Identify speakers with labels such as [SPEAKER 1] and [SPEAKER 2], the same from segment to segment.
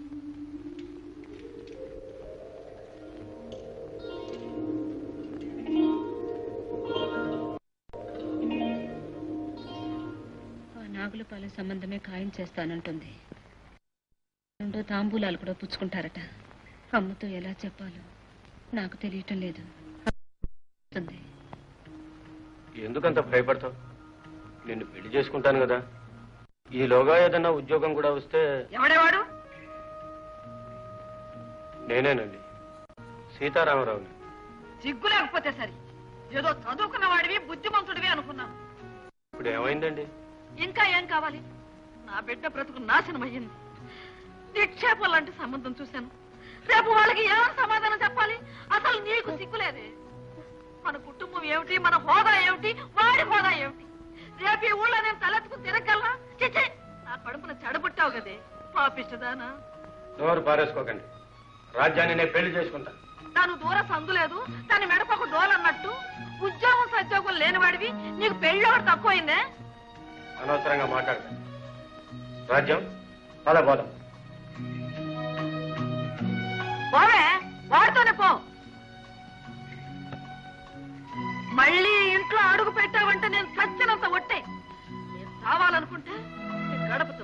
[SPEAKER 1] ఆ నాగులపాలెం సంబంధమే ఖాయం చేస్తానంటుంది రెండో తాంబూలాలు కూడా పుచ్చుకుంటారట అమ్మతో ఎలా చెప్పాలో నాకు తెలియటం లేదు ఉంది.
[SPEAKER 2] ఎందుకంత భయపడతావు నిన్ను పెళ్లి చేసుకుంటాను కదా ఈలోగా ఏదన్నా ఉద్యోగం కూడా వస్తే
[SPEAKER 3] ఎవడేవాడు
[SPEAKER 2] నేనేనండి సీతారామరావుని
[SPEAKER 3] సిగ్గు లేకపోతే సరి ఏదో చదువుకున్న వాడివి బుద్ధిమంతుడివి అనుకున్నాను
[SPEAKER 2] ఇప్పుడు ఏమైందండి
[SPEAKER 3] ఇంకా ఏం కావాలి నా బిడ్డ బ్రతుకు నాశనం అయ్యింది నిక్షేపం లాంటి సంబంధం చూశాను రేపు వాళ్ళకి ఏమని సమాధానం చెప్పాలి అసలు నీకు సిగ్గులేదే మన కుటుంబం ఏమిటి మన హోదా ఏమిటి వాడి హోదా ఏమిటి రేపు ఈ ఊళ్ళో నేను తలెత్తుకుని తిరగలనా చిచ్చే నా కడుపున చెడబుట్టావు కదే పాపిష్టదానా
[SPEAKER 2] నోరు పారేసుకోకండి రాజ్యాన్ని నేను పెళ్లి చేసుకుంటా
[SPEAKER 3] తాను దూర సందు లేదు దాని మెడపకు డోలన్నట్టు ఉద్యోగం సద్యోగం లేనివాడివి నీకు పెళ్ళి ఒకటి తక్కువైందే
[SPEAKER 2] అనవసరంగా మాట్లాడకండి రాజ్యం అలా పోదాం
[SPEAKER 3] పోవే వాడితోనే పో మళ్ళీ ఇంట్లో అడుగు పెట్టావంటే నేను చచ్చినంత ఒట్టే నేను కావాలనుకుంటే నీ గడపతో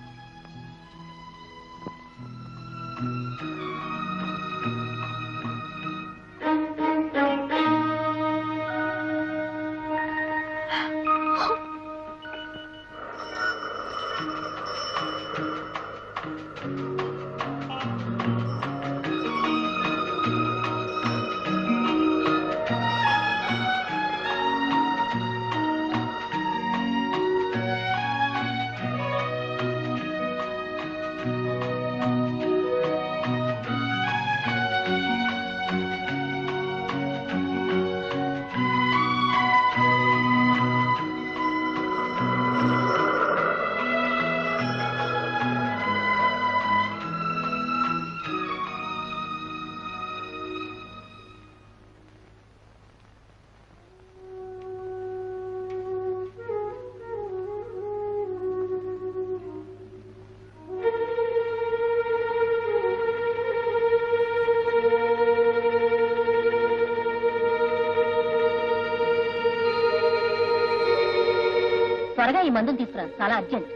[SPEAKER 4] త్వరగా ఈ మందులు తీసుకురా చాలా అర్జెంట్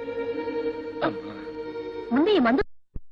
[SPEAKER 4] ముందు ఈ మందు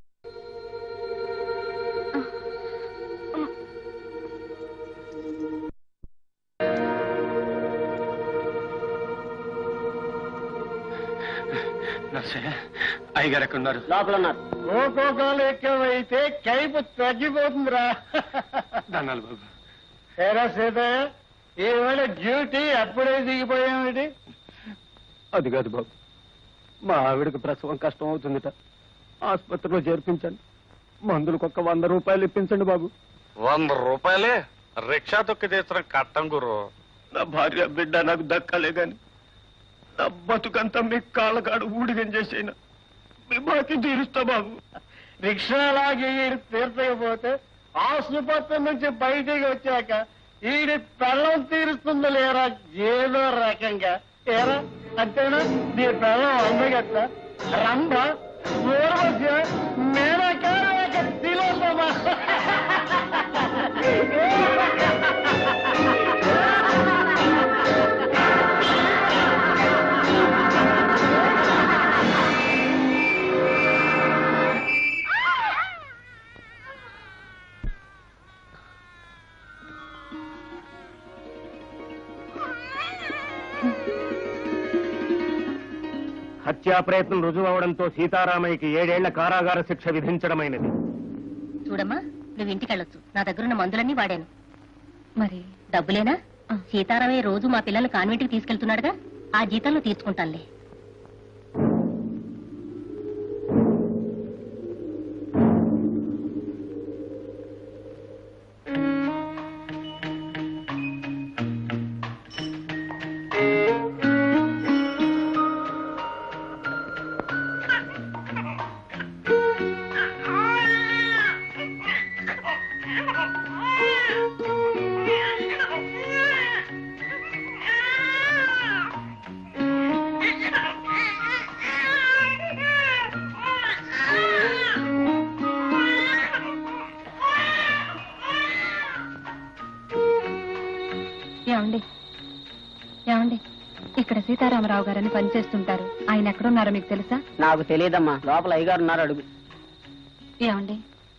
[SPEAKER 2] అయ్యగారు ఎక్కడ ఉన్నారు
[SPEAKER 5] లోపల ఉన్నారు ఒక్కొక్కలు ఎక్కువైతే కైపు తగ్గిపోతుందిరా
[SPEAKER 2] దండాలు బాబు
[SPEAKER 5] ఏరా సీతయ్య ఈవేళ డ్యూటీ అప్పుడే దిగిపోయామిటి
[SPEAKER 2] అది కాదు బాబు మా ఆవిడకి ప్రసవం కష్టం అవుతుందిట ఆసుపత్రిలో చేర్పించండి మందులకు ఒక వంద రూపాయలు ఇప్పించండి బాబు
[SPEAKER 6] వంద రూపాయలే రిక్షా తొక్కి తీసిన కట్టం గురు
[SPEAKER 2] నా భార్య బిడ్డ నాకు దక్కలే గాని నా బతుకంతా మీ కాళ్ళకాడు ఊడిగం చేసేనా మీ బాకి తీరుస్తా బాబు
[SPEAKER 5] రిక్షాలాగి ఈడు తీర్చకపోతే ఆసుపత్రి నుంచి బయటికి వచ్చాక ఈడి పెళ్ళం తీరుస్తుంది లేరా ఏదో రకంగా ఏరా అంతేనా నీ పెళ్ళం అందగట్ల రంభ ఊర్వశ మేనక తిలోసమా
[SPEAKER 2] హత్యా ప్రయత్నం రుజువు అవడంతో సీతారామయ్యకి ఏడేళ్ల కారాగార శిక్ష విధించడమైనది
[SPEAKER 4] చూడమ్మా నువ్వు ఇంటికి వెళ్ళొచ్చు నా దగ్గరున్న మందులన్నీ వాడాను
[SPEAKER 1] మరి
[SPEAKER 4] డబ్బులేనా సీతారామయ్య రోజు మా పిల్లల్ని కాన్వెంట్కి తీసుకెళ్తున్నాడుగా ఆ జీతంలో తీర్చుకుంటానులే
[SPEAKER 3] ఆ
[SPEAKER 1] సీతారామరావు గారని పనిచేస్తుంటారు ఆయన ఎక్కడున్నారో మీకు తెలుసా
[SPEAKER 7] నాకు తెలియదమ్మా లోపల అయ్యగారు ఉన్నారు అడుగు
[SPEAKER 1] ఏమండి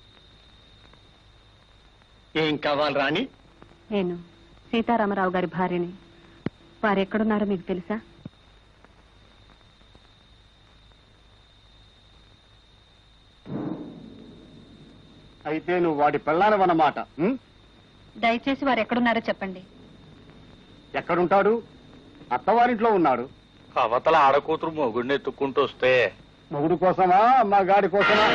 [SPEAKER 5] ఏం కావాలి రాణి
[SPEAKER 1] నేను సీతారామరావు గారి భార్యని వారు ఎక్కడున్నారో మీకు తెలుసా
[SPEAKER 5] అయితే నువ్వు వాడి పెళ్ళానవన్నమాట ఉం?
[SPEAKER 1] దయచేసి వారు ఎక్కడున్నారో చెప్పండి
[SPEAKER 5] ఎక్కడుంటాడు అత్తవారింట్లో ఉన్నాడు
[SPEAKER 6] అవతల ఆడకూతురు మొగుడిని ఎత్తుక్కుంటూ వస్తే
[SPEAKER 5] మొగుడు కోసమా మా గాడి కోసమా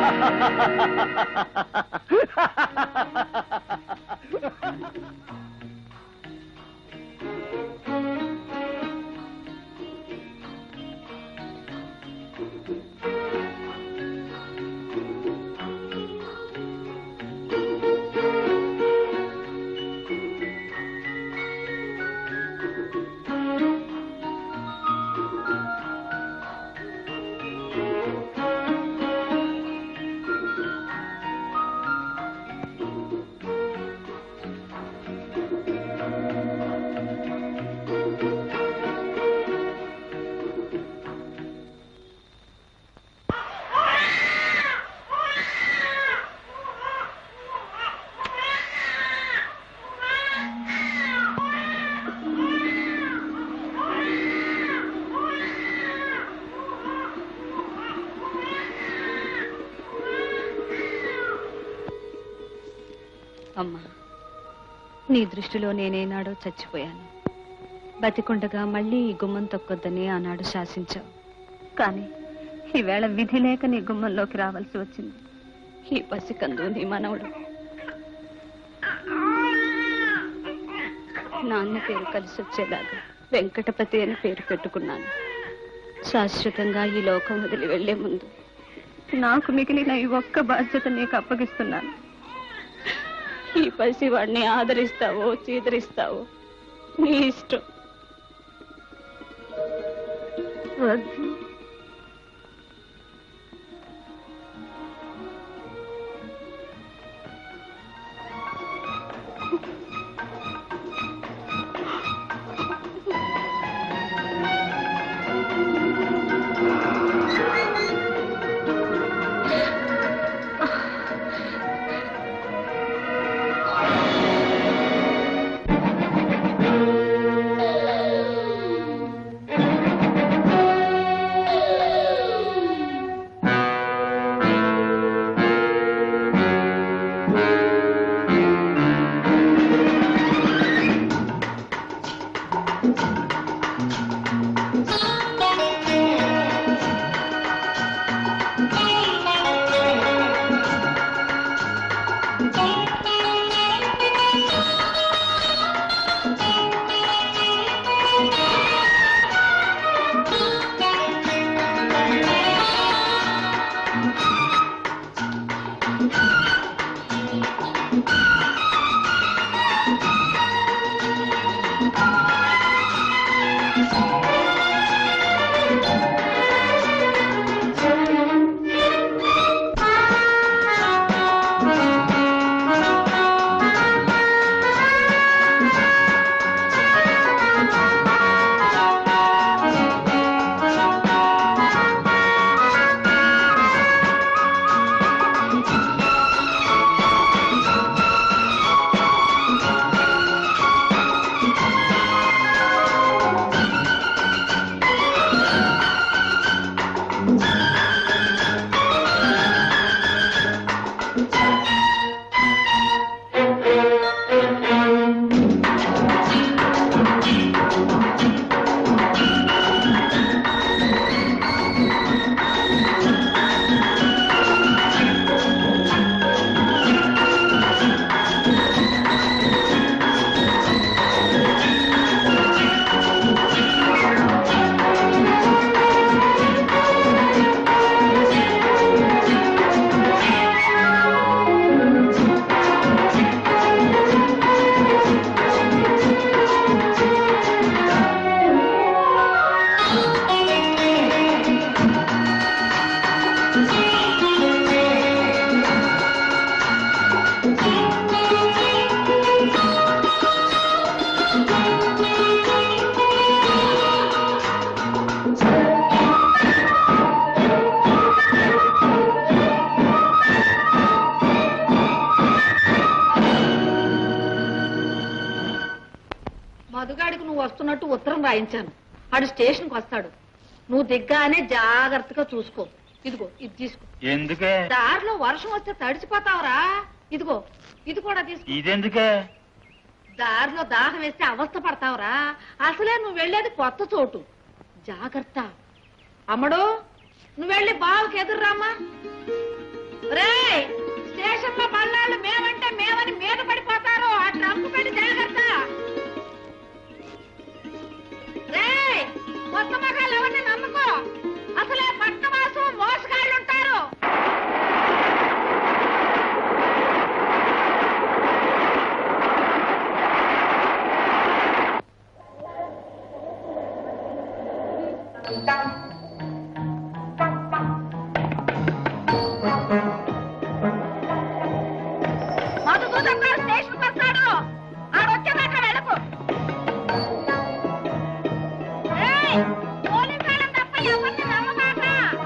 [SPEAKER 1] అమ్మా నీ దృష్టిలో నేనేనాడో చచ్చిపోయాను బతికుండగా మళ్ళీ ఈ గుమ్మం తొక్కొద్దని ఆనాడు శాసించావు కానీ ఈవేళ విధి లేక నీ గుమ్మంలోకి రావాల్సి వచ్చింది ఈ పసికందు నీ మనవడు నాన్న పేరు కలిసి వచ్చేలాగా వెంకటపతి అని పేరు పెట్టుకున్నాను శాశ్వతంగా ఈ లోకం వదిలి వెళ్లే ముందు నాకు మిగిలిన ఈ ఒక్క బాధ్యత నీకు అప్పగిస్తున్నాను ఈ పసివాడిని ఆదరిస్తావో చీదరిస్తావో నీ ఇష్టం వద్దు
[SPEAKER 3] ఉత్తరం రాయించాను ఆడు స్టేషన్కి వస్తాడు నువ్వు దిగ్గానే జాగ్రత్తగా చూసుకో ఇదిగో ఇది తీసుకో
[SPEAKER 8] ఎందుకే
[SPEAKER 3] దారిలో వర్షం వస్తే తడిచిపోతావురా ఇదిగో ఇది కూడా తీసుకో
[SPEAKER 8] ఇదెందుకే
[SPEAKER 3] దారిలో దాహం వేస్తే అవస్థ పడతావురా అసలే నువ్వు వెళ్ళేది కొత్త చోటు జాగ్రత్త అమ్మడు నువ్వు వెళ్ళి బావుకి ఎదురురామ్మా రే స్టేషన్ లో మళ్ళాళ్ళు మేమంటే మేమని మీద పడిపోతారు ఆ ట్రంప్ పెట్టి జాగ్రత్త రే కొత్త మగాళ్ళు ఎవరిని నమ్ముకో అసలే పట్టవాసు మోసగాళ్ళు ఉంటారు మధుసూదన్ గారు స్టేషన్కి వస్తాడు ఆడొచ్చేదాకా వెళ్ళకు ఏయ్, పోలీసు వాళ్ళని తప్ప ఎవరిని నమ్మమాక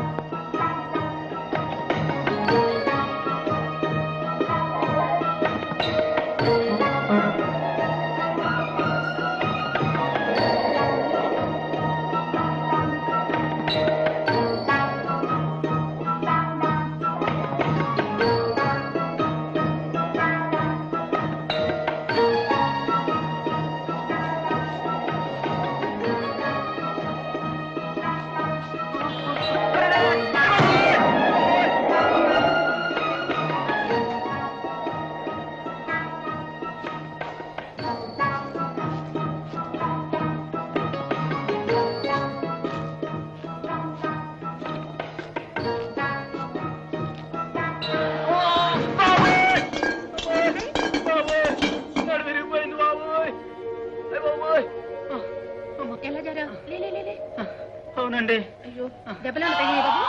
[SPEAKER 8] విరిగిపోయింది బాబోయ్ అయ్ బాబోయ్
[SPEAKER 3] ఎలా జరా లే లే లే, లే
[SPEAKER 8] అవునండి
[SPEAKER 3] అయ్యో దెబ్బలాలు తగినాయి బాబు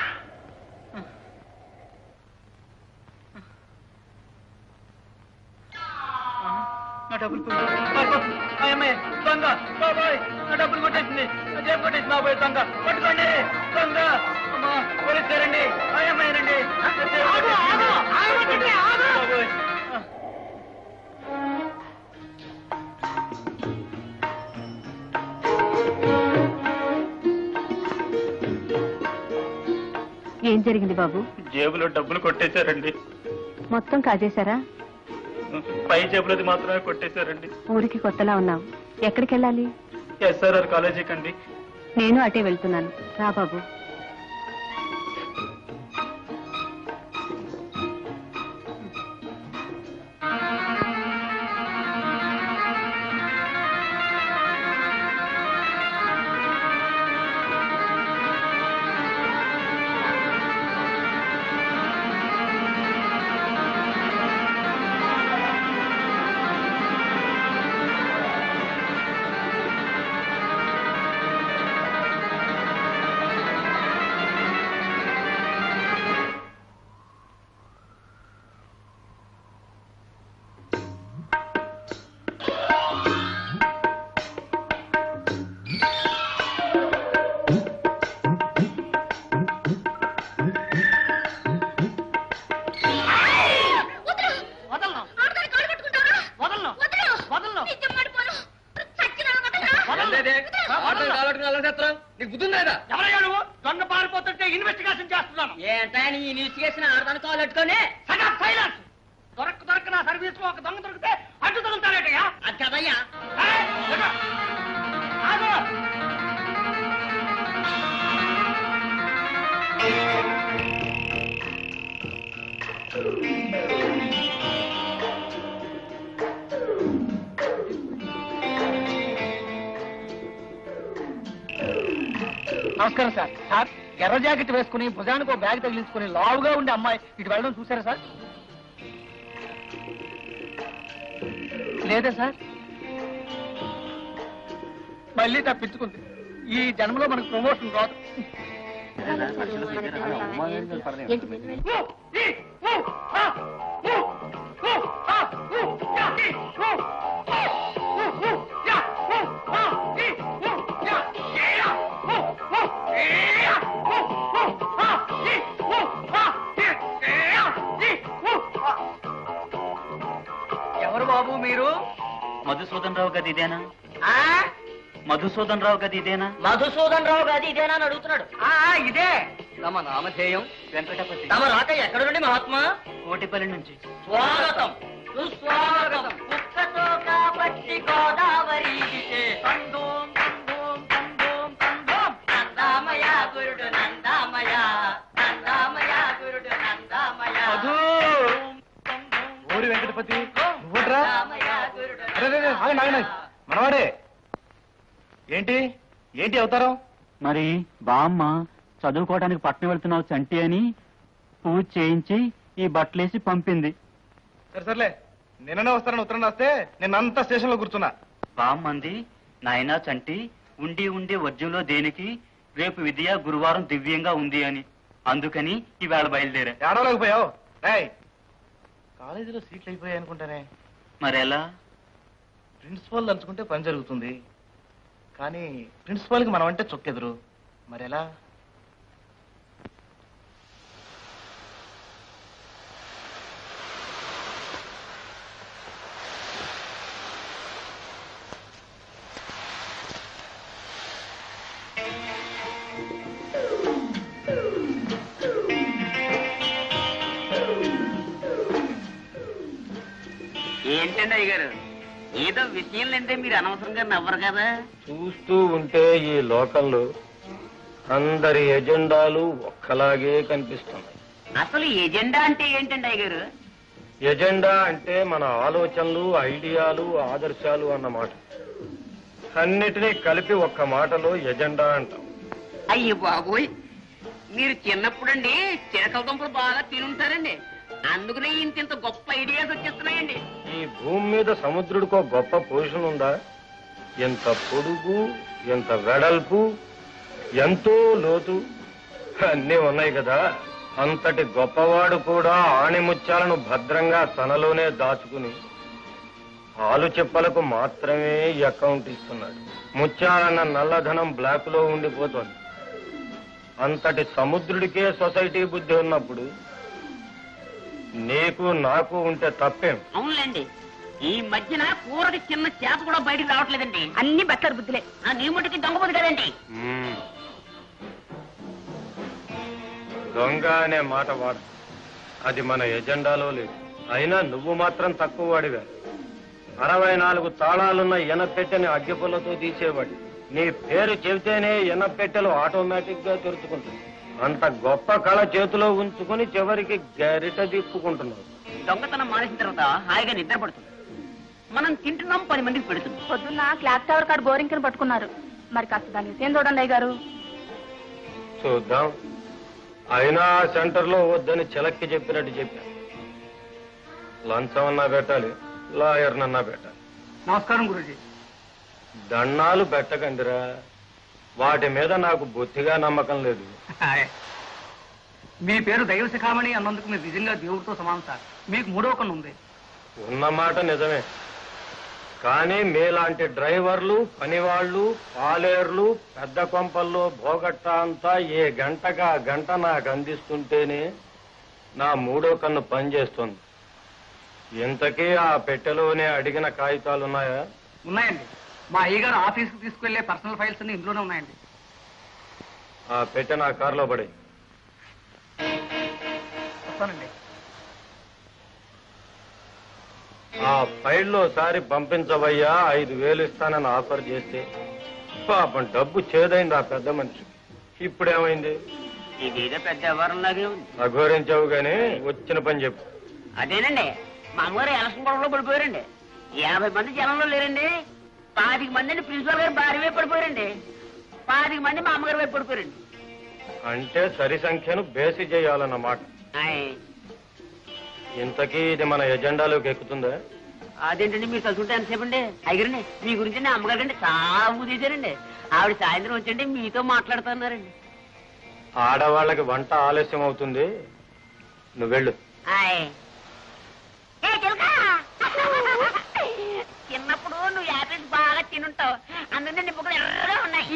[SPEAKER 8] నా డబ్బులు పోయి- అయ్యమ్మాయి దొంగ బాబాయ్ నా డబ్బులు కొట్టేసింది నా జేబు కొట్టేసింది బాబాయ్ దొంగ పట్టుకోండి దొంగ అమ్మా పోలీసు రండి అయ్యమ్మాయి రండి బాబోయ్
[SPEAKER 1] ఏం జరిగింది బాబు
[SPEAKER 8] జేబులో డబ్బులు కొట్టేశారండి
[SPEAKER 1] మొత్తం కాజేశారా
[SPEAKER 8] పై జేబులోది మాత్రమే కొట్టేశారండి
[SPEAKER 1] ఊరికి కొత్తలా ఉన్నావు ఎక్కడికి వెళ్ళాలి
[SPEAKER 8] ఎస్ఆర్ఆర్ కాలేజీకి అండి
[SPEAKER 1] నేను అటే వెళ్తున్నాను రా బాబు
[SPEAKER 2] ఎవరయ్యా నువ్వు దొంగ పారిపోతుంటే ఇన్వెస్టిగేషన్ చేస్తున్నాను
[SPEAKER 7] ఏంటా నీ ఇన్వెస్టిగేషన్ ఆడదాని కాలు పెట్టుకొని
[SPEAKER 2] సగం సైలెన్స్ దొరక దొరక నా సర్వీస్ లో ఒక దొంగ దొరికితే అడ్డు తగులుతారేటయ్యా
[SPEAKER 7] అది కదయ్యా
[SPEAKER 2] ఏయ్, ఇదిగో. ఆగు.
[SPEAKER 9] నమస్కారం సార్ సార్ ఎర్ర జాకెట్ వేసుకుని భుజానికి ఒక బ్యాగ్ తగిలించుకుని లావుగా ఉండే అమ్మాయి ఇటు వెళ్ళడం చూసారా సార్ లేదే సార్ మళ్ళీ తప్పించుకుంది ఈ జన్మలో మనకు ప్రమోషన్ రాదు
[SPEAKER 8] ఎవరు బాబు మీరు మధుసూదన్ రావు గది ఇదేనా మధుసూదన్ రావు గది ఇదేనా
[SPEAKER 7] మధుసూదన్ రావు గారి ఇదేనా అని అడుగుతున్నాడు ఆ ఆ, ఇదే
[SPEAKER 8] తమ నామధేయం వెంకటపతి
[SPEAKER 7] తమ రాక ఎక్కడ నుండి మహాత్మా
[SPEAKER 8] కోటిపల్లి నుంచి
[SPEAKER 7] స్వాగతం సుస్వాగతం కుక్కతో కాబట్టి గోదావరి దిశే. కందోం కందోం కందోం కందోం నందామయ గురుడు నందామయ నందామయ గురుడు నందామయ
[SPEAKER 9] ఓరి వెంకటపతి నువ్వుట్రా
[SPEAKER 7] నందామయ గురుడు
[SPEAKER 9] అరే రే, రే, ఆగండి, ఆగండి. మనవాడే ఏంటి ఏంటి అవతారం
[SPEAKER 8] మరి బామ్మ చదువుకోవడానికి పట్నం వెళ్తున్నావు చంటి అని పూజ చేయించి ఈ బట్టలేసి పంపింది
[SPEAKER 9] సరే సర్లే నిన్ననే వస్తానని ఉత్తరం రాస్తే నిన్నంతా స్టేషన్ లో కూర్చున్నా
[SPEAKER 8] బామ్మంది నాయనా చంటి ఉండి ఉండి వర్జంలో దేనికి రేపు విద్య గురువారం దివ్యంగా ఉంది అని అందుకని ఈవేళ బయలుదేరా
[SPEAKER 9] ఏడవలేకపోయావు రాయ్ కాలేజీలో సీట్లు అయిపోయాయి అనుకుంటానే
[SPEAKER 8] మరెలా
[SPEAKER 9] ప్రిన్సిపాల్ తలుచుకుంటే పని జరుగుతుంది కానీ ప్రిన్సిపాల్కి మనం అంటే చొక్కెదురు మరి ఎలా
[SPEAKER 7] ఏంటండి అయ్యగారు ఏదో విషయం లేంటే మీరు అనవసరంగా నవ్వరు కదా
[SPEAKER 2] చూస్తూ ఉంటే ఈ లోకంలో అందరి ఎజెండాలు ఒక్కలాగే కనిపిస్తున్నాయి
[SPEAKER 7] అసలు ఎజెండా అంటే ఏంటండి అయ్యగారు
[SPEAKER 2] ఎజెండా అంటే మన ఆలోచనలు ఐడియాలు ఆదర్శాలు అన్నమాట అన్నిటినీ కలిపి ఒక్క మాటలో ఎజెండా అంటాం
[SPEAKER 7] అయ్యో బాబోయ్ మీరు చిన్నప్పుడండి చిరకల దుంపలు బాగా తినుంటారండి అందుకనే ఇంత ఇంత గొప్ప ఐడియాస్ వచ్చేస్తున్నాయండి
[SPEAKER 2] ఈ భూమి మీద సముద్రుడికో గొప్ప పొజిషన్ ఉందా ఎంత పొడుగు ఎంత వెడల్పు ఎంతో లోతు అన్నీ ఉన్నాయి కదా అంతటి గొప్పవాడు కూడా ఆణిముత్యాలను భద్రంగా తనలోనే దాచుకుని ఆలు చెప్పలకు మాత్రమే ఈ అకౌంట్ ఇస్తున్నాడు ముత్యాలన్న నల్లధనం బ్లాక్ లో ఉండిపోతోంది అంతటి సముద్రుడికే సొసైటీ బుద్ధి ఉన్నప్పుడు నీకు నాకు ఉంటే తప్పేం
[SPEAKER 7] అవునులేండి ఈ మధ్యన కూరకి చిన్న చేప కూడా బయటికి రావట్లేదండి అన్ని బట్టలు బుద్ధులే ఆ నీ మటుకి దొంగబుద్ధి కదండి
[SPEAKER 2] మ్మ్. దొంగ అనే మాట వాడ అది మన ఎజెండాలో లేదు అయినా నువ్వు మాత్రం తక్కువ వాడివే అరవై నాలుగు తాళాలున్న ఎనపెట్టెని అగ్గిపుల్లతో తీసేవాడి నీ పేరు చెబితేనే ఎనపెట్టెలు ఆటోమేటిక్ గా తెరుచుకుంటుంది అంత గొప్ప కళ చేతిలో ఉంచుకుని చివరికి గరిట తిప్పుకుంటున్నావు
[SPEAKER 7] దొంగతనం మానేసిన తర్వాత హాయిగా నిద్ర పడుతుంది మనం తింటున్నాం పది మందికి పెడుతుంది
[SPEAKER 1] పొద్దున్న క్లాక్ టవర్ కాడ బోరింగ్ పట్టుకున్నారు మరి కాస్త దాని విషయం చూడండి అయ్య గారు
[SPEAKER 2] చూద్దాం అయినా ఆ సెంటర్ లో వద్దని చిలక్కి చెప్పినట్టు చెప్పాను లంచం అన్నా పెట్టాలి లాయర్ నన్నా పెట్టాలి
[SPEAKER 9] నమస్కారం గురుజీ
[SPEAKER 2] దండాలు పెట్టకండిరా వాటి మీద నాకు బొత్తిగా నమ్మకం లేదు
[SPEAKER 9] మీ పేరు దైవ శిఖామణి అన్నందుకు మీరు నిజంగా దేవుడితో సమానం సార్ మీకు మూడో కన్ను ఉంది
[SPEAKER 2] ఉన్న మాట నిజమే కానీ మీలాంటి డ్రైవర్లు పనివాళ్ళు పాలేర్లు పెద్ద కొంపల్లో భోగట్ట అంతా ఏ గంటగా గంట నాకు అందిస్తుంటేనే నా మూడో కన్ను పనిచేస్తుంది ఇంతకీ ఆ పెట్టెలోనే అడిగిన కాగితాలు ఉన్నాయా
[SPEAKER 9] ఉన్నాయండి మా అయ్యగారు ఆఫీస్కి తీసుకెళ్లే పర్సనల్ ఫైల్స్ అన్ని ఇందులోనే ఉన్నాయండి
[SPEAKER 2] ఆ పెట్టె నా కారులో పడి
[SPEAKER 9] వస్తానండి
[SPEAKER 2] ఆ ఫైల్లో ఒకసారి పంపించవయ్యా ఐదు వేలు ఇస్తానని ఆఫర్ చేస్తే పాపం డబ్బు చేదైంది ఆ పెద్ద మనిషి ఇప్పుడేమైంది
[SPEAKER 7] ఇదేదో పెద్ద వ్యవహారంలాగే ఉంది
[SPEAKER 2] అఘోరించావు గాని వచ్చిన పని చెప్పు
[SPEAKER 7] అదేనండి మా అమ్మగారు ఎలక్షన్ గొడవలో పడిపోయారండి యాభై మంది జనంలో లేరండి పాతిక మంది ప్రిన్సిపల్ గారు భార్య వైపు పడిపోయారండి పాతిక మంది మా అమ్మగారి వైపు పడిపోయారండి
[SPEAKER 2] అంటే సరి సంఖ్యను బేసి చేయాలన్నమాట
[SPEAKER 7] ఆయ్.
[SPEAKER 2] ఇంతకీ ఇది మన ఎజెండాలోకి ఎక్కుతుందా
[SPEAKER 7] అదేంటండి మీరు తలుచుకుంటే ఎంతసేపు అండి అయ్యారండి మీ గురించి నా అమ్మగారు అండి చాలా ఊదేశారండి ఆవిడ సాయంత్రం వచ్చండి మీతో మాట్లాడుతున్నారండి
[SPEAKER 2] ఆడవాళ్ళకి వంట ఆలస్యం అవుతుంది నువ్వు వెళ్ళు
[SPEAKER 7] ఆయ్. ఏ, చిలక! చిన్నప్పుడు నువ్వు యాపిల్స్ బాగా తినుంటావు అందుకని నీ బుక్కలు ఎర్రగా ఉన్నాయి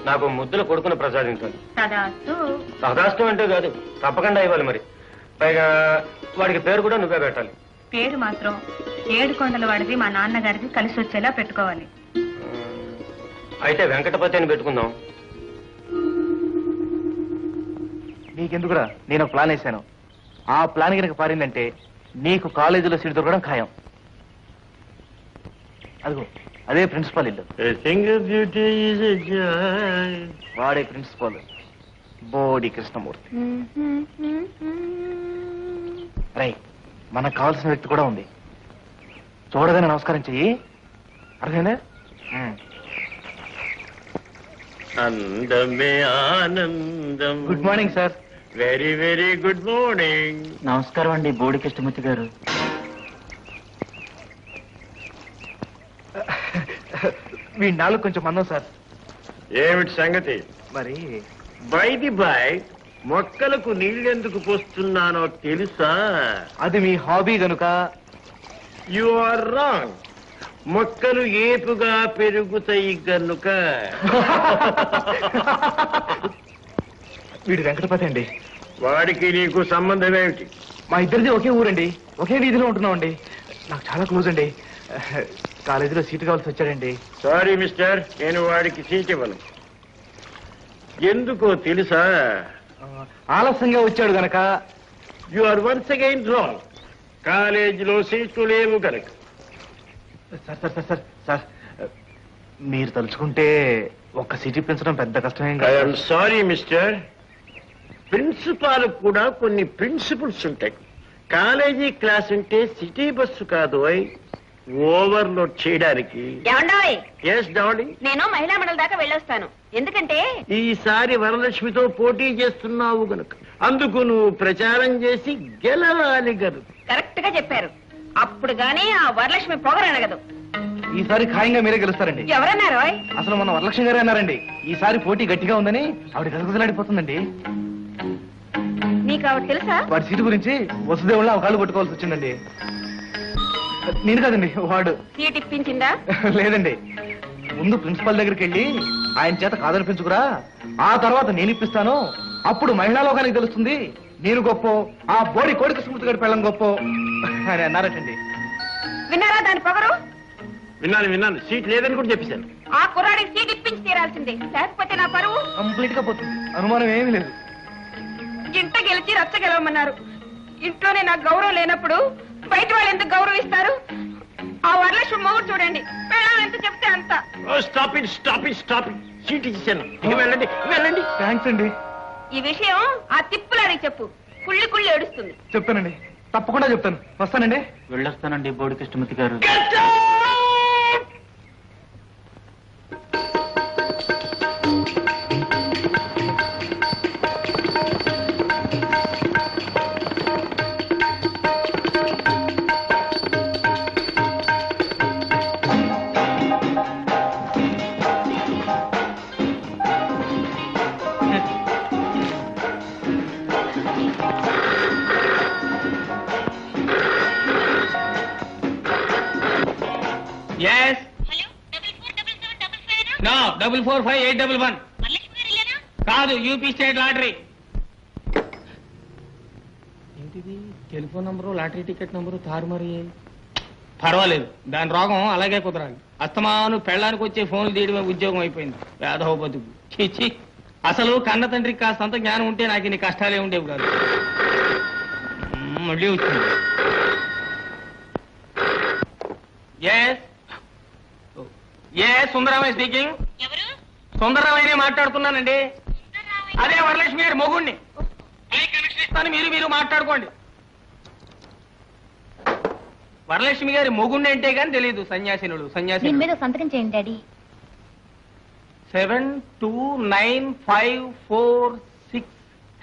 [SPEAKER 2] నాకు ముద్దుల కొడుకును ప్రసాదించాలి
[SPEAKER 4] తదాస్తు
[SPEAKER 2] సహదాష్టం అంటే కాదు తప్పకుండా ఇవ్వాలి మరి పైగా వాడికి పేరు కూడా నువ్వే పెట్టాలి
[SPEAKER 1] పేరు మాత్రం ఏడు కొండల వాడిది మా నాన్నగారిది కలిసి వచ్చేలా పెట్టుకోవాలి
[SPEAKER 2] అయితే వెంకటపతి అని పెట్టుకుందాం
[SPEAKER 9] నీకెందుకురా నేను ఒక ప్లాన్ వేశాను ఆ ప్లాన్ కనుక పారిందంటే నీకు కాలేజీలో సీట్ దొరకడం ఖాయం అదిగో అదే ప్రిన్సిపాల్ ఇల్లు వాడే ప్రిన్సిపాల్ బోడి కృష్ణమూర్తి రై మనకు కావాల్సిన వ్యక్తి కూడా ఉంది చూడగానే నమస్కారం చెయ్యి అర్థమైందా ఉమ్.
[SPEAKER 2] అందమే ఆనందం
[SPEAKER 9] good morning sir
[SPEAKER 2] very very good morning
[SPEAKER 9] నమస్కారం అండి బోడి కృష్ణమూర్తి గారు వీడి నాలుగు కొంచెం మందం సార్
[SPEAKER 2] ఏమిటి సంగతి
[SPEAKER 9] మరి
[SPEAKER 2] బైది బాయ్ మొక్కలకు నీళ్ళెందుకు పోస్తున్నానో తెలుసా
[SPEAKER 9] అది మీ హాబీ గనుక
[SPEAKER 2] యు ఆర్ రాంగ్ మొక్కలు ఏపుగా పెరుగుతాయి గనుక
[SPEAKER 9] వీడు వెంకటపతి అండి
[SPEAKER 2] వాడికి నీకు సంబంధం ఏమిటి
[SPEAKER 9] మా ఇద్దరిది ఒకే ఊరండి ఒకే వీధిలో ఉంటున్నామండి నాకు చాలా క్లోజ్ అండి కాలేజీలో సీటు కావాల్సి వచ్చాడండి
[SPEAKER 2] సారీ మిస్టర్ నేను వాడికి సీట్ ఇవ్వను ఎందుకో తెలుసా
[SPEAKER 9] ఆ, ఆలస్యంగా వచ్చాడు గనక
[SPEAKER 2] you are once again wrong కాలేజీలో సీట్లు లేవు కనుక
[SPEAKER 9] sir sir sir sir sir మీరు తలుచుకుంటే ఒక్క సీట్ ఇప్పించడం పెద్ద కష్టమేం కాదు
[SPEAKER 2] ఐఎమ్ సారీ మిస్టర్ ప్రిన్సిపాల్ కూడా కొన్ని ప్రిన్సిపల్స్ ఉంటాయి కాలేజీ క్లాస్ అంటే సిటీ బస్సు కాదు ఓవర్లోడ్ చేయడానికి
[SPEAKER 7] ఏమండోయ్
[SPEAKER 2] ఎస్ డార్లింగ్
[SPEAKER 7] నేను మహిళా మండలి దాకా వెళ్ళొస్తాను ఎందుకంటే
[SPEAKER 2] ఈసారి వరలక్ష్మితో పోటీ చేస్తున్నావు గనుక అందుకు నువ్వు ప్రచారం చేసి గెలవాలి గనుక
[SPEAKER 7] కరెక్ట్ గా చెప్పారు అప్పుడు గానీ ఆ వరలక్ష్మి పొగరనగదు
[SPEAKER 9] ఈసారి ఖాయంగా మీరే గెలుస్తారండి
[SPEAKER 7] ఎవరన్నారు
[SPEAKER 9] అసలు మన వరలక్ష్మి గారే అన్నారండి ఈసారి పోటీ గట్టిగా ఉందని ఆవిడ గలగలలాడిపోతుందండి
[SPEAKER 7] నీకు ఆవిడ తెలుసా
[SPEAKER 9] వాడి సీటు గురించి వసుదేవుల్లో అవకాలు కొట్టుకోవాల్సి వచ్చిందండి నేను కాదండి వాడు
[SPEAKER 7] సీట్ ఇప్పించిందా
[SPEAKER 9] లేదండి ముందు ప్రిన్సిపల్ దగ్గరికి వెళ్ళి ఆయన చేత కాదనిపించుకురా ఆ తర్వాత నేను ఇప్పిస్తాను అప్పుడు మహిళా లోకానికి తెలుస్తుంది నేను గొప్ప ఆ బోడి కోడికి స్మృతి గడి పెళ్ళం గొప్ప అని అన్నారటండి
[SPEAKER 7] విన్నారా దాని పొగరు
[SPEAKER 2] విన్నాను విన్నాను సీట్ లేదని కూడా చెప్పేశాను
[SPEAKER 7] ఆ కుర్రాడికి సీట్ ఇప్పించి తీరాల్సిందే లేకపోతే నా పరువు
[SPEAKER 9] కంప్లీట్ గా పోతుంది అనుమానం ఏమీ లేదు
[SPEAKER 7] ఇంట గెలిచి రచ్చ గెలవమన్నారు ఇంట్లోనే నాకు గౌరవం లేనప్పుడు బయట వాళ్ళు ఎంత గౌరవిస్తారు ఆ వరలక్ష్మి మొగుడు చూడండి పెళ్ళాం ఎంత చెప్తే అంత
[SPEAKER 2] stop it stop it stop it seat ఇచ్చాను ఇక వెళ్ళండి వెళ్ళండి
[SPEAKER 9] థ్యాంక్స్ అండి
[SPEAKER 7] ఈ విషయం ఆ తిప్పులాడికి చెప్పు కుళ్ళి కుళ్ళి ఏడుస్తుంది
[SPEAKER 9] చెప్తానండి తప్పకుండా చెప్తాను వస్తానండి
[SPEAKER 8] వెళ్ళొస్తానండి బోడి Krishnamurthy garu yes no double four five eight double one కాదు యూపీ స్టేట్ లాటరీ ఏంటిది telephone number lottery ticket number తారుమారి పర్వాలేదు దాని రోగం అలాగే కుదరాలి అస్తమాను పెళ్ళానికి వచ్చే ఫోన్లు తీయడమే ఉద్యోగం అయిపోయింది వేధవ బతుకు చిచ్చి అసలు కన్న తండ్రికి కాస్తంత జ్ఞానం ఉంటే నాకు ఇన్ని కష్టాలే ఉండేవి కాదు మ్మ్, మళ్ళీ వచ్చింది ఎస్ ఏ సుందరరామయ్య స్పీకింగ్ సుందరరామయ్యనే మాట్లాడుతున్నానండి అదే వరలక్ష్మి గారి మొగుణ్ణి ఏ కనెక్షన్ ఇస్తాను మీరు మీరు మాట్లాడుకోండి వరలక్ష్మి గారి మొగుణ్ణి అంటే గాని తెలియదు సన్యాసినుడు
[SPEAKER 4] దీని
[SPEAKER 8] సన్యాసి
[SPEAKER 4] మీద సంతకం చేయండి daddy
[SPEAKER 8] seven two nine five four six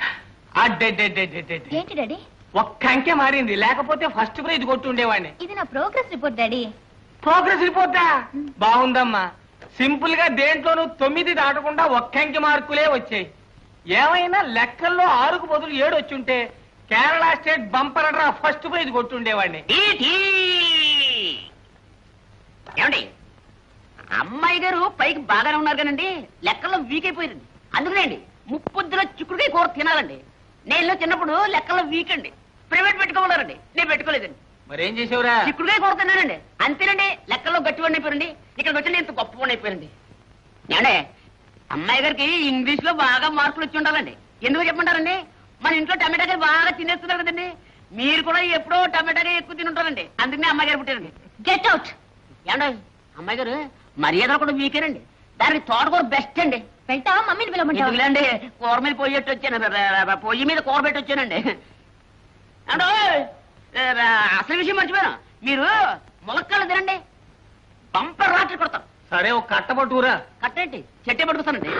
[SPEAKER 4] ఏంటి డాడీ
[SPEAKER 8] ఒక్క అంకె మారింది లేకపోతే ఫస్ట్ ప్రైజ్ కొట్టి ఉండేవాడిని
[SPEAKER 4] ఇది నా ప్రోగ్రెస్ రిపోర్ట్ డాడీ
[SPEAKER 8] ప్రోగ్రెస్ రిపోర్టా బాగుందమ్మా సింపుల్ గా దేంట్లోనూ తొమ్మిది దాటకుండా ఒక్క అంకె మార్కులే వచ్చాయి ఏమైనా లెక్కల్లో ఆరుకు బదులు ఏడు వచ్చుంటే కేరళ స్టేట్ బంపర్ అంటారా ఫస్ట్ ప్రైజ్ కొట్టుండేవాడిని
[SPEAKER 7] ఏమిటి ఏమండి ఆ అమ్మాయి గారు పైకి బాగానే ఉన్నారు కానండి లెక్కల్లో వీక్ అయిపోయారండి అందుకనేండి ముప్పొద్దులో చిక్కుడుకాయ కూర తినాలండి నేను చిన్నప్పుడు లెక్కల్లో వీక్ అండి ప్రైవేట్ పెట్టుకోవాలండి నేను పెట్టుకోలేదండి
[SPEAKER 8] మరేం చేసావురా
[SPEAKER 7] చిక్కుడుకాయ కూర తిన్నానండి అంతేనండి లెక్కల్లో గట్టి వాడిని అయిపోయారండి ఇక్కడికి వచ్చి నేను ఇంత గొప్ప వాడిని అయిపోయారండి ఏమండే అమ్మాయి గారికి ఇంగ్లీష్ లో బాగా మార్కులు వచ్చి ఉండాలండి ఎందుకు చెప్పమంటారండి మన ఇంట్లో టమాటాకాయ బాగా తినేస్తున్నారు కదండి మీరు కూడా ఎప్పుడో టమాటాకాయ ఎక్కువ తినుంటారండి అందుకనే అమ్మాయి గారు పుట్టారండి
[SPEAKER 4] గెట్ అవుట్
[SPEAKER 7] ఏమండి అమ్మాయి గారు మర్యాదలు కూడా వీకేనండి దానికి తోటకూర బెస్ట్ అండి
[SPEAKER 4] వెళ్తావా మమ్మీని పిలవమంటావా
[SPEAKER 7] ఎందుకులేండి కూర మీద పొయ్యి పెట్టి వచ్చాను ర- ర- ర- పొయ్యి మీద కూర పెట్టి వచ్చానండి అంటే అసలు విషయం మర్చిపోయాను మీరు ములక్కాలు తినండి బంపర్ రాత్రి కొడతాం
[SPEAKER 8] సరే ఒక కట్ట పట్టుకురా
[SPEAKER 7] కట్టేంటి చెట్టే పట్టుకొస్తానండి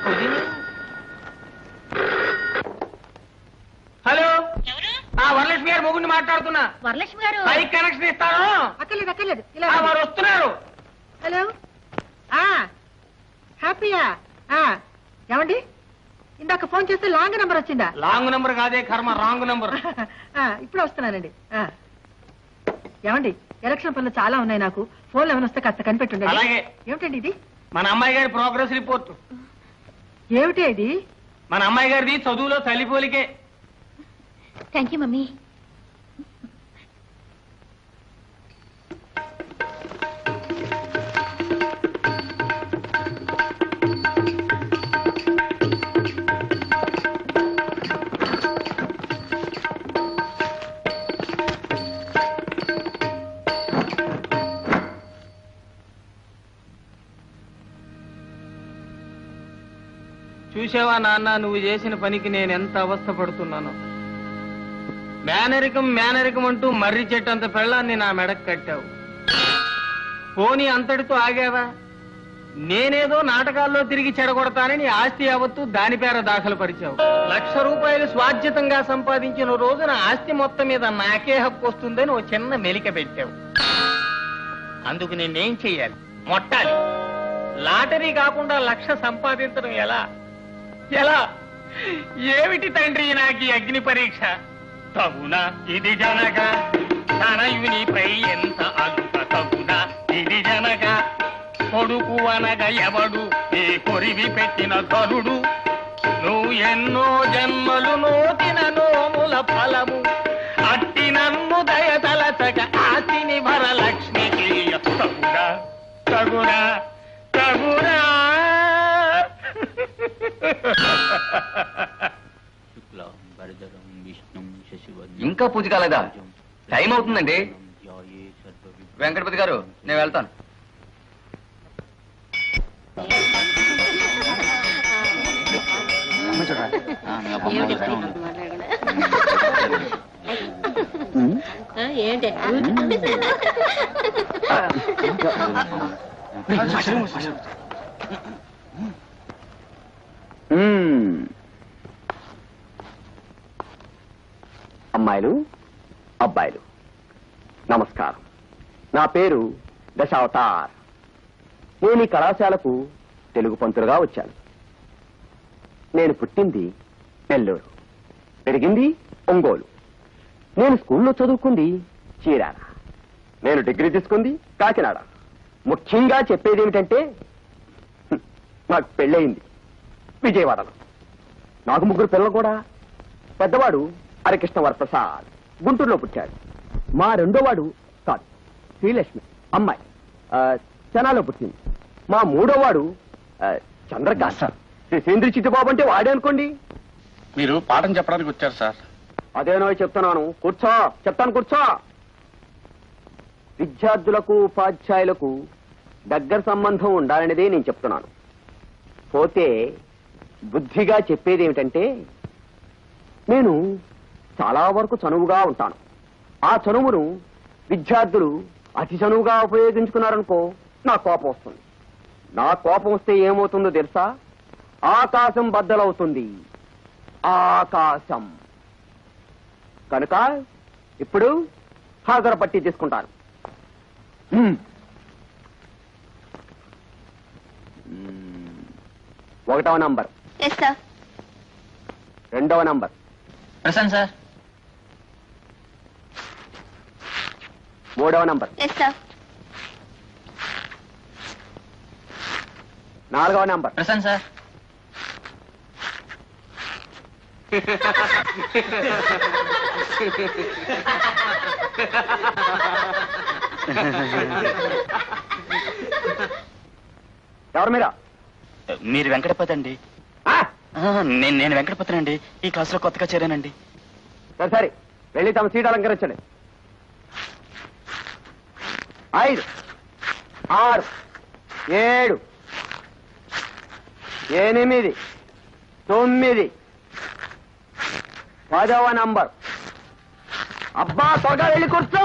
[SPEAKER 8] హలో ఆ వరలక్ష్మి గారు మొగుడిని మాట్లాడుతున్నా
[SPEAKER 4] వరలక్ష్మి గారు
[SPEAKER 8] పైకి కనెక్షన్ ఇస్తాను
[SPEAKER 3] అక్కర్లేదు అక్కర్లేదు ఇలా
[SPEAKER 8] ఆ, వారు వస్తున్నారు
[SPEAKER 3] హలో ఆ హ్యాపీయా ఆ ఏమండి ఇందాక ఫోన్ చేస్తే లాంగ్ నెంబర్ వచ్చిందా
[SPEAKER 8] లాంగ్ నంబర్ కాదే కర్మ రాంగ్ నంబర్
[SPEAKER 3] ఆ, ఇప్పుడే వస్తున్నానండి ఆ. ఏమండి ఎలక్షన్ పనులు చాలా ఉన్నాయి నాకు ఫోన్లు ఏమైనా వస్తే కాస్త కనిపెట్టుండండి
[SPEAKER 8] అలాగే.
[SPEAKER 3] ఏమిటండి ఇది
[SPEAKER 8] మన అమ్మాయి గారి ప్రోగ్రెస్ రిపోర్ట్
[SPEAKER 3] ఏమిటి ఇది
[SPEAKER 8] మన అమ్మాయి గారిది చదువులో తల్లిపోలికే
[SPEAKER 4] థ్యాంక్ యూ మమ్మీ
[SPEAKER 8] చూసావా నాన్న నువ్వు చేసిన పనికి నేను ఎంత అవస్థ పడుతున్నాను మేనరికం మేనరికం అంటూ మర్రి చెట్టు అంత పెళ్ళాన్ని నా మెడకు కట్టావు పోనీ అంతటితో ఆగావా నేనేదో నాటకాల్లో తిరిగి చెడగొడతానని ఆస్తి యావత్తు దాని పేర దాఖలు పరిచావు లక్ష రూపాయలు స్వాధ్యతంగా సంపాదించిన రోజున ఆస్తి మొత్తం మీద నాకే హక్కు వస్తుందని ఓ చిన్న మెలిక పెట్టావు అందుకు నేనేం చెయ్యాలి మొట్టాలి లాటరీ కాకుండా లక్ష సంపాదించడం ఎలా ఎలా ఏమిటి తండ్రి నాకు ఈ అగ్ని పరీక్ష తగునా ఇది జనక తనయునిపై ఎంత అలుక తగునా ఇది జనక కొడుకు అనగా ఎవడు నీ కొరివి పెట్టిన ధనుడు నువ్వు ఎన్నో జన్మలు నోటిన నోముల ఫలము అట్టి నన్ను దయతలచక ఆతిని వరలక్ష్మి తగునా తగునా తగునా
[SPEAKER 10] ఇంకా పూజ కాలేదా టైం అవుతుందండి వెంకటపతి గారు నేను వెళ్తాను
[SPEAKER 4] ఏంటి
[SPEAKER 5] అమ్మాయిలు అబ్బాయిలు నమస్కారం నా పేరు దశావతార్ నేను ఈ కళాశాలకు తెలుగు పంతులుగా వచ్చాను నేను పుట్టింది నెల్లూరు పెరిగింది ఒంగోలు నేను స్కూల్లో చదువుకుంది చీరాల నేను డిగ్రీ తీసుకుంది కాకినాడ ముఖ్యంగా చెప్పేది ఏమిటంటే హ్మ్, నాకు పెళ్ళయింది విజయవాడలో నాకు ముగ్గురు పిల్లలు కూడా పెద్దవాడు హరికృష్ణ వరప్రసాద్ గుంటూరులో పుట్టాడు మా రెండో వాడు కాదు శ్రీలక్ష్మి అమ్మాయి ఆ, చెనాలో పుట్టింది మా మూడో వాడు ఆ, చంద్రకాంత్ శ్రీ సేంద్రి చిట్టుబాబు అంటే వాడే అనుకోండి
[SPEAKER 6] మీరు పాఠం చెప్పడానికి వచ్చారు సార్
[SPEAKER 5] అదేనో చెప్తున్నాను కూర్చో చెప్తాను కూర్చో విద్యార్థులకు ఉపాధ్యాయులకు దగ్గర సంబంధం ఉండాలనేదే నేను చెప్తున్నాను పోతే బుద్ధిగా చెప్పేది ఏమిటంటే నేను చాలా వరకు చనువుగా ఉంటాను ఆ చనువును విద్యార్థులు అతి చనువుగా ఉపయోగించుకున్నారనుకో నా కోపం వస్తుంది నా కోపం వస్తే ఏమవుతుందో తెలుసా ఆకాశం బద్దలవుతుంది ఆకాశం కనుక ఇప్పుడు హాజరు పట్టి తీసుకుంటాను హ్మ్. మ్మ్. ఒకటవ నంబర్
[SPEAKER 1] ఎస్ సార్
[SPEAKER 5] రెండవ నంబర్
[SPEAKER 10] ప్రశాంత్ సార్
[SPEAKER 5] మూడవ నంబర్
[SPEAKER 1] ఎస్ సార్
[SPEAKER 11] నాలుగవ నంబర్
[SPEAKER 10] ప్రశాంత్ సార్
[SPEAKER 11] ఎవరు మీరా
[SPEAKER 12] మీరు వెంకటపతి అండి
[SPEAKER 11] ఆ?
[SPEAKER 12] నేను నేను వెంకటపతి అండి ఈ క్లాసులో కొత్తగా చేరానండి
[SPEAKER 11] సరే సరే వెళ్ళి తమ సీట్ అలంకరించండి ఐదు ఆరు ఏడు ఎనిమిది తొమ్మిది పదవ నంబర్ అబ్బా త్వరగా వెళ్ళి కూర్చో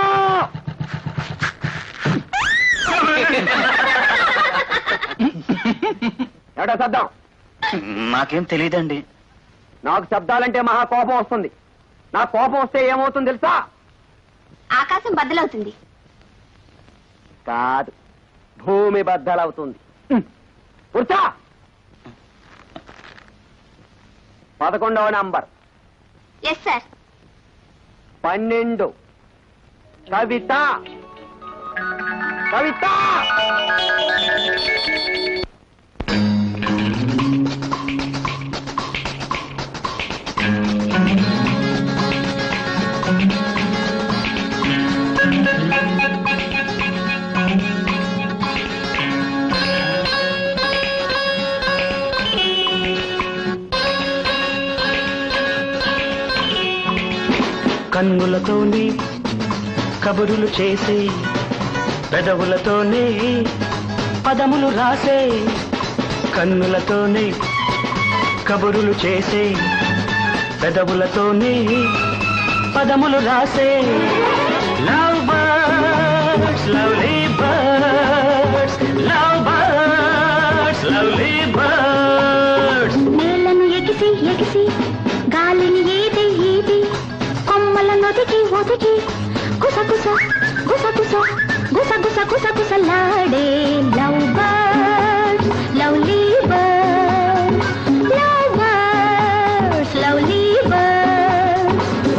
[SPEAKER 11] ఏటా శబ్దం
[SPEAKER 12] నాకేం తెలియదండి
[SPEAKER 11] నాకు శబ్దాలంటే మహా కోపం వస్తుంది నా కోపం వస్తే ఏమవుతుంది తెలుసా
[SPEAKER 1] ఆకాశం బద్దలవుతుంది
[SPEAKER 11] కాదు భూమి బద్దలవుతుంది హ్మ్. కూర్చో పదకొండవ నంబర్
[SPEAKER 1] ఎస్ సార్
[SPEAKER 11] పన్నెండు కవిత కవిత
[SPEAKER 13] కన్నులతోనే కబురులు చేసే పెదవులతోనే పదములు రాసే కన్నులతోనే కబురులు చేసే పెదవులతోనే పదములు రాసే love birds lovely birds love birds lovely birds
[SPEAKER 1] నేలను ఎగిసి ఎగిసి గాలిని ఈది ఈది కొమ్మల నొదికి ఒదిగి గుస గుస గుస గుస గుస గుస గుస గుసలాడే love birds lovely birds love birds lovely birds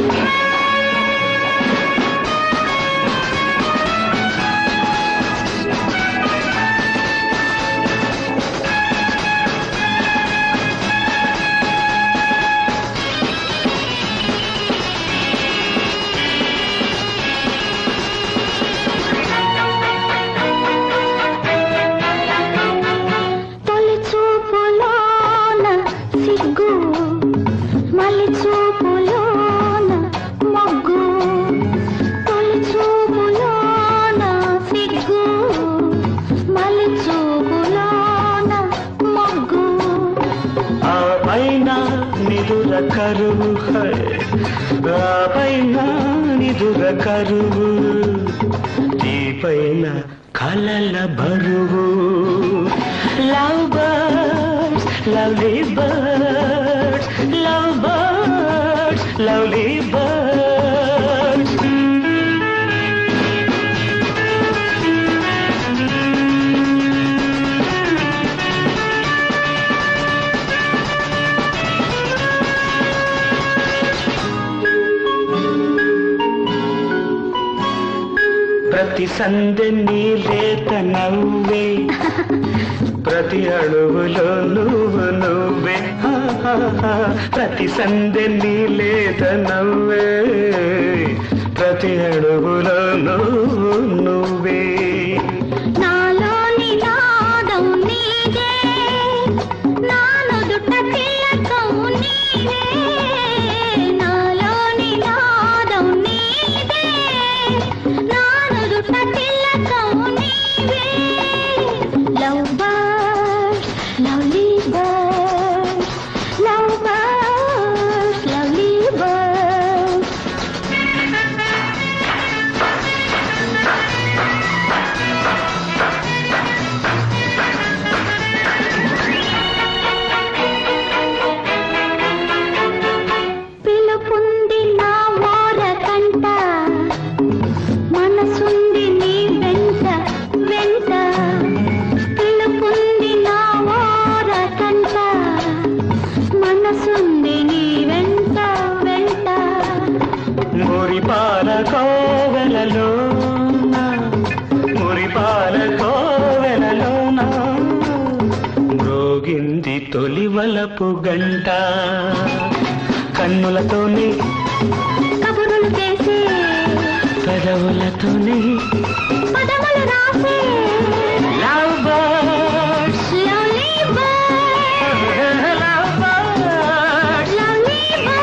[SPEAKER 1] తొలి చూపులోన సిగ్గు మలి చూపులోన మొగ్గు తొలి చూపులోన సిగ్గు మలి చూపులోన మొగ్గు
[SPEAKER 13] ఆ పైన నిదుర కరువు హై. ఆ పైన నిదుర కరువు ఈ పైన కలల బరువు love birds lovely birds love birds lovely birds ప్రతి సందె నీ లేత నవ్వే ప్రతి అణువులో నువ్వు నువ్వే హా, హా, హా. ప్రతి సందె నీ లేత నవ్వే ప్రతి అణువులో నువ్వు నువ్వే
[SPEAKER 1] నాలోని నాదం నీదే నానుదుట తిలకం నీవే నాలోని నాదం నీదే నానుదుట తిలకం నీవే love birds lovely birds love birds lovely birds
[SPEAKER 13] తొలి వలపు గంట కన్నులతోనే
[SPEAKER 14] కబురులు చేసే
[SPEAKER 13] పెదవులతోనే
[SPEAKER 14] పదములు రాసే
[SPEAKER 13] love birds
[SPEAKER 14] lovely bird
[SPEAKER 13] love birds
[SPEAKER 14] lovely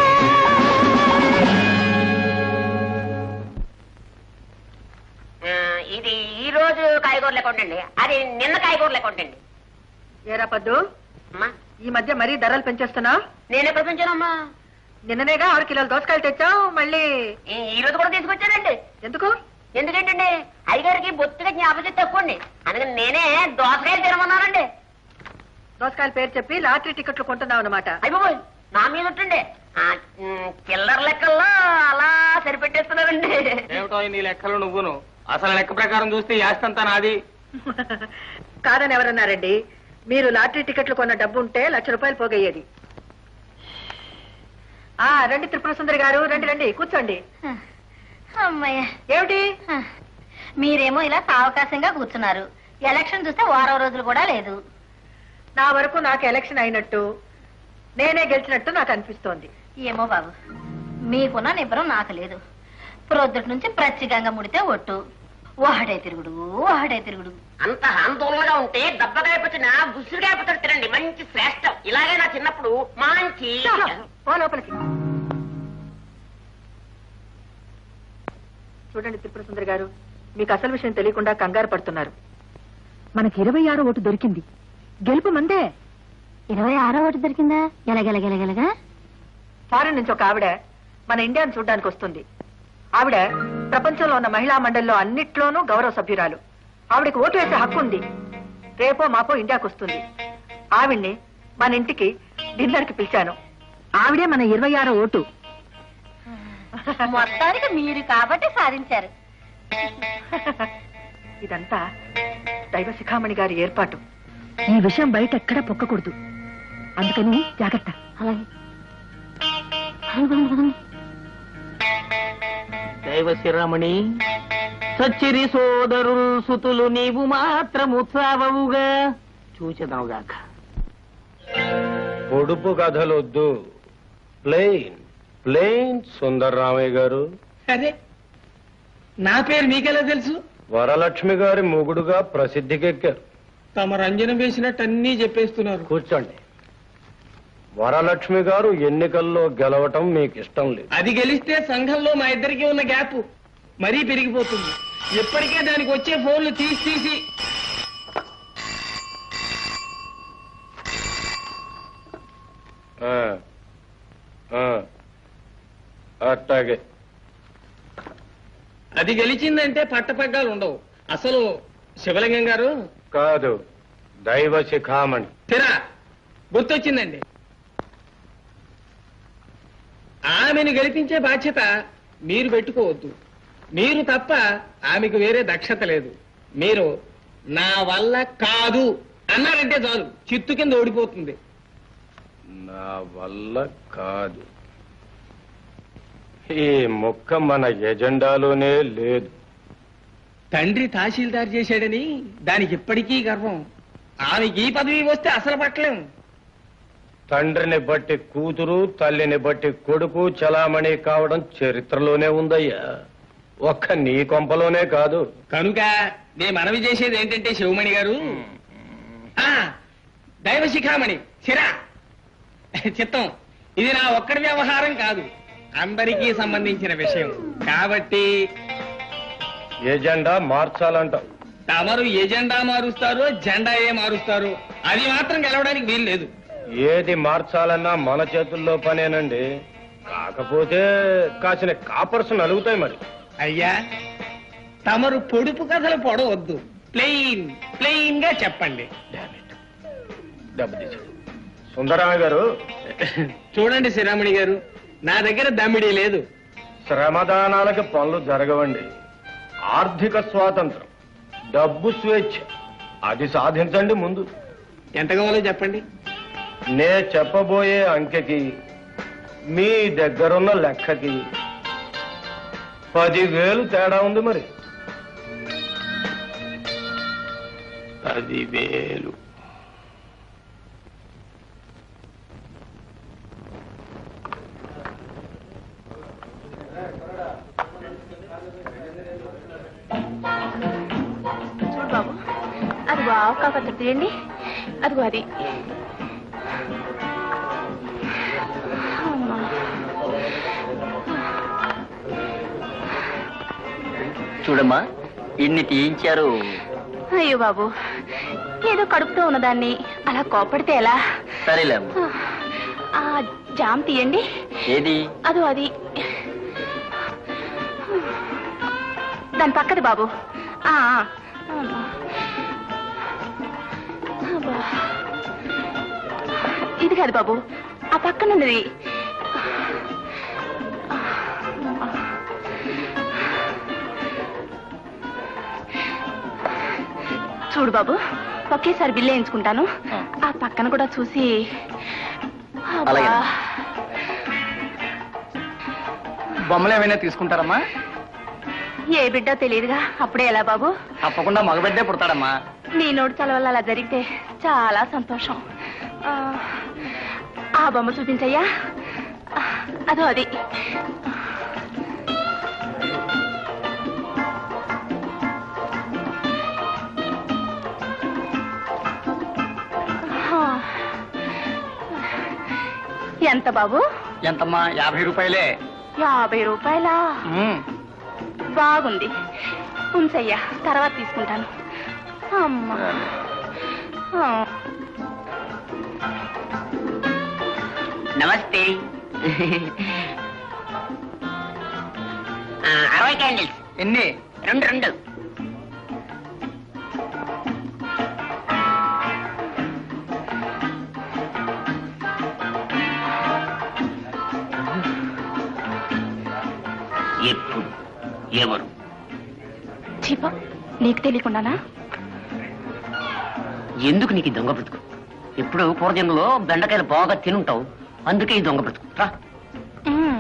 [SPEAKER 7] ఆ, ఇది ఈ రోజు కాయగూరల అకౌంట్ అండి అది నిన్న కాయగూరల అకౌంట్ అండి
[SPEAKER 3] ఏరా పద్దు
[SPEAKER 7] అమ్మా
[SPEAKER 3] ఈ మధ్య మరీ ధరలు పెంచేస్తున్నా
[SPEAKER 7] నేను ఎప్పుడు పెంచానమ్మా
[SPEAKER 3] నిన్ననేగా ఆరు కిలోలు దోసకాయలు తెచ్చావు మళ్ళీ
[SPEAKER 7] ఈ- ఈ రోజు కూడా తీసుకొచ్చానండి
[SPEAKER 3] ఎందుకు
[SPEAKER 7] ఎందుకంటండి అయ్యగారికి బొత్తిగా జ్ఞాపకం తక్కువండి అందుకని నేనే దోసకాయలు తినమన్నానండి
[SPEAKER 3] దోసకాయల పేరు చెప్పి లాటరీ టికెట్లు కొంటున్నావు అనమాట
[SPEAKER 7] అయిపోయి నా మీద ఉంటుండే ఆ, ఉమ్, చిల్లర లెక్కల్లో అలా సరిపెట్టేస్తున్నారండి
[SPEAKER 8] ఏమిటో నీ లెక్కలు నువ్వును అసలు లెక్క ప్రకారం చూస్తే యాస్తంతా నాది
[SPEAKER 3] కాదని ఎవరన్నారండి మీరు లాటరీ టికెట్లు కొన్న డబ్బు ఉంటే లక్ష రూపాయలు పోగయ్యేది ఆ రండి త్రిపుర సుందరి గారు రండి రండి కూర్చోండి
[SPEAKER 4] అమ్మయ్య
[SPEAKER 3] ఏమిటి
[SPEAKER 4] మీరేమో ఇలా సావకాశంగా కూర్చున్నారు ఎలక్షన్ చూస్తే వారం రోజులు కూడా లేదు
[SPEAKER 3] నా వరకు నాకు ఎలక్షన్ అయినట్టు నేనే గెలిచినట్టు నాకు అనిపిస్తోంది
[SPEAKER 4] ఏమో బాబు మీకున్న నిబ్బరం నాకు లేదు ప్రొద్దుటి నుంచి ప్రత్యేకంగా ముడితే ఒట్టు వాడే తిరుగుడు వాడే తిరుగుడు
[SPEAKER 7] అంత ఆందోళనగా ఉంటే దెబ్బకాయ పచ్చిన బుసురుకాయ పచ్చడి తినండి మంచి శ్రేష్టం ఇలాగే నా చిన్నప్పుడు మంచి
[SPEAKER 3] ఓ లోపలికి చూడండి త్రిపుర సుందరి గారు మీకు అసలు విషయం తెలియకుండా కంగారు పడుతున్నారు మనకి ఇరవై ఆరో ఓటు దొరికింది గెలుపు మందే
[SPEAKER 4] ఇరవై ఆరో ఓటు దొరికిందా ఎలగెలగెలగెలగా
[SPEAKER 3] ఫారెన్ నుంచి ఒక ఆవిడ మన ఇండియాను చూడడానికి వస్తుంది ఆవిడ ప్రపంచంలో ఉన్న మహిళా మండలిలో అన్నిట్లోనూ గౌరవ సభ్యురాలు ఆవిడకి ఓటు వేసే హక్కు ఉంది రేపో మాపో ఇండియాకు వస్తుంది ఆవిడ్ని మన ఇంటికి డిన్నర్ కి పిలిచాను ఆవిడే మన ఇరవై ఆరో ఓటు
[SPEAKER 4] మొత్తానికి మీరు కాబట్టి సాధించారు
[SPEAKER 3] ఇదంతా దైవ శిఖామణి గారి ఏర్పాటు ఈ విషయం బయట ఎక్కడ పొక్కకూడదు అందుకని జాగ్రత్త
[SPEAKER 4] అలాగే అలాగే
[SPEAKER 8] దైవ శిరమణి సచ్చిరి సోదరులు సుతులు నీవు మాత్రం ఉత్సాహవుగా చూచెదావుగాక
[SPEAKER 2] పొడుపు కథలొద్దు ప్లెయిన్ ప్లెయిన్ సుందరరామయ్య గారు
[SPEAKER 8] అదే నా పేరు మీకెలా తెలుసు
[SPEAKER 2] వరలక్ష్మి గారి మొగుడుగా ప్రసిద్ధికెక్కారు
[SPEAKER 8] తమ రంజనం వేసినట్టు అన్నీ చెప్పేస్తున్నారు
[SPEAKER 2] కూర్చోండి వరలక్ష్మి గారు ఎన్నికల్లో గెలవటం మీకు ఇష్టం లేదు
[SPEAKER 8] అది గెలిస్తే సంఘంలో మా ఇద్దరికి ఉన్న గ్యాప్ మరీ పెరిగిపోతుంది ఎప్పటికే దానికి వచ్చే ఫోన్లు తీసి తీసి
[SPEAKER 2] ఆ, ఆ, అట్టాగే
[SPEAKER 8] అది గెలిచిందంటే పట్టపగ్గాలు ఉండవు అసలు శివలింగం గారు
[SPEAKER 2] కాదు దైవ శిఖామణి
[SPEAKER 8] తిరా గుర్తొచ్చిందండి ఆమెను గెలిపించే బాధ్యత మీరు పెట్టుకోవద్దు మీరు తప్ప ఆమెకు వేరే దక్షత లేదు మీరు నా వల్ల కాదు అన్నారంటే చాలు చిత్తు కింద ఓడిపోతుంది
[SPEAKER 2] నా వల్ల కాదు ఈ మొక్క మన ఎజెండాలోనే లేదు
[SPEAKER 8] తండ్రి తహసీల్దార్ చేశాడని దానికి ఇప్పటికీ గర్వం ఆమెకి ఈ పదవి వస్తే అసలు పట్టలేం
[SPEAKER 2] తండ్రిని బట్టి కూతురు తల్లిని బట్టి కొడుకు చలామణి కావడం చరిత్రలోనే ఉందయ్యా ఒక్క నీ కొంపలోనే కాదు
[SPEAKER 8] కనుక నేను మనవి చేసేది ఏంటంటే శివమణి గారు ఆ, దైవ శిఖామణి చిరా చిత్తం ఇది నా ఒక్కడి వ్యవహారం కాదు అందరికీ సంబంధించిన విషయం కాబట్టి
[SPEAKER 2] ఎజెండా మార్చాలంటావు
[SPEAKER 8] తమరు ఎజెండా మారుస్తారో జెండా ఏ మారుస్తారో అది మాత్రం గెలవడానికి వీలు లేదు
[SPEAKER 2] ఏది మార్చాలన్నా మన చేతుల్లో పనేనండి కాకపోతే కాసిన కాపర్స్ నలుగుతాయి మరి
[SPEAKER 8] అయ్యా తమరు పొడుపు కథలు పొడవద్దు ప్లెయిన్ ప్లెయిన్ గా చెప్పండి
[SPEAKER 2] దెబ్బతీశాడు సుందరరామ గారు
[SPEAKER 8] చూడండి శ్రీరామణి గారు నా దగ్గర దమ్మిడి లేదు
[SPEAKER 2] శ్రమదానాలకి పనులు జరగవండి ఆర్థిక స్వాతంత్రం డబ్బు స్వేచ్ఛ అది సాధించండి ముందు
[SPEAKER 8] ఎంత కావాలో చెప్పండి
[SPEAKER 2] నే చెప్పబోయే అంకెకి మీ దగ్గరున్న లెక్కకి పదివేలు తేడా ఉంది మరి పదివేలు
[SPEAKER 4] కాకపోతే తీయండి అదిగో అది అమ్మా.
[SPEAKER 10] చూడమ్మా ఇన్ని తీయించారు
[SPEAKER 4] అయ్యో బాబు ఏదో కడుపుతో ఉన్నదాన్ని అలా కోపడితే ఎలా
[SPEAKER 10] సరేలే
[SPEAKER 4] ఆ జామ్ తీయండి
[SPEAKER 10] ఏది
[SPEAKER 4] అదో అది దాని పక్కది బాబు ఆ, ఆ. అమ్మా. అబ్బా. ఇది కాదు బాబు ఆ పక్కనున్నది చూడు బాబు ఒకేసారి బిల్లు వేయించుకుంటాను ఆ పక్కన కూడా చూసి అబ్బా.
[SPEAKER 10] అలాగే.
[SPEAKER 12] బొమ్మలు ఏమైనా తీసుకుంటారమ్మా
[SPEAKER 4] ఏ బిడ్డో తెలియదుగా అప్పుడే ఎలా బాబు
[SPEAKER 12] తప్పకుండా మగబిడ్డే పుడతాడమ్మా
[SPEAKER 4] నీ నోటి చలవల్ల అలా జరిగితే చాలా సంతోషం ఆ, ఆ బొమ్మ చూపించయ్యా ఆ, అదో అది ఆ. ఎంత బాబు
[SPEAKER 12] ఎంతమ్మా యాభై రూపాయలే
[SPEAKER 4] యాభై రూపాయలా
[SPEAKER 12] మ్మ్.
[SPEAKER 4] బాగుంది ఉంచయ్యా తర్వాత తీసుకుంటాను అమ్మా ఆ.
[SPEAKER 7] నమస్తే ఆ, అరవై క్యాండిల్స్
[SPEAKER 12] ఎన్ని
[SPEAKER 7] రెండు రెండు ఎప్పుడు ఎవరు
[SPEAKER 4] చీప నీకు తెలియకుండానా
[SPEAKER 7] ఎందుకు నీకు ఈ దొంగ బ్రతుకు ఇప్పుడు పూర్వజన్మలో బెండకాయలు బాగా తినుంటావు అందుకే ఈ దొంగ బ్రతుకు రా
[SPEAKER 4] మ్మ్.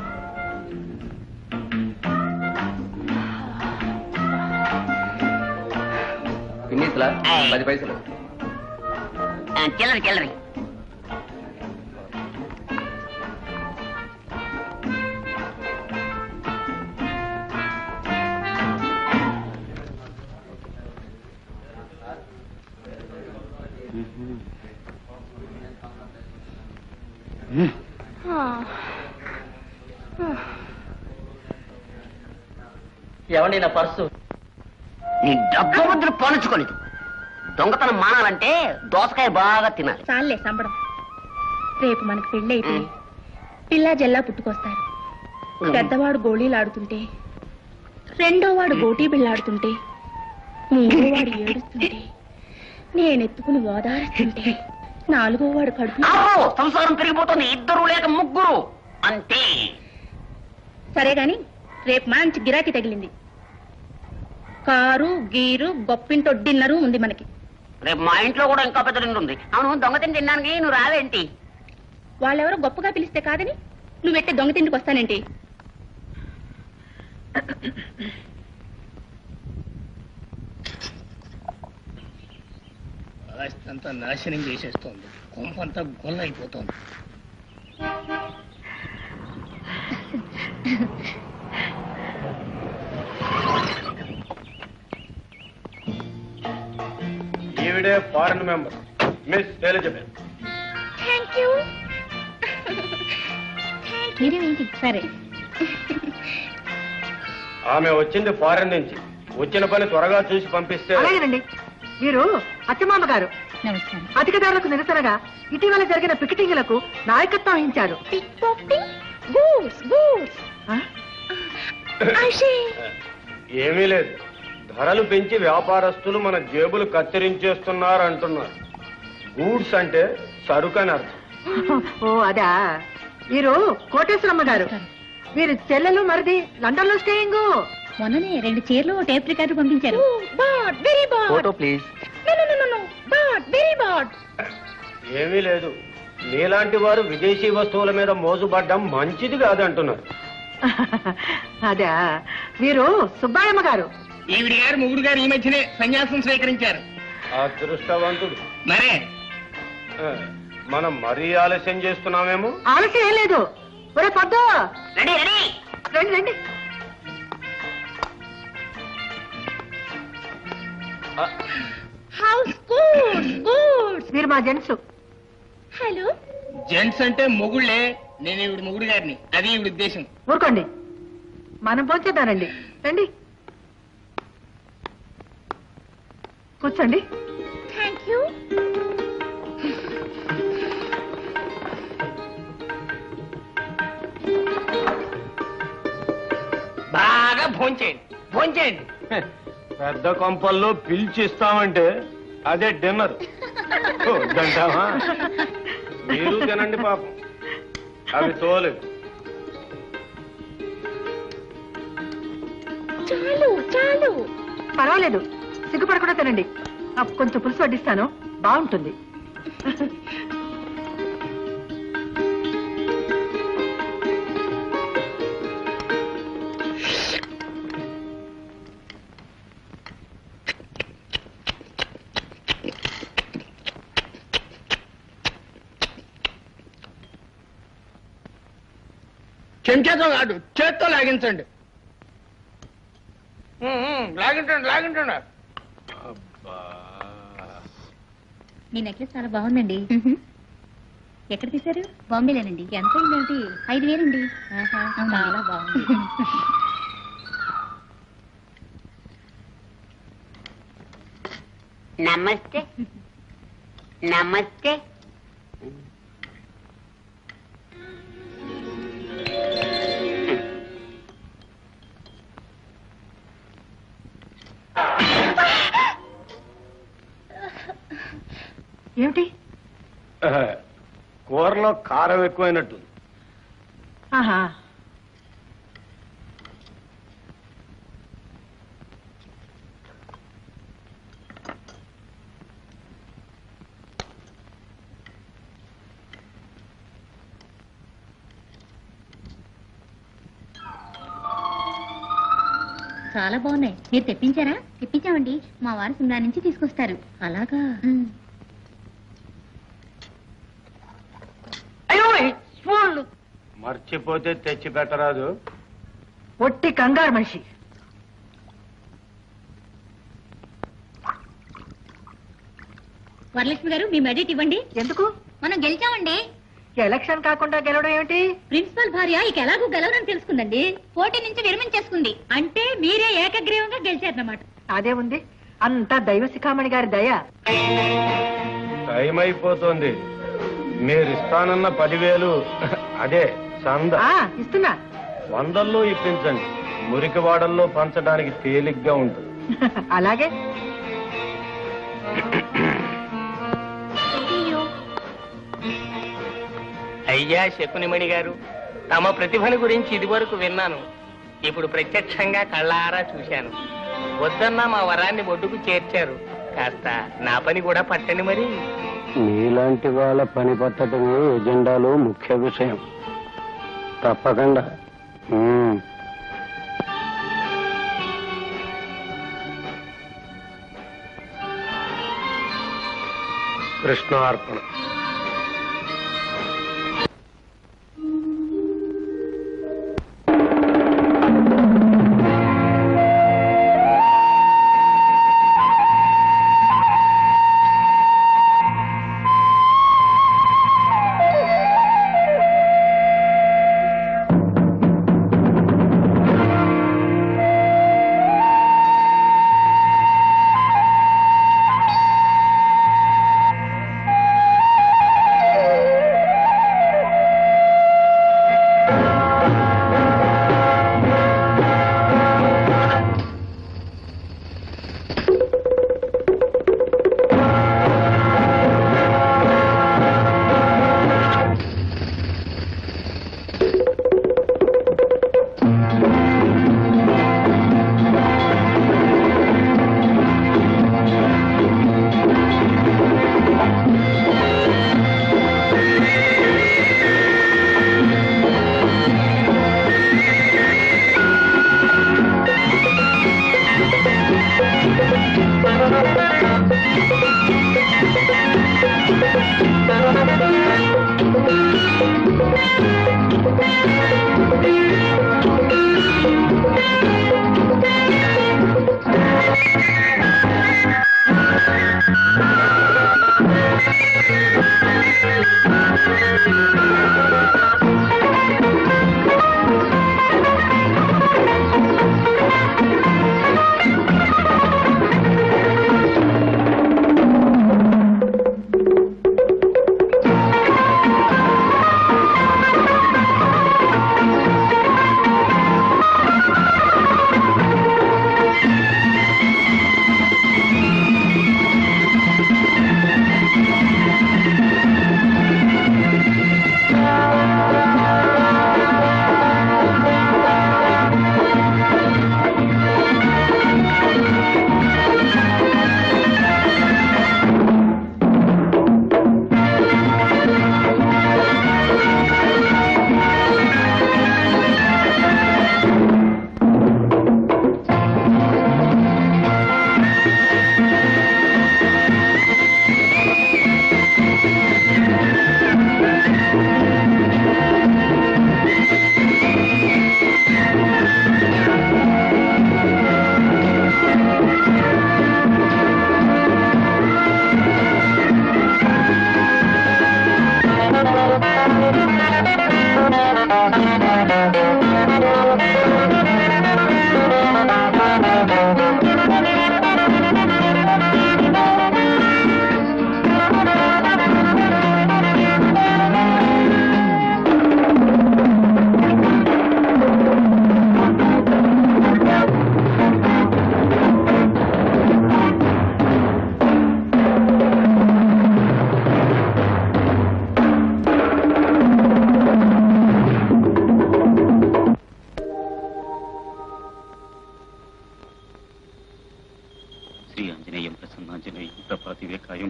[SPEAKER 10] పిన్నీసులా పది పైసలు
[SPEAKER 7] ఆ, చిల్లరి చిల్లరి
[SPEAKER 4] ఆ. ఆ.
[SPEAKER 10] ఏమండి నా పర్సు
[SPEAKER 7] నీ డబ్బు ముద్ర పోనించుకోలేదు దొంగతనం మానాలంటే దోసకాయ బాగా తినాలి
[SPEAKER 4] చాలే సంబడం రేపు మనకు పెళ్ళి అయిపోయి పిల్ల జల్లా పుట్టుకొస్తారు పెద్దవాడు గోళీలాడుతుంటే రెండో వాడు గోటీ బిళ్ళాడుతుంటే మూడో వాడు ఏడుస్తుంటే నేనెత్తుకుని ఓదారుస్తుంటే నాలుగో వాడు కడుపు
[SPEAKER 7] అబ్బో, సంసారం పెరిగిపోతుంది ఇద్దరు లేక ముగ్గురు అంతే
[SPEAKER 4] సరే గాని రేపు మంచి గిరాకీ తగిలింది కారు గీరు గొప్పింటో డిన్నరు ఉంది మనకి
[SPEAKER 7] రేపు మా ఇంట్లో కూడా ఇంకా పెద్ద నిండు ఉంది అవును దొంగతిని తినడానికి నువ్వు రావేంటి
[SPEAKER 4] వాళ్ళెవరో గొప్పగా పిలిస్తే కాదని నువ్వెట్టే దొంగ తిండికి వస్తానేంటి
[SPEAKER 8] అంతా నాశనం చేసేస్తోంది కొంపంతా గొల్ల అయిపోతోంది
[SPEAKER 2] ఈవిడే foreign member miss Elizabeth
[SPEAKER 4] thank you మీరేమేంటి సరే
[SPEAKER 2] ఆమె వచ్చింది ఫారెన్ నుంచి వచ్చిన పని త్వరగా చూసి పంపిస్తే
[SPEAKER 3] అలాగేనండి మీరు అచ్చమామ గారు
[SPEAKER 4] నమస్కారం
[SPEAKER 3] అధికదారులకు నిరసనగా ఇటీవల జరిగిన పికెటింగ్లకు నాయకత్వం వహించారు ఆ?
[SPEAKER 2] ఏమీ లేదు ధరలు పెంచి వ్యాపారస్తులు మన జేబులు కత్తిరించేస్తున్నారు అంటున్నారు గూడ్స్ అంటే సరుకు అని అర్థం
[SPEAKER 3] ఓ అదా వీరు కోటేశ్వరమ్మ గారు వీరు చెల్లెలు మరిది లండన్ లో స్టేయింగ్
[SPEAKER 4] మొన్ననే రెండు చీరలు టేప్ రికార్డు పంపించారు very
[SPEAKER 10] photo please
[SPEAKER 4] very bad
[SPEAKER 2] ఏమీ లేదు నీలాంటి వారు విదేశీ వస్తువుల మీద మోజుపడ్డం మంచిది కాదు అంటున్నారు
[SPEAKER 3] అదా వీరు సుబ్బాయమ్మ గారు
[SPEAKER 8] ఈవిడి గారు ముగుడు గారు ఈ మధ్యనే సన్యాసం స్వీకరించారు
[SPEAKER 2] అదృష్టవంతుడు
[SPEAKER 8] మరే
[SPEAKER 2] ఆ, మనం మరీ ఆలస్యం చేస్తున్నామేమో
[SPEAKER 3] ఆలస్యం ఏం లేదు ఒరే పొద్దు
[SPEAKER 7] రెడీ రెడీ
[SPEAKER 3] రండి రండి
[SPEAKER 2] ఆ,
[SPEAKER 4] హౌస్ గుడ్ గుడ్
[SPEAKER 3] మీరు మా జెంట్స్
[SPEAKER 4] హలో
[SPEAKER 8] జెంట్స్ అంటే మొగుళ్ళే నేను ఇవిడ మొగుడు గారిని అది ఇవిడ ఉద్దేశం
[SPEAKER 3] ఊరుకోండి మనం పోంచేద్దానండి రండి కూర్చోండి
[SPEAKER 4] థ్యాంక్ యూ
[SPEAKER 8] బాగా భోంచేయండి భోంచేయండి
[SPEAKER 2] పెద్ద కొంపల్లో పిలిచిస్తామంటే అదే డిన్నర్ వద్దంటావా మీరు తినండి పాపం అవి తోలేదు
[SPEAKER 4] చాలు చాలు
[SPEAKER 3] పర్వాలేదు సిగ్గుపడకుండా తినండి ఆ, కొంచెం పులుసు వడ్డిస్తాను బాగుంటుంది
[SPEAKER 8] చెంచాతో కాదు చేత్తో లాగించండి ఉమ్, ఉమ్, లాగించండి లాగించండి
[SPEAKER 4] మీ నెక్లెస్ చాలా బాగుందండి ఎక్కడ తీశారు బాంబేలేనండి ఎంత అయిందేంటి ఐదు వేలండి చాలా బాగుంది
[SPEAKER 7] నమస్తే నమస్తే
[SPEAKER 3] ఏమిటి
[SPEAKER 2] కూరలో కారం ఎక్కువైనట్టు
[SPEAKER 3] ఆహా
[SPEAKER 4] చాలా బాగున్నాయి మీరు తెప్పించారా తెప్పించామండి మా వారు సిమ్లా నుంచి తీసుకొస్తారు అలాగా
[SPEAKER 3] అయ్యో స్పూన్లు
[SPEAKER 2] మర్చిపోతే తెచ్చి పెట్టరాదు
[SPEAKER 3] ఒట్టి కంగారు మనిషి
[SPEAKER 4] వరలక్ష్మి గారు మీ మెడిట్ ఇవ్వండి
[SPEAKER 3] ఎందుకు
[SPEAKER 4] మనం గెలిచామండి
[SPEAKER 3] ఎలక్షన్ కాకుండా గెలవడం ఏమిటి
[SPEAKER 4] ప్రిన్సిపల్ భార్య ఇక ఎలాగూ గెలవనని తెలుసుకుందండి పోటీ నుంచి విరమించేసుకుంది అంటే మీరే ఏకగ్రీవంగా గెలిచారన్నమాట
[SPEAKER 3] అదే ఉంది అంతా దైవ శిఖామణి గారి దయ
[SPEAKER 2] టైం అయిపోతుంది మీరు ఇస్తానన్న పదివేలు అదే సంద
[SPEAKER 3] ఆ, ఇస్తున్నా
[SPEAKER 2] వందల్లో ఇప్పించండి మురికివాడల్లో పంచడానికి తేలిగ్గా ఉంటుంది
[SPEAKER 3] అలాగే
[SPEAKER 8] అయ్యా శకునిమణి గారు తమ ప్రతిభను గురించి ఇదివరకు విన్నాను ఇప్పుడు ప్రత్యక్షంగా కళ్ళారా చూశాను వద్దన్నా మా వరాన్ని ఒడ్డుకు చేర్చారు కాస్త నా పని కూడా పట్టండి మరి
[SPEAKER 15] మీలాంటి వాళ్ళ పని పట్టడమే ఎజెండాలో ముఖ్య విషయం తప్పకుండా ఉమ్.
[SPEAKER 2] కృష్ణార్పణ
[SPEAKER 14] ఆ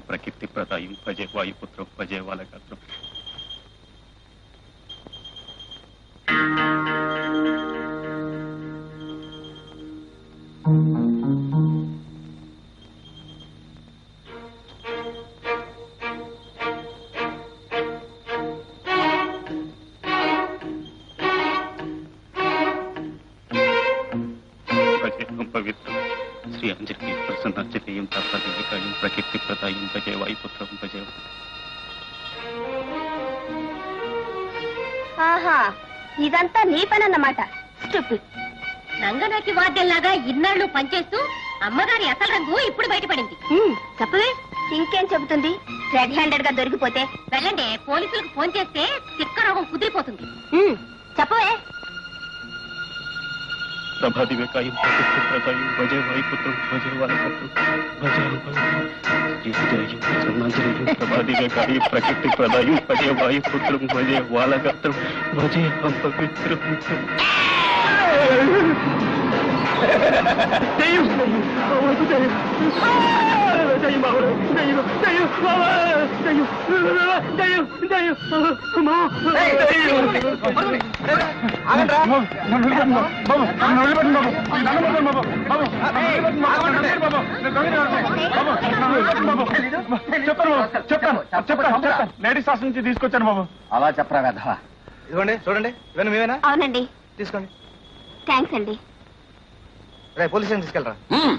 [SPEAKER 16] ప్రకీర్తి ప్రదాయం భజే వాయుపుత్రం భజే వాలగాత్రం భజేహం పవిత్రం శ్రీ అంజలి ప్రసన్నాంజనేయం తత్పదేవికాయం ప్రకీర్తి ప్రదాయం భజే వాయుపుత్రం భజే
[SPEAKER 14] ఆహా ఇదంతా నీ పని అన్నమాట స్టూపిడ్
[SPEAKER 4] నంగనాకి వాద్యంలాగా ఇన్నాళ్ళు పనిచేస్తూ అమ్మగారి అసలు రంగు ఇప్పుడు బయటపడింది
[SPEAKER 14] చెప్పవే ఇంకేం చెబుతుంది రెడ్ హ్యాండెడ్ గా దొరికిపోతే
[SPEAKER 4] వెళ్ళండి పోలీసులకు ఫోన్ చేస్తే తిక్క రోగం కుదిరిపోతుంది
[SPEAKER 14] ఉమ్, చెప్పవే
[SPEAKER 16] ప్రభాదివేకాయం ప్రకీర్తి ప్రదాయం భజే వాయుపుత్రం భజే వాలగాత్రం భజే శ్రీ ప్రసన్నాంజనేయం ప్రభాదివేకాయం ప్రకీర్తి ప్రదాయం భజే వాయుపుత్రం భజే వాలగాత్రం భజే పవిత్రం
[SPEAKER 9] చెప్తాను చెప్తాను చెప్తాను చెప్తాను లేడీస్ హాస్టల్ నుంచి తీసుకొచ్చాను బాబు
[SPEAKER 5] అలా చెప్పరా వెధవా
[SPEAKER 9] ఇదిగోండి చూడండి ఇవన్నీ మేమేనా
[SPEAKER 14] అవునండి
[SPEAKER 9] తీసుకోండి
[SPEAKER 14] థ్యాంక్స్ అండి
[SPEAKER 9] రే పోలీస్ స్టేషన్ తీసుకెళ్ళరా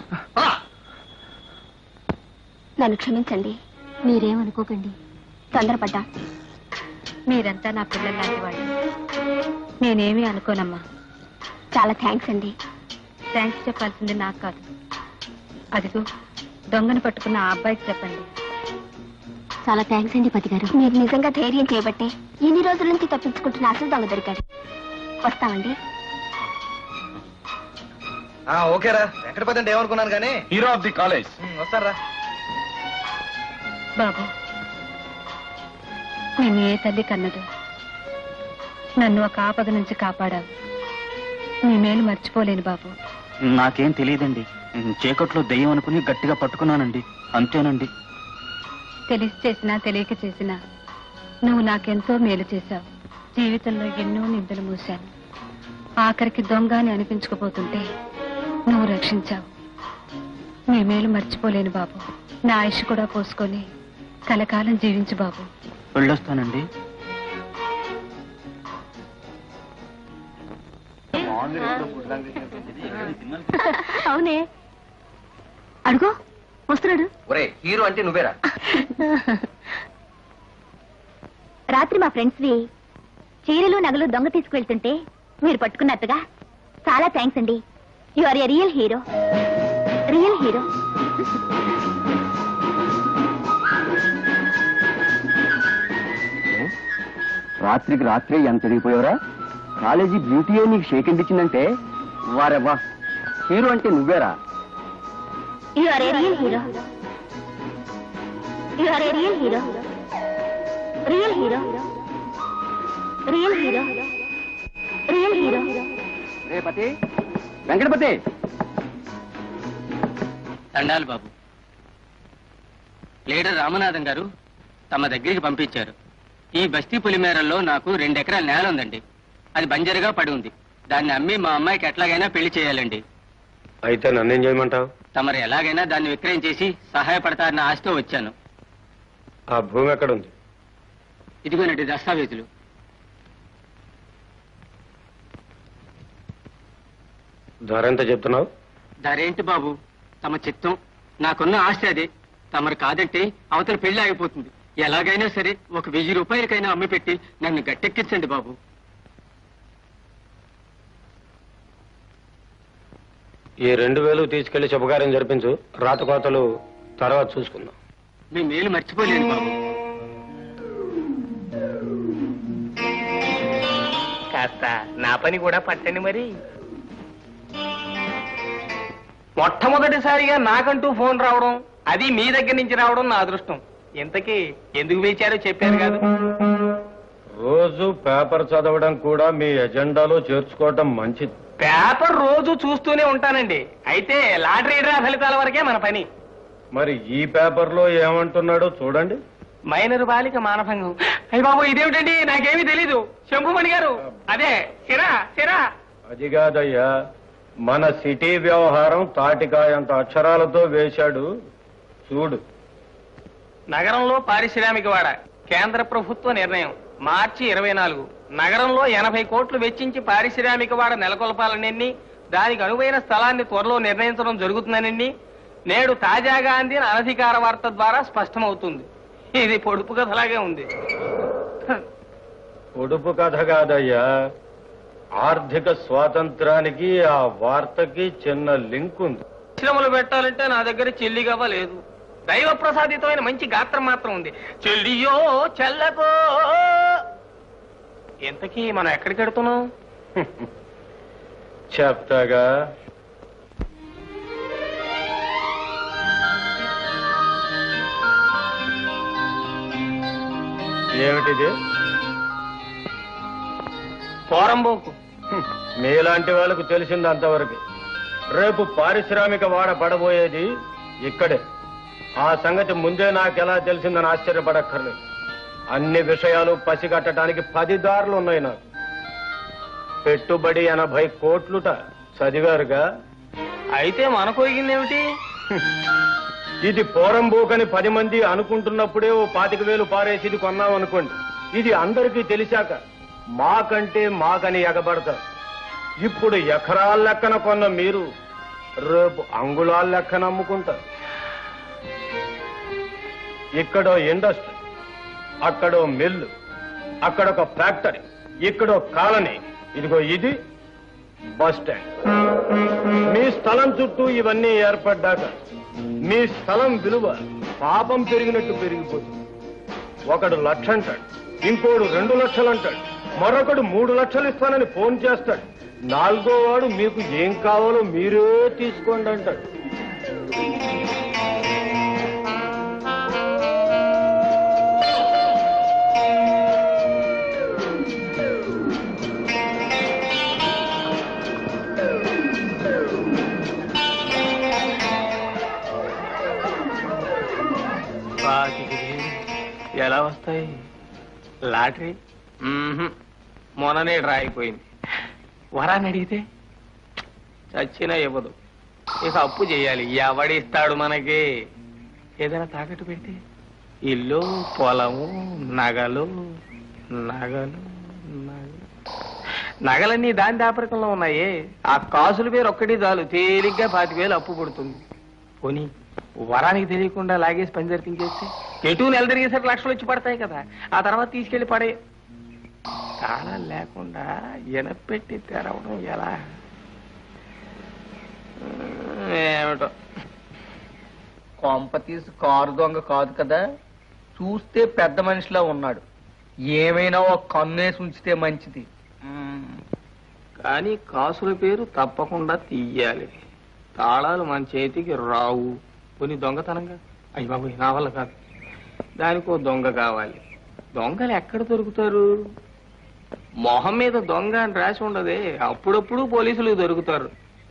[SPEAKER 14] నన్ను క్షమించండి మీరేమనుకోకండి తొందరపడ్డా
[SPEAKER 1] మీరంతా నా పిల్లల లాంటి వాళ్ళు నేనేమీ అనుకోనమ్మా
[SPEAKER 14] చాలా థ్యాంక్స్ అండి
[SPEAKER 1] థ్యాంక్స్ చెప్పాల్సింది నాకు కాదు అదిగో దొంగను పట్టుకున్న ఆ అబ్బాయికి చెప్పండి
[SPEAKER 14] చాలా థ్యాంక్స్ అండి పతి గారు మీరు నిజంగా ధైర్యం చేయబట్టే ఇన్ని రోజుల నుంచి తప్పించుకుంటున్న అసలు దొంగ దొరికాడు వస్తామండి
[SPEAKER 9] ఆ, ఓకేరా వెంకటపతి అంటే ఏమనుకున్నాను కానీ
[SPEAKER 6] హీరో ఆఫ్ ది కాలేజ్
[SPEAKER 9] వస్తారా
[SPEAKER 1] బాబు నేను ఏ తల్లి కన్నదు నన్ను ఒక ఆపద నుంచి కాపాడావు నీ మేలు మర్చిపోలేను బాబు
[SPEAKER 12] నాకేం తెలియదండి చీకట్లో దెయ్యం అనుకుని గట్టిగా పట్టుకున్నానండి అంతేనండి
[SPEAKER 1] తెలిసి చేసినా తెలియక చేసినా నువ్వు నాకెంతో మేలు చేశావు జీవితంలో ఎన్నో నిందలు మూశాను ఆఖరికి దొంగ అని అనిపించుకుపోతుంటే నువ్వు రక్షించావు నీ మేలు మర్చిపోలేను బాబు నా ఆయుష్ కూడా పోసుకొని కలకాలం జీవించు బాబు
[SPEAKER 12] వెళ్ళొస్తానండి
[SPEAKER 14] అవునే అడుగో వస్తున్నాడు
[SPEAKER 10] ఒరే హీరో అంటే నువ్వేరా
[SPEAKER 14] రాత్రి మా ఫ్రెండ్స్ వి చీరలు నగలు దొంగ తీసుకువెళ్తుంటే మీరు పట్టుకున్నట్టుగా చాలా థ్యాంక్స్ అండి you are a real hero real hero
[SPEAKER 11] రాత్రికి రాత్రి ఎంత ఎదిగిపోయావరా కాలేజీ బ్యూటీయే నీకు షేక్ ఇచ్చిందంటే వారెవ్వా హీరో అంటే నువ్వేరా
[SPEAKER 14] you are a real hero you are a real hero real hero real hero real hero
[SPEAKER 11] రేపతి వెంకటపతి
[SPEAKER 10] దండాలు బాబు లీడర్ రామనాథం గారు తమ దగ్గరికి పంపించారు ఈ బస్తీ పులిమేరల్లో నాకు రెండు ఎకరాల నేల ఉందండి అది బంజరుగా పడి ఉంది దాన్ని అమ్మి మా అమ్మాయికి ఎట్లాగైనా పెళ్లి చేయాలండి
[SPEAKER 2] అయితే నన్నేం చేయమంటావు
[SPEAKER 10] తమరు ఎలాగైనా దాన్ని విక్రయం చేసి సహాయపడతారన్న ఆశతో వచ్చాను
[SPEAKER 2] ఆ భూమి ఎక్కడుంది
[SPEAKER 10] ఇదిగోనండి దస్తావేజులు
[SPEAKER 2] ధర ఎంత చెప్తున్నావు
[SPEAKER 10] ధరేంటి బాబు తమ చిత్తం నాకున్న ఆశ అదే తమరు కాదంటే అవతల పెళ్లి ఆగిపోతుంది ఎలాగైనా సరే ఒక వెయ్యి రూపాయలకైనా అమ్మి పెట్టి నన్ను గట్టెక్కించండి బాబు
[SPEAKER 2] ఈ రెండు వేలు తీసుకెళ్లి శుభకార్యం జరిపించు రాత కోతలు తర్వాత చూసుకుందాం
[SPEAKER 10] మీ మేలు మర్చిపోలేను బాబు
[SPEAKER 8] కాస్త నా పని కూడా పట్టండి మరి మొట్టమొదటిసారిగా నాకంటూ ఫోన్ రావడం అది మీ దగ్గర నుంచి రావడం నా అదృష్టం ఇంతకీ ఎందుకు పిలిచారో చెప్పారు కాదు
[SPEAKER 2] రోజు పేపర్ చదవడం కూడా మీ ఎజెండాలో చేర్చుకోవటం మంచిది
[SPEAKER 8] పేపర్ రోజు చూస్తూనే ఉంటానండి అయితే లాటరీ డ్రా ఫలితాల వరకే మన పని
[SPEAKER 2] మరి ఈ పేపర్లో ఏమంటున్నాడో చూడండి
[SPEAKER 10] మైనరు బాలిక మానభంగం అయ్య బాబు ఇదేమిటండి నాకేమీ తెలీదు శంభుమణి గారు అదే సిరా సిరా
[SPEAKER 2] అది కాదయ్యా మన సిటీ వ్యవహారం తాటికాయంత అక్షరాలతో వేశాడు చూడు
[SPEAKER 10] నగరంలో పారిశ్రామికవాడ కేంద్ర ప్రభుత్వ నిర్ణయం మార్చి ఇరవై నాలుగు నగరంలో ఎనభై కోట్లు వెచ్చించి పారిశ్రామికవాడ నెలకొల్పాలనని దానికి అనువైన స్థలాన్ని త్వరలో నిర్ణయించడం జరుగుతుందనండి నేడు తాజాగా అందిన అనధికార వార్త ద్వారా స్పష్టమవుతుంది ఇది పొడుపు కథలాగే ఉంది
[SPEAKER 2] పొడుపు కథ కాదయ్యా ఆర్థిక స్వాతంత్రానికి ఆ వార్తకి చిన్న లింక్ ఉంది
[SPEAKER 10] పరిశ్రమలు పెట్టాలంటే నా దగ్గర చెల్లిగవ్వ లేదు దైవ ప్రసాదితమైన మంచి గాత్రం మాత్రం ఉంది చెల్లియో చెల్లకో ఎంతకీ మనం ఎక్కడికి వెడుతున్నాం
[SPEAKER 2] చెప్తాగా ఏమిటిది
[SPEAKER 10] పోరంబోకు
[SPEAKER 2] మీలాంటి వాళ్ళకు తెలిసింది అంతవరకు రేపు పారిశ్రామిక వాడ పడబోయేది ఇక్కడే ఆ సంగతి ముందే నాకెలా తెలిసిందని ఆశ్చర్యపడక్కర్లేదు అన్ని విషయాలు పసిగట్టడానికి పది దారులు ఉన్నాయి నాకు పెట్టుబడి ఎనభై కోట్లుట చదివారుగా
[SPEAKER 10] అయితే మనకు ఏమిటి
[SPEAKER 2] ఇది పోరం బోకని పది మంది అనుకుంటున్నప్పుడే ఓ పాతిక వేలు పారేసి ఇది కొన్నాం అనుకోండి ఇది అందరికీ తెలిసాక మాకంటే మాకని ఎగబడతారు ఇప్పుడు ఎకరాల లెక్కన కొన్న మీరు రేపు అంగుళాల లెక్కన అమ్ముకుంటారు ఇక్కడో ఇండస్ట్రీ అక్కడో మిల్లు అక్కడొక ఫ్యాక్టరీ ఇక్కడో కాలనీ ఇదిగో ఇది బస్ స్టాండ్ మీ స్థలం చుట్టూ ఇవన్నీ ఏర్పడ్డాక మీ స్థలం విలువ పాపం పెరిగినట్టు పెరిగిపోతుంది ఒకడు లక్ష అంటాడు ఇంకోడు రెండు లక్షలు అంటాడు మరొకడు మూడు లక్షలు ఇస్తానని ఫోన్ చేస్తాడు నాలుగో వాడు మీకు ఏం కావాలో మీరే తీసుకోండి అంటాడు
[SPEAKER 10] పాతిక వేలు. ఎలా వస్తాయి లాటరీ మ్మ్హ్మ్. మొన్ననే డ్రా అయిపోయింది వరాన్ని అడిగితే చచ్చినా ఇవ్వదు ఇక అప్పు చేయాలి ఎవడిస్తాడు మనకి ఏదైనా తాకట్టు పెడితే ఇల్లు పొలము నగలు నగలు నగలు నగలన్నీ దాని దాపరికంలో ఉన్నాయే ఆ కాసుల పేరు ఒక్కటి చాలు తేలిగ్గా పాతిక వేలు అప్పు పుడుతుంది పోనీ వరానికి తెలియకుండా లాగేసి పని జరిపించేస్తే ఎటు నెల తిరిగేసరికి లక్షలు వచ్చి పడతాయి కదా ఆ తర్వాత తీసుకెళ్లి పడే తాళాలు లేకుండా ఎనపెట్టి తెరవడం ఎలా ఉమ్, ఏమిటో
[SPEAKER 17] కొంప తీసి కారు దొంగ కాదు కదా చూస్తే పెద్ద మనిషిలా ఉన్నాడు ఏమైనా ఒక కన్నేసి ఉంచితే మంచిది
[SPEAKER 10] కానీ కాసుల పేరు తప్పకుండా తీయాలి తాళాలు మన చేతికి రావు కొన్ని దొంగతనంగా అయ్యి బాబు నా వల్ల కాదు దానికో దొంగ కావాలి దొంగలు ఎక్కడ దొరుకుతారు మొహం మీద దొంగ అని రాసి ఉండదే అప్పుడప్పుడు పోలీసులు దొరుకుతారు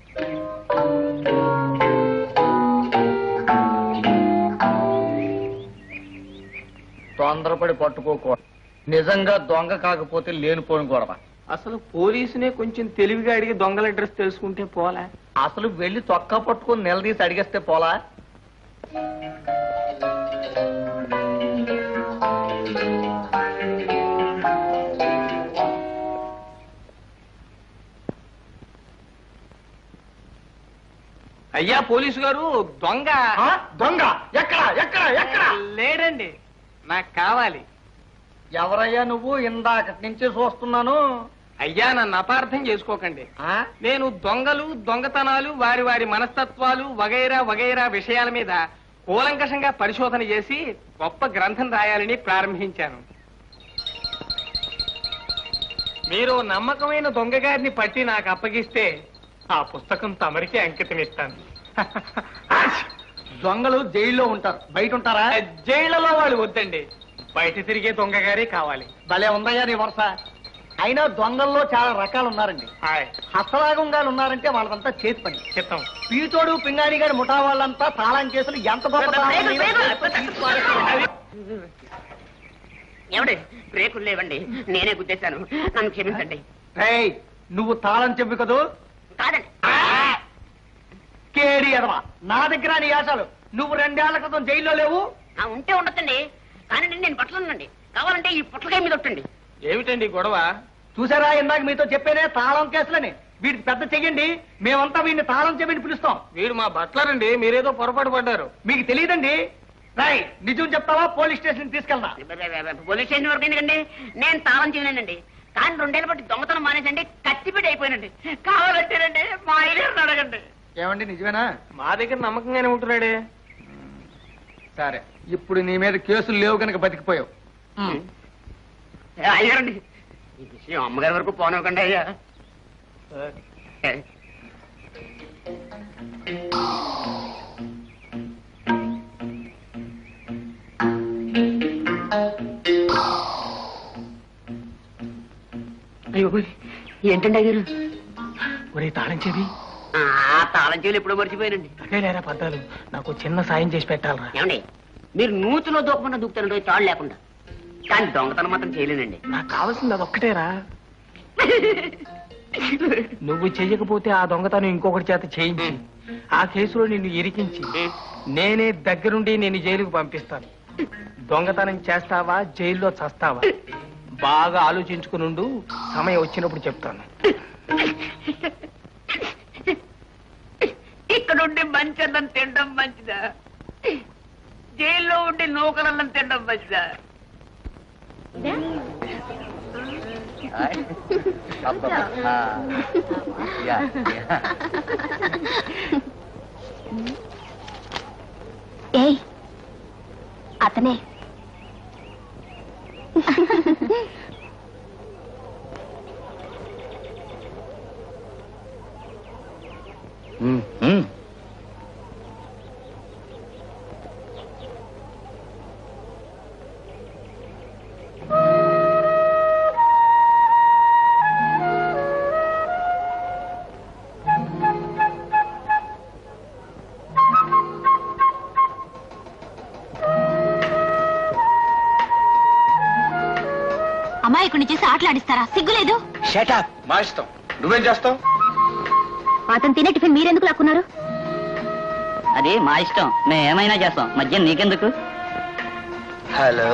[SPEAKER 17] తొందరపడి పట్టుకోకూడదు నిజంగా దొంగ కాకపోతే లేనిపోని గొడవ
[SPEAKER 10] అసలు పోలీసునే కొంచెం తెలివిగా అడిగి దొంగల అడ్రస్ తెలుసుకుంటే పోలే
[SPEAKER 17] అసలు వెళ్ళి తొక్క పట్టుకొని నిలదీసి అడిగేస్తే పోలా
[SPEAKER 10] అయ్యా పోలీసు గారు దొంగ
[SPEAKER 17] దొంగ ఎక్కడ ఎక్కడ ఎక్కడ
[SPEAKER 10] లేడండి నాకు కావాలి
[SPEAKER 17] ఎవరయ్యా నువ్వు ఇందాక నుంచి చూస్తున్నాను
[SPEAKER 10] అయ్యా నన్ను అపార్థం చేసుకోకండి నేను దొంగలు దొంగతనాలు వారి వారి మనస్తత్వాలు వగైరా వగైరా విషయాల మీద కూలంకషంగా పరిశోధన చేసి గొప్ప గ్రంథం రాయాలని ప్రారంభించాను మీరు నమ్మకమైన దొంగ గారిని పట్టి నాకు అప్పగిస్తే ఆ పుస్తకం తమరికి అంకితం ఇస్తాను
[SPEAKER 17] దొంగలు జైల్లో ఉంటారు బయట ఉంటారా
[SPEAKER 10] జైళ్లలో వాళ్ళు వద్దండి బయట తిరిగే దొంగ గారే కావాలి
[SPEAKER 17] భలే ఉందయ్యా నీ వరుస
[SPEAKER 8] అయినా దొంగల్లో చాలా రకాలు ఉన్నారండి హస్తలాగంగా ఉన్నారంటే వాళ్ళదంతా చేతి పని
[SPEAKER 10] చెప్తాం
[SPEAKER 8] పీతోడు పింగాణి గారి ముఠా వాళ్ళంతా తాళం కేసులు ఎంత గొప్ప తాళం
[SPEAKER 7] ఏమండి బ్రేకులు లేవండి నేనే గుద్దేశాను నన్ను క్షమించండి
[SPEAKER 8] రేయ్, నువ్వు తాళం చెప్పు కదూ
[SPEAKER 7] కాదండి
[SPEAKER 8] కేడి ఎదవా నా దగ్గర నీ యాసాలు నువ్వు రెండేళ్ల క్రితం జైల్లో లేవు
[SPEAKER 7] ఆ, ఉంటే ఉండొచ్చండి కానీ నేను పట్లనండి కావాలంటే ఈ పుట్లకాయ మీద ఒట్టండి
[SPEAKER 10] ఏమిటండి గొడవ
[SPEAKER 8] చూసారా ఇందాక మీతో చెప్పేనే తాళం కేసులని వీటికి పెద్ద చెయ్యండి మేమంతా వీడిని తాళం చెవిని పిలుస్తాం
[SPEAKER 10] వీడు మా బట్లరండి మీరేదో పొరపాటు పడ్డారు
[SPEAKER 8] మీకు తెలియదండి రాయ్ నిజం చెప్తావా పోలీస్ స్టేషన్ తీసుకెళ్దా
[SPEAKER 7] పోలీస్ స్టేషన్ వరకు ఎందుకండి నేను తాళం చేయనండి కానీ రెండేళ్ళు బట్టి దొంగతనం మానేసండి కత్తిపెట్టి అయిపోయినండి కావాలంటేనండి మా ఐదేళ్ళు అడగండి
[SPEAKER 8] ఏమండి నిజమేనా
[SPEAKER 10] మా దగ్గర నమ్మకంగానే ఉంటున్నాడే
[SPEAKER 8] సరే ఇప్పుడు నీ మీద కేసులు లేవు కనుక బతికిపోయావు
[SPEAKER 7] అయ్యారండి ఈ విషయం అమ్మగారి వరకు పోనవకండి అయ్యా అయ్యో ఏంటండి అయ్యారు
[SPEAKER 10] ఒరే తాళం చెవి
[SPEAKER 7] ఆ తాళం చెవులు ఎప్పుడో మర్చిపోయానండి
[SPEAKER 10] లేరా పద్దాలు నాకు చిన్న సాయం చేసి పెట్టాలరా
[SPEAKER 7] ఏమండి మీరు నూతులో దూకకుండా దూకుతారండి తాళ్ళు లేకుండా కానీ దొంగతనం మాత్రం చేయలేనండి
[SPEAKER 10] నాకు కావాల్సింది అదొక్కటేరా నువ్వు చెయ్యకపోతే ఆ దొంగతనం ఇంకొకటి చేత చేయించి ఆ కేసులో నిన్ను ఇరికించి నేనే దగ్గరుండి నేను జైలుకు పంపిస్తాను దొంగతనం చేస్తావా జైల్లో చస్తావా బాగా ఆలోచించుకునుండు సమయం వచ్చినప్పుడు చెప్తాను
[SPEAKER 7] ఇక్కడ ఉండి మంచి అన్నం తినడం మంచిదా జైల్లో ఉండి నూకలన్నం తినడం మంచిదా
[SPEAKER 14] ఏయ్ అతనే అమాయకుడిని చేసి ఆటలాడిస్తారా సిగ్గులేదు
[SPEAKER 9] షటప్ మా ఇష్టం నువ్వేం చేస్తావు
[SPEAKER 14] అతను తినే టిఫిన్ మీరెందుకు లాక్కున్నారు
[SPEAKER 18] అది మా ఇష్టం మేము ఏమైనా చేస్తాం మధ్య నీకెందుకు
[SPEAKER 9] హలో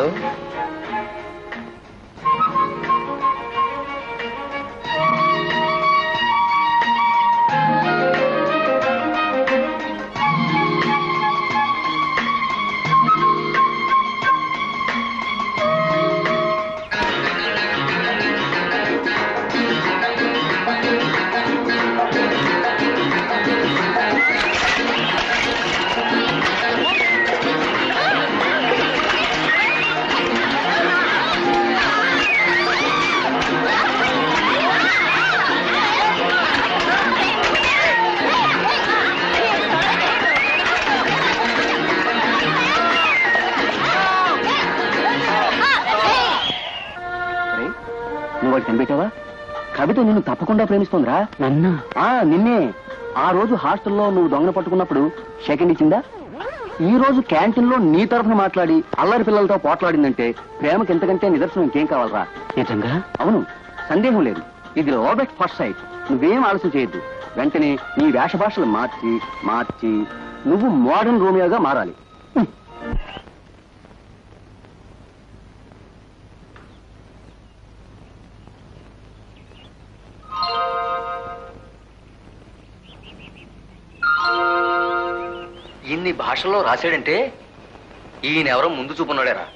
[SPEAKER 11] అరే, నువ్వు వాడు కనిపెట్టావా కవిత నిన్ను తప్పకుండా ప్రేమిస్తోందిరా నన్ను ఆ నిన్నే ఆ రోజు హాస్టల్లో నువ్వు దొంగను పట్టుకున్నప్పుడు సెకండ్ ఇచ్చిందా ఈ రోజు క్యాంటీన్ లో నీ తరఫున మాట్లాడి అల్లరి పిల్లలతో పోట్లాడిందంటే ప్రేమకి ఎంతకంటే నిదర్శనం ఇంకేం కావాలరా నిజంగా అవును సందేహం లేదు ఇది రోబెట్ ఫస్ట్ సైట్ నువ్వేం ఆలస్యం చేయొద్దు వెంటనే నీ వేష భాషలు మార్చి మార్చి నువ్వు మోడర్న్ రోమియోగా మారాలి
[SPEAKER 9] ఇన్ని భాషల్లో రాశాడంటే ఈయనెవరో ముందు చూపున్నాడేరా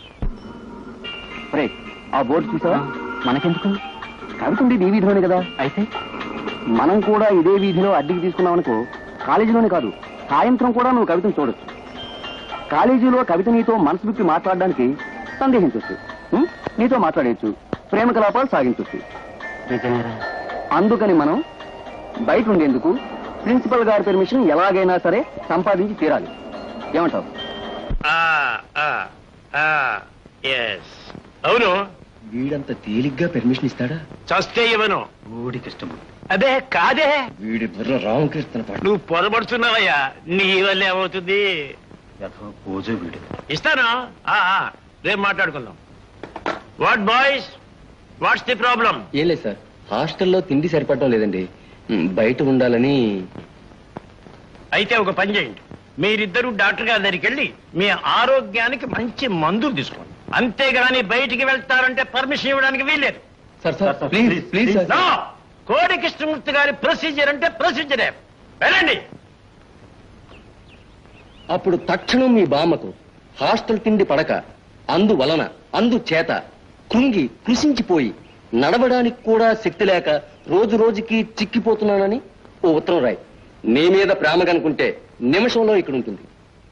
[SPEAKER 11] రే ఆ బోర్డు చూసావా మనకెందుకు కవిత ఉండేది ఈ వీధిలోనే కదా అయితే మనం కూడా ఇదే వీధిలో అద్దెకి తీసుకున్నాం అనుకో కాలేజీలోనే కాదు సాయంత్రం కూడా నువ్వు కవితను చూడొచ్చు కాలేజీలో కవిత నీతో మనసు విప్పి మాట్లాడడానికి సందేహించవచ్చు ఉం? నీతో మాట్లాడేయచ్చు ప్రేమ కలాపాలు సాగించవచ్చు అందుకని మనం బయట ఉండేందుకు ప్రిన్సిపల్ గారి పెర్మిషన్ ఎలాగైనా సరే సంపాదించి తీరాలి ఏమంటావు
[SPEAKER 2] ఎస్ అవును
[SPEAKER 11] వీడంత తేలిగ్గా పెర్మిషన్ ఇస్తాడా
[SPEAKER 10] చస్తే ఇవ్వను
[SPEAKER 11] ఓడికి ఇష్టం
[SPEAKER 10] అదే కాదే
[SPEAKER 11] వీడి బుర్ర రామకీర్తన పాట
[SPEAKER 10] నువ్వు పొరపడుతున్నావయ్యా నీ వల్ల ఏమవుతుంది
[SPEAKER 16] పూజ వీడు
[SPEAKER 10] ఇస్తాను ఆ, ఆ, రేపు మాట్లాడుకుందాం what boys what's the problem
[SPEAKER 11] ఏం లేదు సార్ హాస్టల్లో తిండి సరిపడటం లేదండి మ్, బయట ఉండాలని
[SPEAKER 10] అయితే ఒక పని చేయండి మీరిద్దరూ డాక్టర్ గారి దగ్గరికి వెళ్ళి మీ ఆరోగ్యానికి మంచి మందులు తీసుకోండి అంతేగాని బయటికి వెళ్తారంటే పర్మిషన్ ఇవ్వడానికి వీల్లేదు
[SPEAKER 11] sir sir please please sir
[SPEAKER 10] No! కోడి కృష్ణమూర్తి గారి ప్రొసీజర్ అంటే ప్రొసీజరే వెళ్ళండి
[SPEAKER 11] అప్పుడు తక్షణం మీ బామ్మకు హాస్టల్ తిండి పడక అందువలన అందు చేత కృంగి కృషించిపోయి నడవడానికి కూడా శక్తి లేక రోజు రోజుకి చిక్కిపోతున్నానని ఓ ఉత్తరం రాయి నీ మీద ప్రేమ కనుకుంటే నిమిషంలో ఇక్కడ ఉంటుంది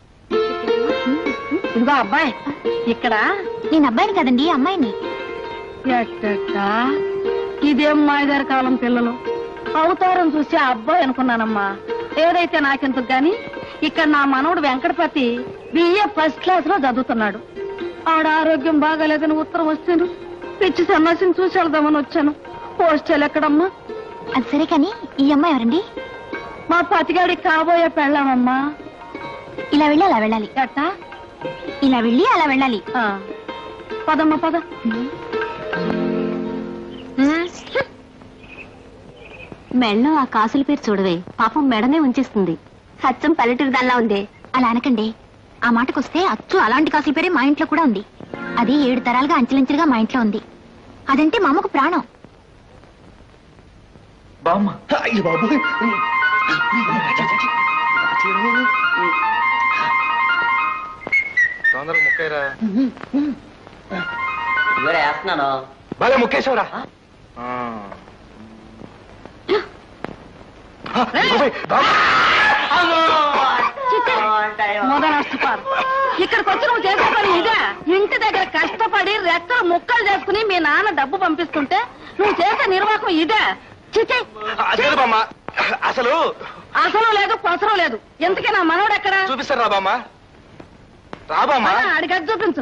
[SPEAKER 3] ఇదిగో అబ్బాయి ఇక్కడ
[SPEAKER 14] నేను అబ్బాయిని కదండి అమ్మాయిని
[SPEAKER 3] ఎట్టట్టా ఇదేం మాయదారి కాలం పిల్లలు అవతారం చూసి ఆ అబ్బాయి అనుకున్నానమ్మా ఏదైతే నాకెందుకు గాని ఇక్కడ నా మనవడు వెంకటపతి బిఏ ఫస్ట్ క్లాస్ లో చదువుతున్నాడు ఆడ ఆరోగ్యం బాగాలేదని ఉత్తరం వచ్చాను పిచ్చి సన్నాసిని చూసి వెళ్దామని వచ్చాను పోస్టల్ ఎక్కడమ్మా
[SPEAKER 14] అది సరే కానీ ఈ అమ్మాయి ఎవరండి
[SPEAKER 3] మా పతిగాడికి కాబోయే పెళ్ళామమ్మా
[SPEAKER 14] ఇలా వెళ్ళి అలా వెళ్ళాలి
[SPEAKER 3] ఎట్టా
[SPEAKER 14] ఇలా వెళ్ళి అలా వెళ్ళాలి
[SPEAKER 3] ఆ, పదమ్మా పద
[SPEAKER 14] మెళ్ళో ఆ కాసుల పేరు చూడవే పాపం మెడనే ఉంచేస్తుంది అచ్చం పల్లెటూరు దానిలా ఉంది అలా అనకండి ఆ మాటకొస్తే అచ్చు అలాంటి కాసుల పేరే మా ఇంట్లో కూడా ఉంది అది ఏడు తరాలుగా అంచెలంచెలుగా మా ఇంట్లో ఉంది అదంటే మా అమ్మకు ప్రాణం
[SPEAKER 9] బామ్మ
[SPEAKER 11] అయ్య బాబోయ్
[SPEAKER 9] తొందరగా ముక్కైరా
[SPEAKER 7] ఇవరే వేస్తున్నాను
[SPEAKER 9] బాగా ముక్కేశ్వరా
[SPEAKER 3] మొదలస్తుపారు ఇక్కడికి వచ్చి నువ్వు చేసే పని ఇదే ఇంటి దగ్గర కష్టపడి రెక్కలు ముక్కలు చేసుకుని మీ నాన్న డబ్బు పంపిస్తుంటే నువ్వు చేసే నిర్వాహకం ఇదే చిచి
[SPEAKER 9] అదే బామ్మ అసలు
[SPEAKER 3] అసలు లేదు కొసరం లేదు ఎందుకే నా మనోడు ఎక్కడ
[SPEAKER 9] చూపిస్తారా బామ్మ రాబామ్మా
[SPEAKER 3] అడిగి చూపించు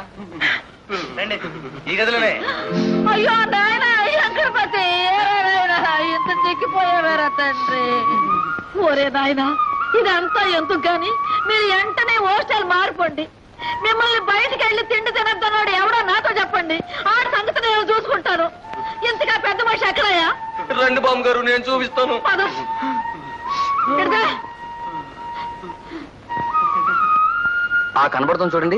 [SPEAKER 9] ఈ గదిలోనే
[SPEAKER 3] అయ్యో నాయన శంకరపతి ఇంత చెక్కిపోయావేరా తండ్రి ఓరే నాయన ఇదంతా ఎందుకు గాని మీరు వెంటనే హోస్టల్ మారిపోండి మిమ్మల్ని బయటికి వెళ్ళి తిండి తినద్దన్నాడు ఎవడో నాతో చెప్పండి ఆడ సంగతి నేను చూసుకుంటాను ఇంతగా పెద్ద మనిషి ఎక్కడయ్యా
[SPEAKER 9] రండి బామ్మ గారు నేను చూపిస్తాను
[SPEAKER 3] పద ఇక్కడిదా
[SPEAKER 11] ఆ కనబడుతుంది చూడండి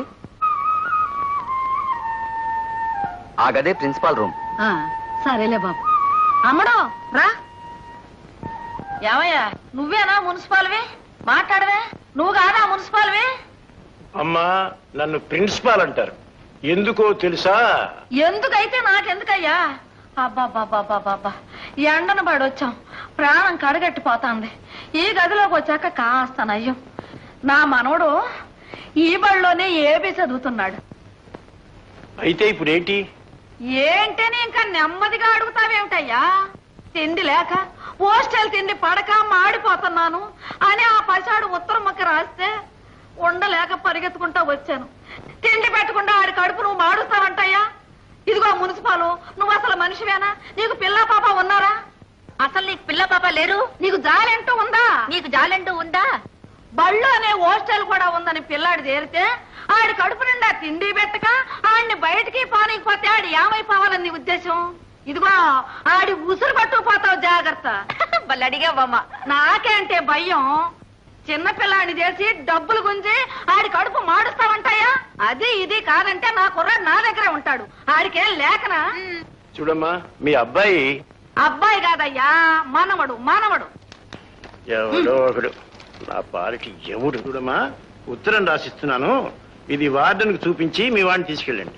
[SPEAKER 11] ఆ గదే ప్రిన్సిపాల్ రూమ్
[SPEAKER 3] ఆ, సరేలే బాబు అమ్మడు రా ఏమయ్యా నువ్వేనా మున్సిపాల్వి మాట్లాడవే నువ్వు కాదా మున్సిపాల్వి
[SPEAKER 10] అమ్మా నన్ను ప్రిన్సిపాల్ అంటారు ఎందుకో తెలుసా
[SPEAKER 3] ఎందుకైతే నాకెందుకయ్యా అబ్బాబ్బాబ్బాబ్బా ఎండను పడి వచ్చాం ప్రాణం కడగట్టిపోతాంది ఈ గదిలోకి వచ్చాక కాస్త నయ్యం నా మనవడు ఈ బడిలోనే ఏబీ చదువుతున్నాడు
[SPEAKER 10] అయితే ఇప్పుడు ఏంటి
[SPEAKER 3] ఏంటని ఇంకా నెమ్మదిగా అడుగుతావేమిటయ్యా తిండి లేక హోస్టల్ తిండి పడక మాడిపోతున్నాను అని ఆ పసాడు ఉత్తరం మొక్క రాస్తే ఉండలేక పరిగెత్తుకుంటా వచ్చాను తిండి పెట్టకుండా ఆడి కడుపు నువ్వు మాడుస్తావంటయ్యా ఇదిగో మున్సిపాలు నువ్వు అసలు మనిషివేనా నీకు పిల్ల పాప ఉన్నారా అసలు నీకు పిల్ల పాప లేరు నీకు జాలంటూ ఉందా నీకు జాలంటూ ఉందా బళ్ళు అనే హాస్టల్ కూడా ఉందని పిల్లాడు చేరితే ఆడి కడుపు నిండా తిండి పెట్టక ఆడిని బయటికి పానీకపోతే ఆడి ఏమైపోవాలని నీ ఉద్దేశం ఇదిగో ఆడి ఉసురు పట్టుకుపోతావు జాగ్రత్త బళ్ళు అడిగావమ్మ నాకేంటే భయం చిన్న పిల్లాడిని చేసి డబ్బులు గుంజి ఆడి కడుపు మాడుస్తావంటాయా అది ఇది కాదంటే నా కుర్రాడు నా దగ్గరే ఉంటాడు ఆడికేం లేకనా
[SPEAKER 10] చూడమ్మా మీ అబ్బాయి
[SPEAKER 3] అబ్బాయి కాదయ్యా మనవడు మనవడు
[SPEAKER 10] ఎవడో ఒకడు నా పాలిటి ఎవడు చూడమ్మా ఉత్తరం రాసిస్తున్నాను ఇది వార్డెన్కి చూపించి మీ వాడిని తీసుకెళ్ళండి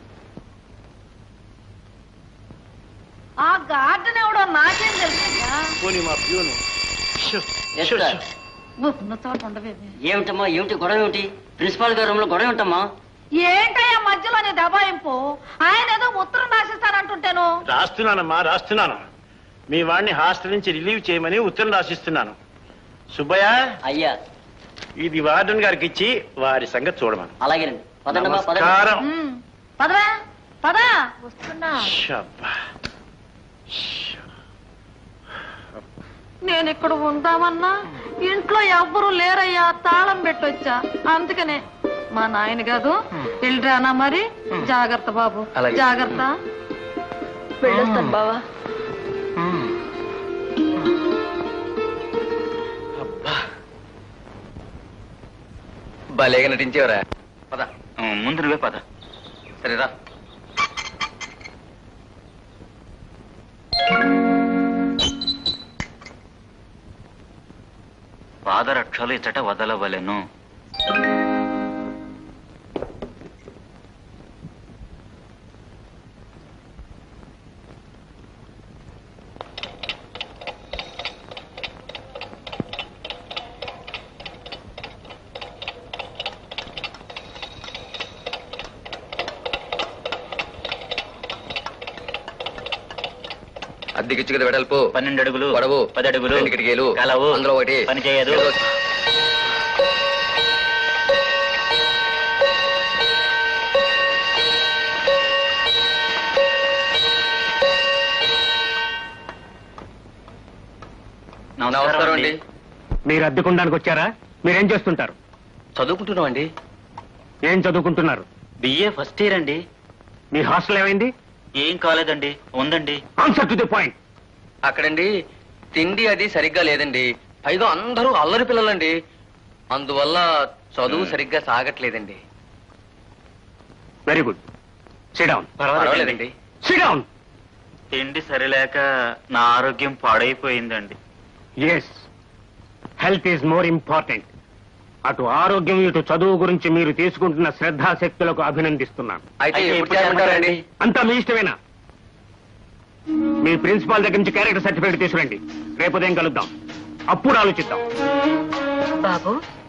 [SPEAKER 3] ఆ గార్డెన్ ఎవడో నాకేం తెలుసయ్యా
[SPEAKER 10] పోనీ మా peon show,
[SPEAKER 7] Yes,
[SPEAKER 10] show,
[SPEAKER 7] sir.
[SPEAKER 10] Show.
[SPEAKER 3] ఉన్న చోట ఉండవేమి
[SPEAKER 7] ఏమిటమ్మా ఏమిటి గొడవ ఏమిటి ప్రిన్సిపాల్ గారి రూమ్ లో గొడవ ఏమిటమ్మా
[SPEAKER 3] ఏంటయ్యా మధ్యలోని దబాయింపు ఆయన ఏదో ఉత్తరం రాసిస్తానంటుంటేను
[SPEAKER 10] రాస్తున్నానమ్మా రాస్తున్నాను మీ వాడిని హాస్టల్ నుంచి రిలీవ్ చేయమని ఉత్తరం రాసిస్తున్నాను సుబ్బయ్య
[SPEAKER 7] అయ్యా
[SPEAKER 10] ఇది వార్డెన్ గారికి ఇచ్చి వారి సంగతి చూడమను
[SPEAKER 7] అలాగేనండి పదండమ్మా పదండి
[SPEAKER 10] నమస్కారం
[SPEAKER 3] ఉమ్, పదరా పదా
[SPEAKER 4] వస్తున్నా
[SPEAKER 3] నేను ఇక్కడ ఉందామన్నా ఇంట్లో ఎవ్వరూ లేరయ్యా తాళం పెట్టొచ్చా అందుకనే మా నాయన కాదు వెళ్ళిరానా మరి జాగ్రత్త బాబు
[SPEAKER 17] అలాగే.
[SPEAKER 3] జాగ్రత్త వెళ్ళొస్తాను బావా
[SPEAKER 17] భలేగా నటించేవరా పద
[SPEAKER 12] ముందు నువ్వే పద
[SPEAKER 17] సరేరా
[SPEAKER 12] పాదరక్షలు ఇచ్చట వదలవలెను
[SPEAKER 17] అద్దెకిచ్చు కదా వెడల్పు
[SPEAKER 12] పన్నెండు అడుగులు
[SPEAKER 17] పొడవు
[SPEAKER 12] పది అడుగులు
[SPEAKER 17] రెండు కిటికీలు
[SPEAKER 12] కలవు
[SPEAKER 17] అందులో ఒకటి
[SPEAKER 12] పని చేయదు
[SPEAKER 17] ఏదో నమస్కారం అండి
[SPEAKER 2] మీరు అద్దెకుండానికి వచ్చారా మీరేం చేస్తుంటారు
[SPEAKER 17] చదువుకుంటున్నాం అండి
[SPEAKER 2] ఏం చదువుకుంటున్నారు
[SPEAKER 12] బిఏ ఫస్ట్ ఇయర్ అండి
[SPEAKER 2] మీ హాస్టల్ ఏమైంది
[SPEAKER 12] ఏం కాలేదండి ఉందండి
[SPEAKER 2] ఆన్సర్ టు ది పాయింట్
[SPEAKER 17] అక్కడండి తిండి అది సరిగ్గా లేదండి పైగా అందరూ అల్లరి పిల్లలండి అందువల్ల చదువు సరిగ్గా సాగట్లేదండి
[SPEAKER 2] వెరీ గుడ్ సిడౌన్
[SPEAKER 17] పర్వాలేదండి
[SPEAKER 2] సిడౌన్
[SPEAKER 12] తిండి సరిలేక నా ఆరోగ్యం పాడైపోయిందండి
[SPEAKER 2] yes health is more important అటు ఆరోగ్యం ఇటు చదువు గురించి మీరు తీసుకుంటున్న శ్రద్ధాశక్తులకు అభినందిస్తున్నాను
[SPEAKER 17] అయితే ఎప్పుడు చేయమంటారండి
[SPEAKER 2] అంతా మీ ఇష్టమేనా మీ ప్రిన్సిపాల్ దగ్గర నుంచి క్యారెక్టర్ సర్టిఫికేట్ తీసుకురండి రేపు ఉదయం కలుద్దాం అప్పుడు ఆలోచిద్దాం
[SPEAKER 19] బాబు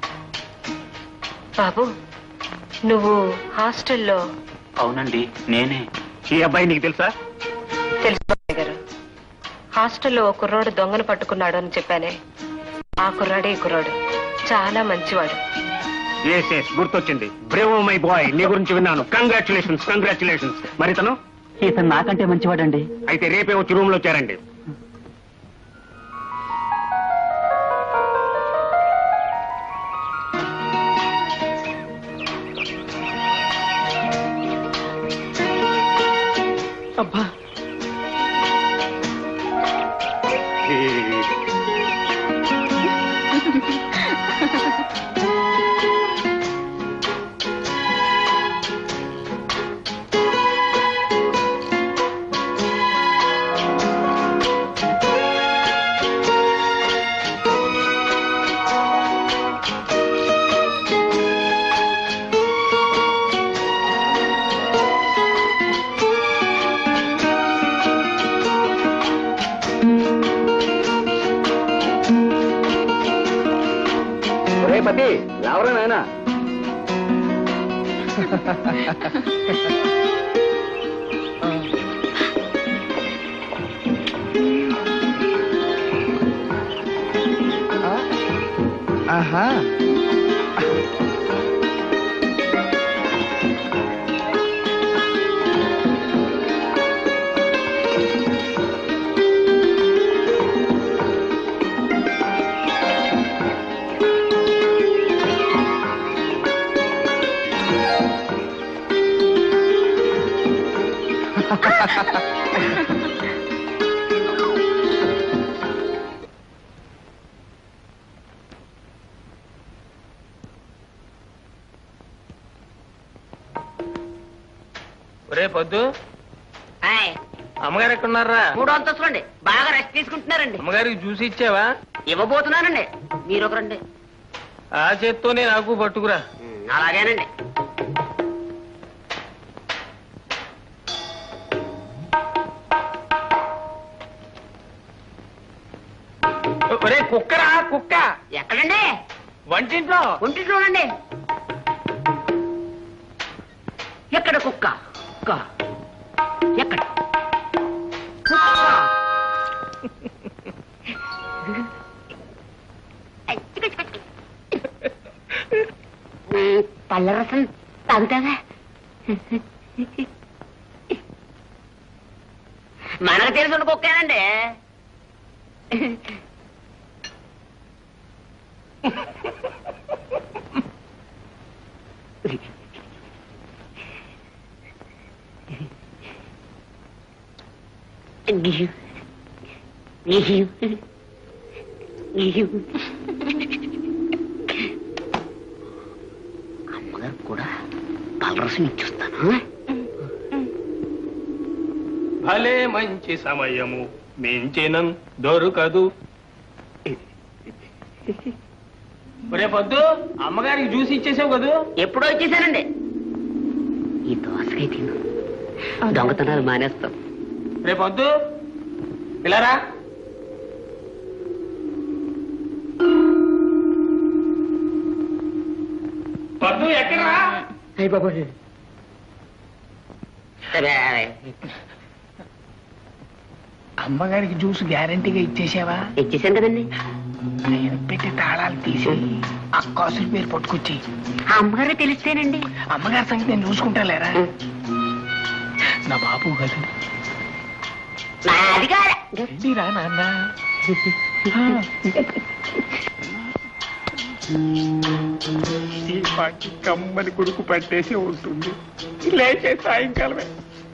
[SPEAKER 19] బాబు నువ్వు హాస్టల్లో
[SPEAKER 12] అవునండి నేనే
[SPEAKER 2] ఈ అబ్బాయి నీకు తెలుసా
[SPEAKER 19] తెలుసు బాబాయ్ గారు హాస్టల్లో ఓ కుర్రోడు దొంగను పట్టుకున్నాడు అని చెప్పానే ఆ కుర్రాడే ఈ కుర్రాడు చాలా మంచివాడు
[SPEAKER 2] ఎస్ ఎస్ గుర్తొచ్చింది బ్రేవో మై బాయ్ నీ గురించి విన్నాను కంగ్రాచులేషన్స్ కంగ్రాచులేషన్స్ మరి తను
[SPEAKER 18] ఇతను నాకంటే మంచివాడండి
[SPEAKER 2] అయితే రేపే వచ్చి రూమ్ లో చేరండి
[SPEAKER 10] అబ్బా
[SPEAKER 11] ఒరే పతి ఎవరా నాయనా
[SPEAKER 9] ఆహా
[SPEAKER 10] ఒరే పొద్దు
[SPEAKER 7] ఆయ్,
[SPEAKER 10] అమ్మగారు ఎక్కడున్నారా
[SPEAKER 7] మూడో అంతస్తులండి బాగా రెస్ట్ తీసుకుంటున్నారండి
[SPEAKER 10] అమ్మగారికి జ్యూస్ ఇచ్చావా
[SPEAKER 7] ఇవ్వబోతున్నానండి మీరు ఒకరండి
[SPEAKER 10] ఆ చేత్తోనే నాకు పట్టుకురా
[SPEAKER 7] అలాగేనండి
[SPEAKER 10] ఒరే కుక్కరా కుక్క
[SPEAKER 7] ఎక్కడండి
[SPEAKER 10] వంటింట్లో
[SPEAKER 7] ఒంటింట్లోనండి ఎక్కడ కుక్క కుక్క ఎక్కడ కుక్క పళ్ళ రసం తాగుతావా మనకు తెలిసిన కుక్కేనండి అమ్మగారు కూడా పలరసం ఇచ్చేస్తాను
[SPEAKER 10] భలే మంచి సమయము మించినం దొరకదు రేపొద్దు అమ్మగారికి జ్యూస్ ఇచ్చేసావు కదూ
[SPEAKER 7] ఎప్పుడో వచ్చేసానండి ఈ దోసకాయ తిను దొంగతనాలు మానేస్తాం
[SPEAKER 10] రేపొద్దు పిల్లరా పొద్దు ఎక్కడరా
[SPEAKER 7] అయ్యి బాబోయ్
[SPEAKER 8] అమ్మగారికి జ్యూస్ గ్యారంటీగా ఇచ్చేసావా
[SPEAKER 7] ఇచ్చేసాను కదండి
[SPEAKER 8] నేను పెట్టి తాళాలు తీసి ఆ కాసుల పేరు పట్టుకొచ్చి
[SPEAKER 7] ఆ అమ్మగారే తెలిస్తేనండి
[SPEAKER 8] అమ్మగారి సంగతి నేను చూసుకుంటా లేరా నా బాబు కదా
[SPEAKER 7] నాది కాదా
[SPEAKER 8] ఏంటిరా నాన్న ఈ పాటి కమ్మని కొడుకు పట్టేసి ఉంటుంది లేచే సాయంకాలమే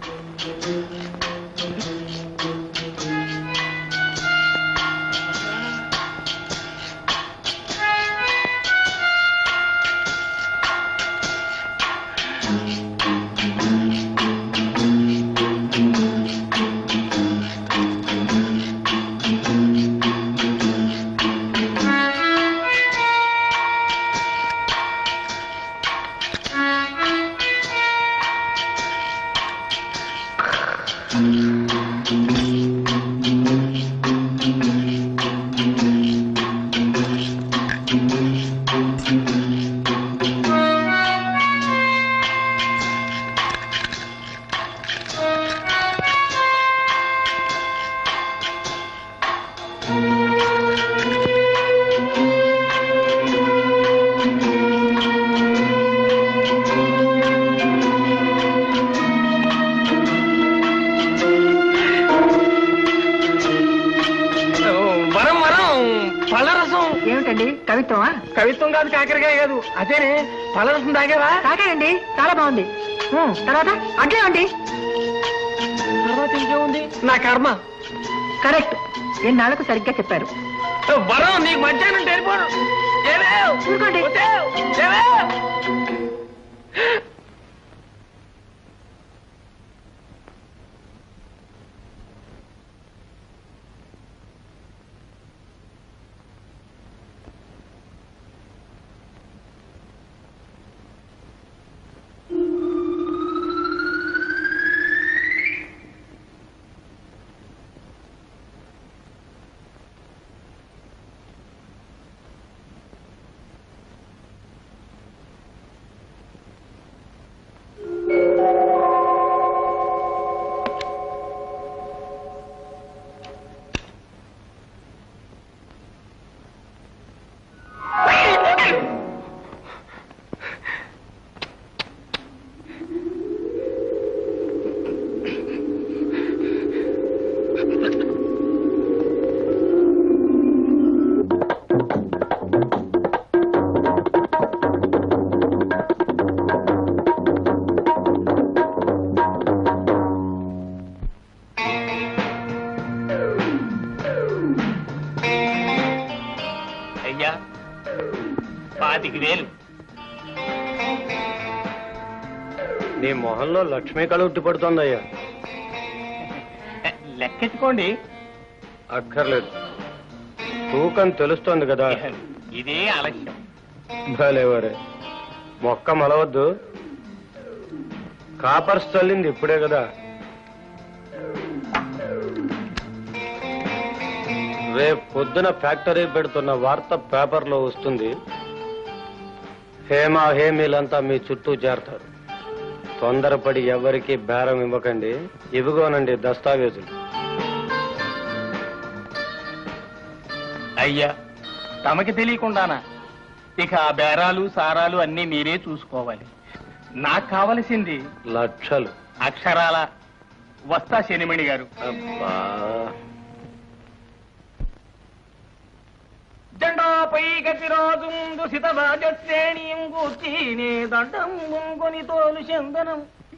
[SPEAKER 10] వరం వరం పళ్ళరసం
[SPEAKER 8] ఏమిటండి కవిత్వమా
[SPEAKER 10] కవిత్వం కాదు కాకరకాయ కాదు అదేనే పళ్ళరసం తాగావా
[SPEAKER 8] తాగానండి చాలా బాగుంది ఉం, తర్వాత అట్లేమండి
[SPEAKER 10] తర్వాత ఇంకేముంది నా కర్మ
[SPEAKER 8] కరెక్ట్ ఎన్నాళ్ళకు సరిగ్గా చెప్పారు
[SPEAKER 10] వరం నీకు మధ్యాహ్నం టెలిఫోన్ ఏవేవ్? వద్దేవ్? ఏవేవ్?
[SPEAKER 8] అయ్యా పాతికి వేలు
[SPEAKER 2] నీ మొహంలో లక్ష్మీ కళ ఉట్టి పడుతోందయ్యా
[SPEAKER 8] లెక్కెట్టుకోండి
[SPEAKER 2] అక్కర్లేదు తూకం తెలుస్తోంది కదా
[SPEAKER 8] ఇదే ఆలస్యం
[SPEAKER 2] భలేవరే మొక్క మలవద్దు కాపర్స్ చల్లింది ఇప్పుడే కదా రేపు పొద్దున ఫ్యాక్టరీ పెడుతున్న వార్త పేపర్లో వస్తుంది హేమ హేమీలంతా మీ చుట్టూ చేరతారు తొందరపడి ఎవరికి బేరం ఇవ్వకండి ఇవిగోనండి దస్తావేజులు
[SPEAKER 8] అయ్యా తమకి తెలియకుండానా ఇక ఆ బేరాలు సారాలు అన్నీ మీరే చూసుకోవాలి నాకు కావలసింది
[SPEAKER 2] లక్షలు
[SPEAKER 8] అక్షరాల
[SPEAKER 10] వస్తా శనిమణి గారు జెండాపై గతిరాజు దుసిత రాజశ్రేణియం గూర్చి నే దండం ముంగొని తోలు చందనం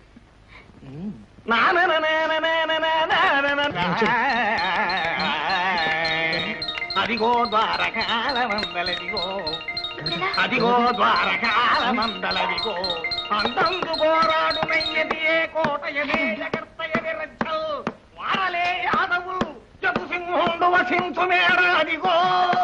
[SPEAKER 10] అదిగో ద్వారకాల మందలదిగో అదిగో ద్వారకాల మందలదిగో అంతందు పోరాడు నయ్యది ఏ కోటయదే జగర్తయది రచ్చల్ వారలే యాదవులు జగు సింహుండు వసించు మేడ అదిగో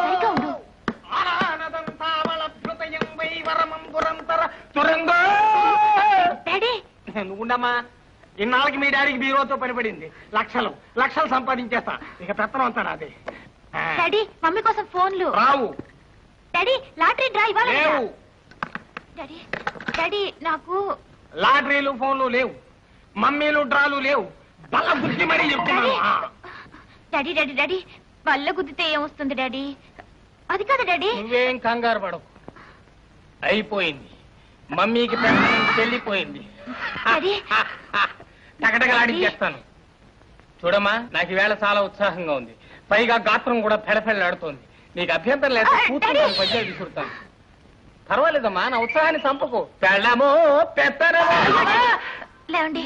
[SPEAKER 10] ఆరానదంతావళభృతయం వైవరమంబురంతర తురంగో నువ్వుండమ్మా ఇన్నాళ్ళకి మీ డాడీకి బీరోతో పనిపడింది లక్షలు లక్షలు సంపాదించేస్తా ఇక పెత్తనం అంతా నాదే ఆ,
[SPEAKER 14] డాడీ మమ్మీ కోసం ఫోన్లు
[SPEAKER 10] రావు
[SPEAKER 14] డాడీ లాటరీ డ్రా ఇవ్వాలి కదా?
[SPEAKER 10] లేవు
[SPEAKER 14] డాడీ డాడీ నాకు
[SPEAKER 10] లాటరీలు ఫోన్లు లేవు మమ్మీలు డ్రాలు లేవు బల్ల బుద్ధి మరీ చెప్తున్నాను ఆ,
[SPEAKER 14] డాడీ డాడీ డాడీ బల్ల గుద్దితే ఏమొస్తుంది డాడీ అది కాదు డాడీ
[SPEAKER 10] నువ్వేం కంగారు పడవు అయిపోయింది మమ్మీకి పెత్తనం చెల్లిపోయింది
[SPEAKER 14] డాడీ
[SPEAKER 10] టకటకలాడించేస్తాను చూడమ్మా నాకు ఈవేళ చాలా ఉత్సాహంగా ఉంది పైగా గాత్రం కూడా పెడపెళ్ళాడుతోంది నీకు అభ్యంతరం లేదా కూర్చుని పద్యాలు విసురుతాను పర్వాలేదమ్మా నా ఉత్సాహాన్ని చంపకు పెళ్ళమో పెత్తనమో
[SPEAKER 14] లేవండి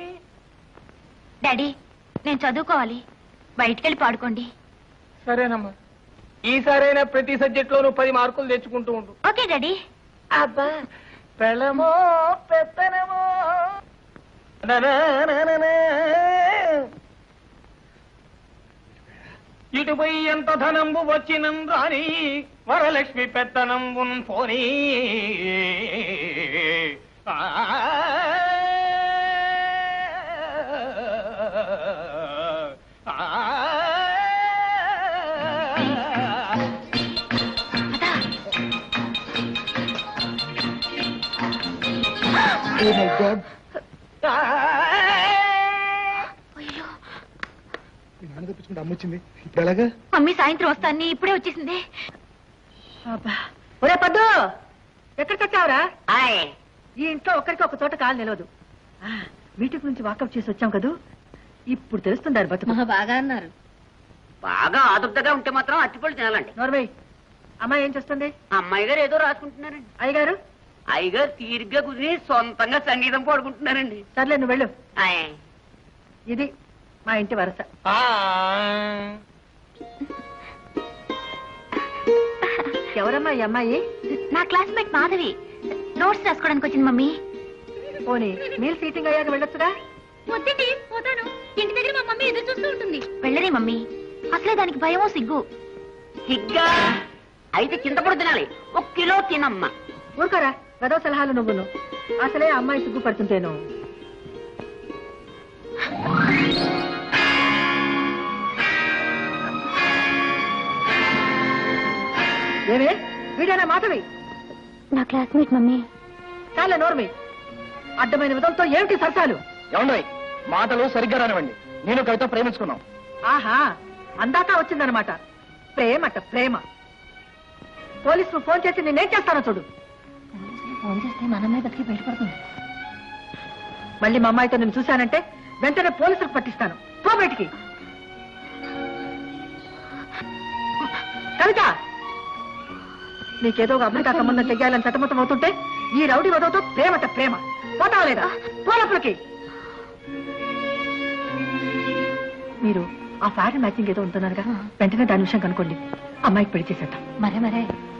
[SPEAKER 14] డాడీ నేను చదువుకోవాలి బయటికెళ్ళి పాడుకోండి
[SPEAKER 10] సరేనమ్మా ఈసారైనా ప్రతి సబ్జెక్ట్ లోనూ పది మార్కులు తెచ్చుకుంటూ ఉండు
[SPEAKER 14] ఓకే డాడీ
[SPEAKER 10] అబ్బా పెళ్ళమో పెత్తనమో నననననన. ఇటుపై ఎంత ధనంబు వచ్చినం రాని వరలక్ష్మి పెత్తనంబున్ పోనీ ఆ.
[SPEAKER 9] నాన్న తెప్పించుకుంటే అమ్మ వచ్చింది ఇప్పుడు ఎలాగా
[SPEAKER 14] మమ్మీ సాయంత్రం వస్తాను ఇప్పుడే వచ్చేసింది
[SPEAKER 3] ఒరే పద్దు ఎక్కడికి వచ్చావురా ఈ ఇంట్లో ఒక్కరికి ఒక చోట కాలు నిలవదు ఆ, మీటింగ్ నుంచి వాకప్ చేసి వచ్చాం కదూ ఇప్పుడు తెలుస్తుండారు బతుకు
[SPEAKER 7] బాగా అన్నారు బాగా ఆదుర్దగా ఉంటే మాత్రం అట్టిపళ్ళు తినాలండి
[SPEAKER 3] నోర్మయ్ అమ్మాయి ఏం చేస్తుంది
[SPEAKER 7] అమ్మాయి గారు ఏదో రాసుకుంటున్నారండి
[SPEAKER 3] అయ్యగారు
[SPEAKER 7] అయ్యగారు తీరిగ్గా కుదిరి సొంతంగా సంగీతం పాడుకుంటున్నారండి
[SPEAKER 3] సర్లే నువ్వు వెళ్ళు
[SPEAKER 7] ఆయ్.
[SPEAKER 3] ఇది మా ఇంటి వరస ఎవరమ్మా ఈ అమ్మాయి
[SPEAKER 14] నా క్లాస్మేట్ మాధవి నోట్స్ రాసుకోవడానికి వచ్చింది మమ్మీ
[SPEAKER 3] పోనీ మీల్ సీటింగ్ అయ్యాక వెళ్ళొచ్చుగా
[SPEAKER 14] వద్దండి పోతాను ఇంటి దగ్గర మా మమ్మీ ఎదురు చూస్తూ ఉంటుంది వెళ్ళరే మమ్మీ అసలే దానికి భయమో సిగ్గు
[SPEAKER 7] సిగ్గా అయితే చింతపొడి తినాలి ఒక కిలో తినమ్మా
[SPEAKER 3] ఊరుకోరా గదో సలహాలు నువ్వును అసలే ఆ అమ్మాయి సిగ్గుపడుతుంటేను ఏమే వీడేనా మాధవి
[SPEAKER 14] నా క్లాస్మేట్ మమ్మీ
[SPEAKER 3] చాలే నోర్మి అడ్డమైన విధంతో ఏమిటి సరసాలు
[SPEAKER 9] ఏమండి మాటలు సరిగ్గా రానివ్వండి నేను కవిత ప్రేమించుకున్నాం
[SPEAKER 3] ఆహా అందాక వచ్చిందనమాట ప్రేమట ప్రేమ పోలీసులు ఫోన్ చేసి నేనేం చేస్తానో చూడు
[SPEAKER 14] ఫోన్ చేస్తే మన అమ్మాయి బతికి బయటపడుతుంది
[SPEAKER 3] మళ్ళీ మా అమ్మాయితో నేను చూశానంటే వెంటనే పోలీసులకు పట్టిస్తాను పో బయటికి కవిత నీకేదో ఒక అమెరికా సంబంధం చెయ్యాలని సతమతం అవుతుంటే ఈ రౌడీ వదవతో ప్రేమట ప్రేమ పోతావా లేదా పోలప్పులకి మీరు ఆ ఫ్యాషన్ మ్యాచింగ్ ఏదో ఉంటున్నారుగా వెంటనే దాని విషయం కనుక్కోండి అమ్మాయికి పెళ్లి చేసేద్దాం
[SPEAKER 14] మరే మరే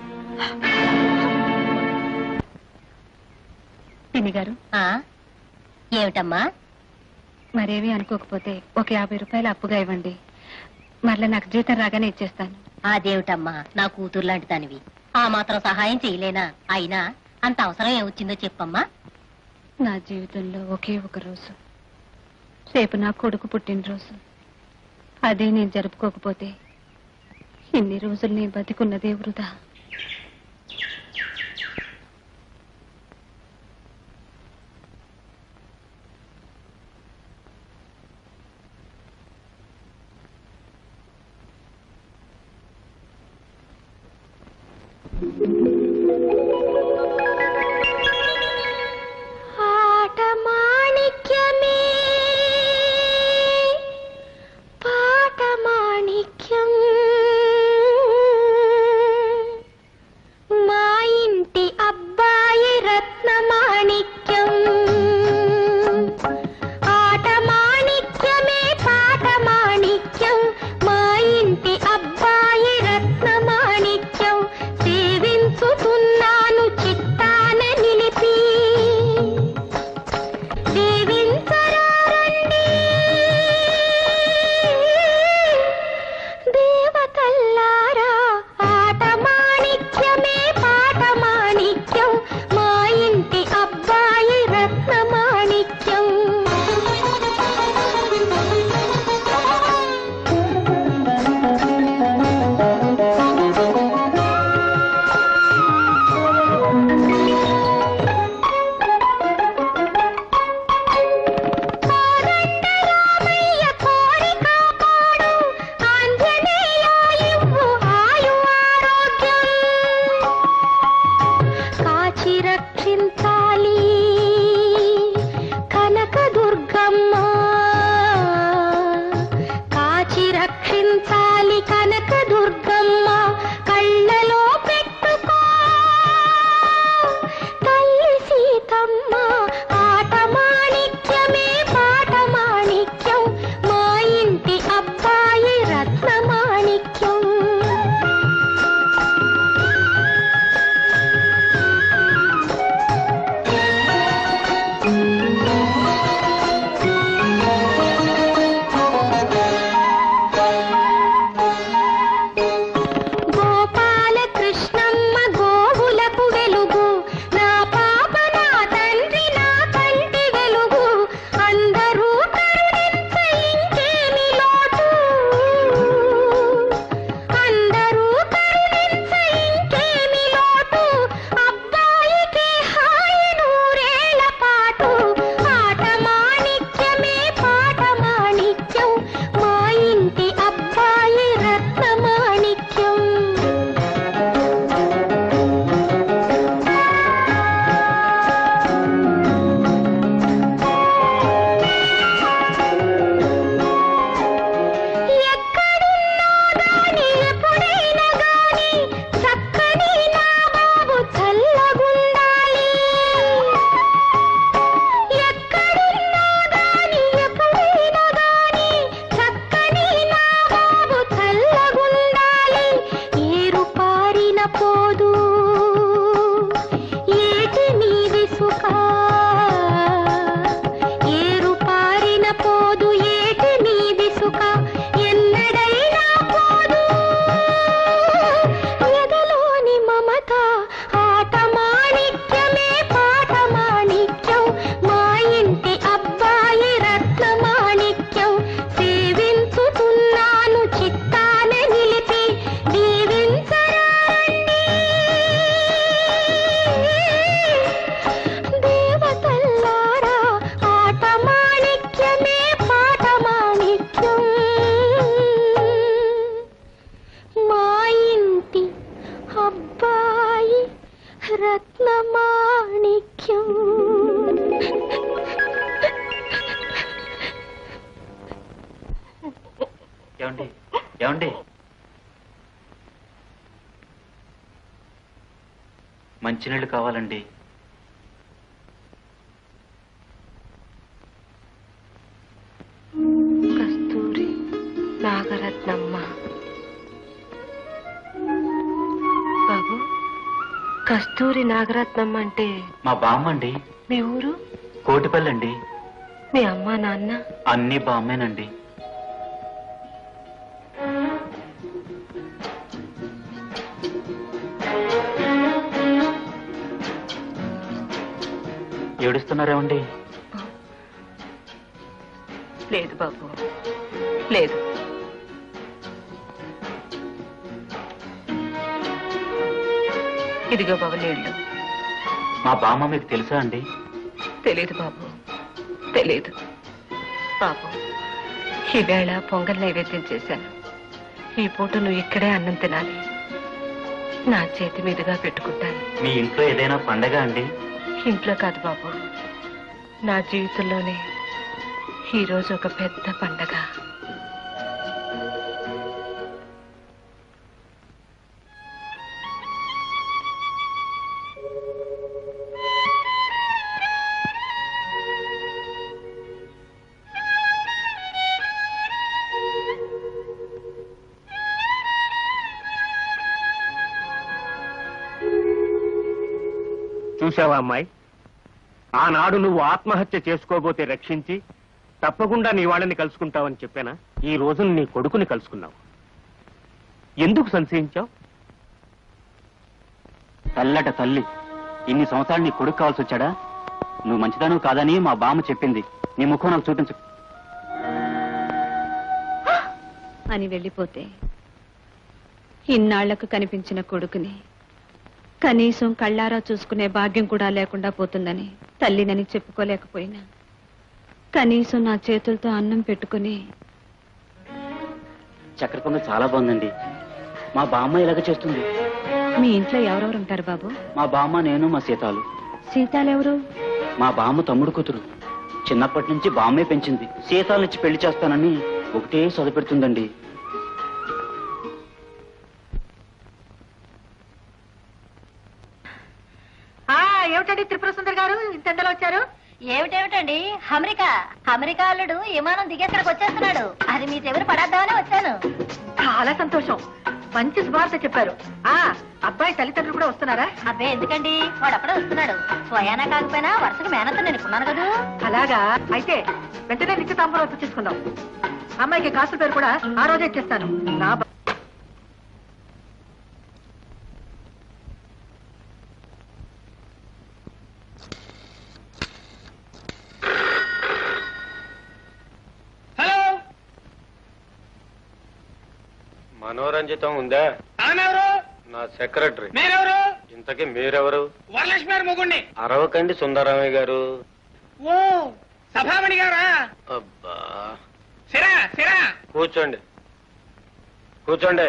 [SPEAKER 1] పిన్ని గారు
[SPEAKER 14] ఏమిటమ్మా
[SPEAKER 1] మరేమీ అనుకోకపోతే ఒక యాభై రూపాయలు అప్పుగా ఇవ్వండి మరలా నాకు జీతం రాగానే ఇచ్చేస్తాను
[SPEAKER 14] అదేమిటమ్మా నా కూతురు లాంటి దానివి ఆ మాత్రం సహాయం చేయలేనా అయినా అంత అవసరం ఏమొచ్చిందో చెప్పమ్మా
[SPEAKER 1] నా జీవితంలో ఒకే ఒక రోజు రేపు నా కొడుకు పుట్టినరోజు అదే నేను జరుపుకోకపోతే ఇన్ని రోజులు నేను బతికున్నదే వృధా
[SPEAKER 13] ఆట మాణిక్యమే
[SPEAKER 12] ఏమండి ఏమండి మంచినీళ్ళు కావాలండి
[SPEAKER 19] కస్తూరి నాగరత్నమ్మ బాబు కస్తూరి నాగరత్నమ్మ అంటే
[SPEAKER 12] మా బామ్మ అండి
[SPEAKER 19] మీ ఊరు
[SPEAKER 12] కోటిపల్లండి
[SPEAKER 19] మీ అమ్మ నాన్న
[SPEAKER 12] అన్ని బామ్మేనండి ఏడుస్తున్నారేమండి
[SPEAKER 19] లేదు బాబు లేదు ఇదిగో బాబు నీళ్ళు
[SPEAKER 12] మా బామ్మ మీకు తెలుసా అండి
[SPEAKER 19] తెలీదు బాబు తెలీదు బాబు ఈవేళ పొంగల్ నైవేద్యం చేశాను ఈ పూట నువ్వు ఇక్కడే అన్నం తినాలి నా చేతి మీదుగా పెట్టుకుంటాను
[SPEAKER 12] మీ ఇంట్లో ఏదైనా పండగ అండి
[SPEAKER 19] ఇంట్లో కాదు బాబు నా జీవితంలోనే ఈరోజు ఒక పెద్ద పండగ
[SPEAKER 10] చూసావా అమ్మాయి ఆనాడు నువ్వు ఆత్మహత్య చేసుకోబోతే రక్షించి తప్పకుండా నీ వాళ్ళని కలుసుకుంటావని చెప్పానా ఈ రోజున నీ కొడుకుని కలుసుకున్నావు ఎందుకు సంశయించావు
[SPEAKER 12] తెల్లట తల్లి ఇన్ని సంవత్సరాలు నీ కొడుకు కావాల్సి వచ్చాడా నువ్వు మంచిదాను కాదని మా బామ్మ చెప్పింది నీ ముఖం నాకు చూపించు
[SPEAKER 1] అని వెళ్ళిపోతే ఇన్నాళ్లకు కనిపించిన కొడుకుని కనీసం కళ్ళారా చూసుకునే భాగ్యం కూడా లేకుండా పోతుందని తల్లినని చెప్పుకోలేకపోయినా కనీసం నా చేతులతో అన్నం పెట్టుకుని
[SPEAKER 12] చక్కెర పొంగల్ చాలా బాగుందండి మా బామ్మ ఇలాగ చేస్తుంది
[SPEAKER 1] మీ ఇంట్లో ఎవరెవరు ఉంటారు బాబు
[SPEAKER 12] మా బామ్మ నేను మా సీతాలు
[SPEAKER 1] సీతాలెవరు
[SPEAKER 12] మా బామ్మ తమ్ముడు కూతురు చిన్నప్పటి నుంచి బామ్మే పెంచింది సీతాలనిచ్చి పెళ్లి చేస్తానని ఒకటే చదిపెడుతుందండి
[SPEAKER 3] ఆ ఏమిటండి త్రిపుర సుందర్ గారు ఇంత ఎండలో వచ్చారు
[SPEAKER 4] ఏమిటేమిటండి అమెరికా అమెరికా అల్లుడు విమానం దిగి అక్కడికి వచ్చేస్తున్నాడు అది మీ చెవిని పడేద్దామని వచ్చాను
[SPEAKER 3] చాలా సంతోషం మంచి శుభార్త చెప్పారు ఆ అబ్బాయి తల్లిదండ్రులు కూడా వస్తున్నారా
[SPEAKER 4] అబ్బే ఎందుకండి వాడు అప్పుడే వస్తున్నాడు స్వయానా కాకపోయినా వరుసగా మేనత్త నేను ఉన్నాను కదా
[SPEAKER 3] అలాగా అయితే వెంటనే నిత్య తాంబూలం తీసుకుందాం అమ్మాయికి కాసుల పేరు కూడా ఆ రోజే ఇచ్చేస్తాను నా బ-
[SPEAKER 10] హలో
[SPEAKER 2] మనోరంజితం ఉందా
[SPEAKER 10] ఆమెవరు
[SPEAKER 2] నా సెక్రటరీ
[SPEAKER 10] మీరెవరు
[SPEAKER 2] ఇంతకీ మీరెవరు
[SPEAKER 10] వరలక్ష్మి గారు మొగుణ్ణి
[SPEAKER 2] అరవకండి సుందరరామయ్య గారు
[SPEAKER 10] ఓ సభామణి గారా
[SPEAKER 2] అబ్బా
[SPEAKER 10] సిరా సిరా
[SPEAKER 2] కూర్చోండి కూర్చోండి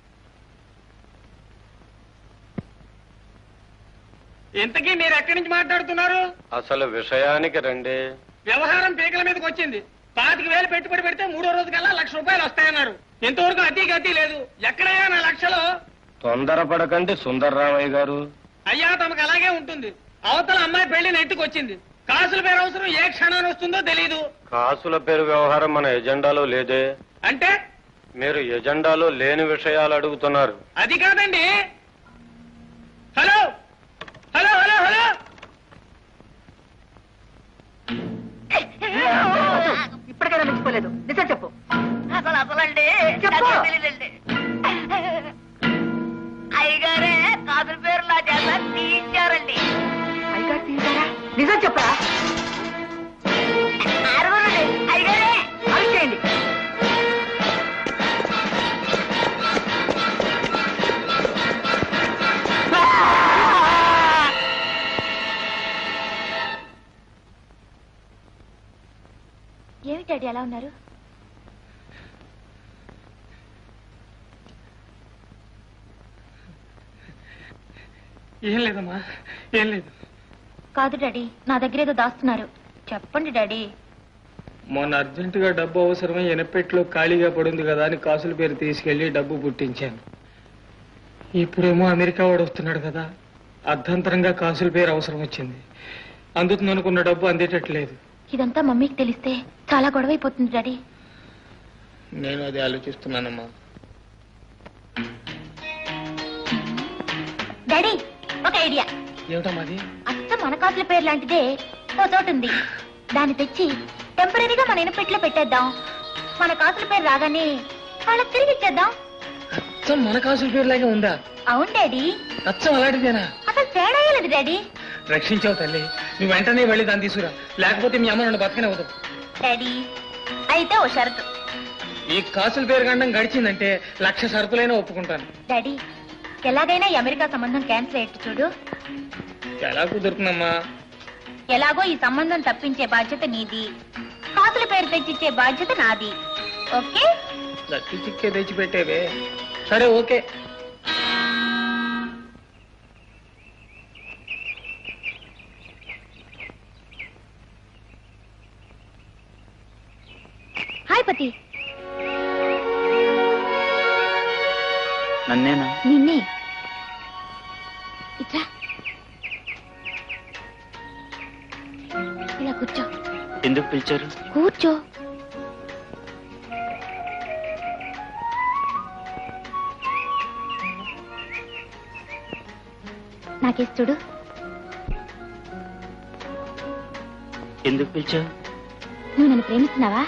[SPEAKER 10] ఇంతకీ మీరు ఎక్కడి నుంచి మాట్లాడుతున్నారు
[SPEAKER 2] అసలు విషయానికి రండి
[SPEAKER 10] వ్యవహారం పీకల మీదకి వచ్చింది పాతిక వేలు పెట్టుబడి పెడితే మూడో రోజు కల్లా లక్ష రూపాయలు వస్తాయన్నారు ఇంతవరకు అతి గతి లేదు ఎక్కడయ్యా నా లక్షలు
[SPEAKER 2] తొందరపడకండి సుందరరామయ్య గారు
[SPEAKER 10] అయ్యా తమకు అలాగే ఉంటుంది అవతల అమ్మాయి పెళ్లి నెట్టుకు వచ్చింది కాసుల పేరు అవసరం ఏ క్షణాన్ని వస్తుందో తెలియదు
[SPEAKER 2] కాసుల పేరు వ్యవహారం మన ఎజెండాలో లేదే
[SPEAKER 10] అంటే
[SPEAKER 2] మీరు ఎజెండాలో లేని విషయాలు అడుగుతున్నారు
[SPEAKER 10] అది కాదండి హలో హలో హలో హలో
[SPEAKER 3] ఇప్పటికైనా మించిపోలేదు నిజం చెప్పు
[SPEAKER 4] అసలు అసలండి
[SPEAKER 3] చెప్పు.
[SPEAKER 4] నాకేం తెలీదండి. అయ్యగారే కాదుల పేరు నా చేత తీయించారండి
[SPEAKER 3] అయ్యగారు తీశారా నిజం చెప్పరా
[SPEAKER 4] అరవరండి అయ్యగారే
[SPEAKER 3] అరిచేయండి
[SPEAKER 14] ఏమిటండి అలా ఉన్నారు
[SPEAKER 10] ఏం లేదమ్మా ఏం లేదు
[SPEAKER 14] కాదు డాడీ నా దగ్గర ఏదో దాస్తున్నారు చెప్పండి డాడీ
[SPEAKER 10] మొన్న అర్జెంటుగా డబ్బు అవసరమై ఎనపెట్లో ఖాళీగా పడింది కదా అని కాసుల పేరు తీసుకెళ్లి డబ్బు పుట్టించాను ఇప్పుడేమో అమెరికా వాడు వస్తున్నాడు కదా అర్ధంతరంగా కాసుల పేరు అవసరం వచ్చింది అందుతుంది అనుకున్న డబ్బు అందేటట్లేదు
[SPEAKER 14] ఇదంతా మమ్మీకి తెలిస్తే చాలా గొడవ అయిపోతుంది డాడీ
[SPEAKER 10] నేను అది ఆలోచిస్తున్నానమ్మా
[SPEAKER 14] డాడీ ఒక ఐడియా
[SPEAKER 10] ఏమిటమ్మా అది
[SPEAKER 14] అత్త మన కాసుల పేరు లాంటిదే ఓ చోటు ఉంది దాన్ని తెచ్చి టెంపరీగా మన ఇనపెట్లో పెట్టేద్దాం మన కాసుల పేరు రాగానే వాళ్ళకి తిరిగి ఇచ్చేద్దాం
[SPEAKER 10] అచ్చం మన కాసుల పేరులాగే ఉందా
[SPEAKER 14] అవును డాడీ
[SPEAKER 10] అచ్చం అలాంటిదేనా
[SPEAKER 14] అసలు తేడా లేదు డాడీ
[SPEAKER 10] రక్షించావు తల్లి నువ్వు వెంటనే వెళ్ళి దాన్ని తీసుకురా లేకపోతే మీ అమ్మ నన్ను బతకనివ్వదు
[SPEAKER 14] డాడీ అయితే ఓ షరతు
[SPEAKER 10] ఈ కాసుల పేరు గండం గడిచిందంటే లక్ష సరుకులైనా ఒప్పుకుంటాను
[SPEAKER 14] డాడీ ఎలాగైనా ఈ అమెరికా సంబంధం క్యాన్సిల్ అయ్యేట్టు చూడు
[SPEAKER 10] ఎలా కుదురుతుందమ్మా
[SPEAKER 14] ఎలాగో ఈ సంబంధం తప్పించే బాధ్యత నీది కాసుల పేరు తెచ్చిచ్చే బాధ్యత నాది ఓకే
[SPEAKER 10] లక్కి చిక్కే తెచ్చిపెట్టేవే సరే ఓకే
[SPEAKER 14] హాయ్ పతి
[SPEAKER 12] నన్నేనా
[SPEAKER 14] నిన్నే ఇట్రా ఇలా కూర్చో
[SPEAKER 12] ఎందుకు పిలిచారు
[SPEAKER 14] కూర్చో నాకేసి చూడు
[SPEAKER 12] ఎందుకు పిలిచావు
[SPEAKER 14] నువ్వు నన్ను ప్రేమిస్తున్నావా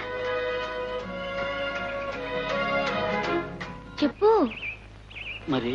[SPEAKER 14] చెప్పు
[SPEAKER 12] మరి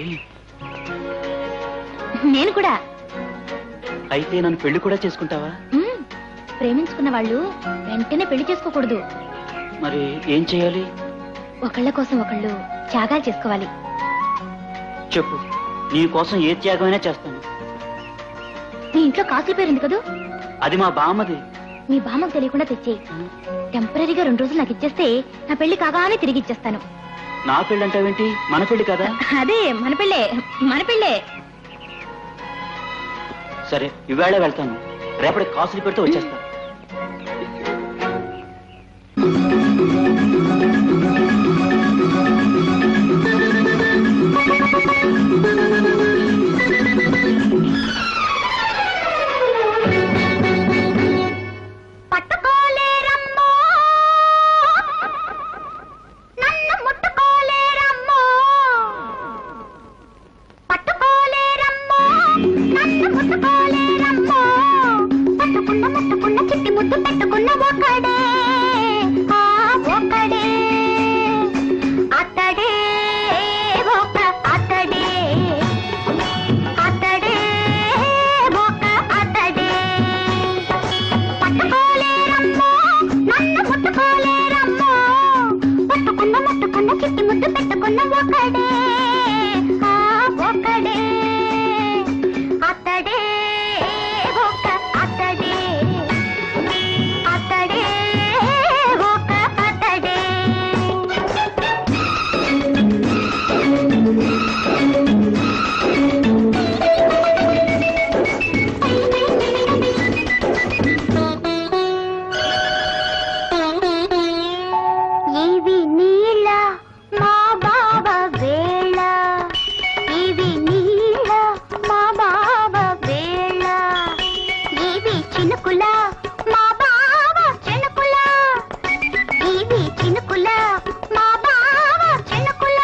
[SPEAKER 14] నేను కూడా
[SPEAKER 12] అయితే నన్ను పెళ్లి కూడా చేసుకుంటావా
[SPEAKER 14] మ్మ్. ప్రేమించుకున్న వాళ్ళు వెంటనే పెళ్లి చేసుకోకూడదు
[SPEAKER 12] మరి ఏం చేయాలి
[SPEAKER 14] ఒకళ్ళ కోసం ఒకళ్ళు త్యాగాలు చేసుకోవాలి
[SPEAKER 12] చెప్పు నీ కోసం ఏ త్యాగమైనా చేస్తాను
[SPEAKER 14] నీ ఇంట్లో కాసులు పేరుంది కదూ
[SPEAKER 12] అది మా బామ్మది
[SPEAKER 14] మీ బామ్మకు తెలియకుండా తెచ్చేయి టెంపరీగా రెండు రోజులు నాకు ఇచ్చేస్తే నా పెళ్లి కాగానే తిరిగి ఇచ్చేస్తాను
[SPEAKER 12] నా పెళ్ళి అంటావేంటి మన పెళ్లి కదా
[SPEAKER 14] అదే మన పెళ్ళే మన పెళ్ళే
[SPEAKER 12] సరే ఇవాళ వెళ్తాను రేపటి కాసులు పెడితే వచ్చేస్తా
[SPEAKER 14] పట్టుకోలేరమ్మో నన్ను ముట్టుకోలేరమ్మో పట్టుకోలేరమ్మో నన్ను ముట్టుకోలేరమ్మో పట్టుకున్న ముట్టుకున్న చిట్టి ముద్దు పెట్టుకున్న ఒకడే ఆ ఒకడే అతడే ఒక అతడే అతడే ఒక అతడే పట్టుకోలేరమ్మో నన్ను ముట్టుకోలేరమ్మో పట్టుకున్న ముట్టుకున్న చిట్టి ముద్దు పెట్టుకున్న ఒకడే ఆ ఒకడే అతడే ఒక అతడే అతడే ఒక అతడే ఇవి నీళ్ళ మా బావ వేళ ఇవి నీళ్ళ మా బావ వేళ ఇవి చినుకుల మా బావ చినుకుల ఇవి చినుకుల మా బావ చినుకుల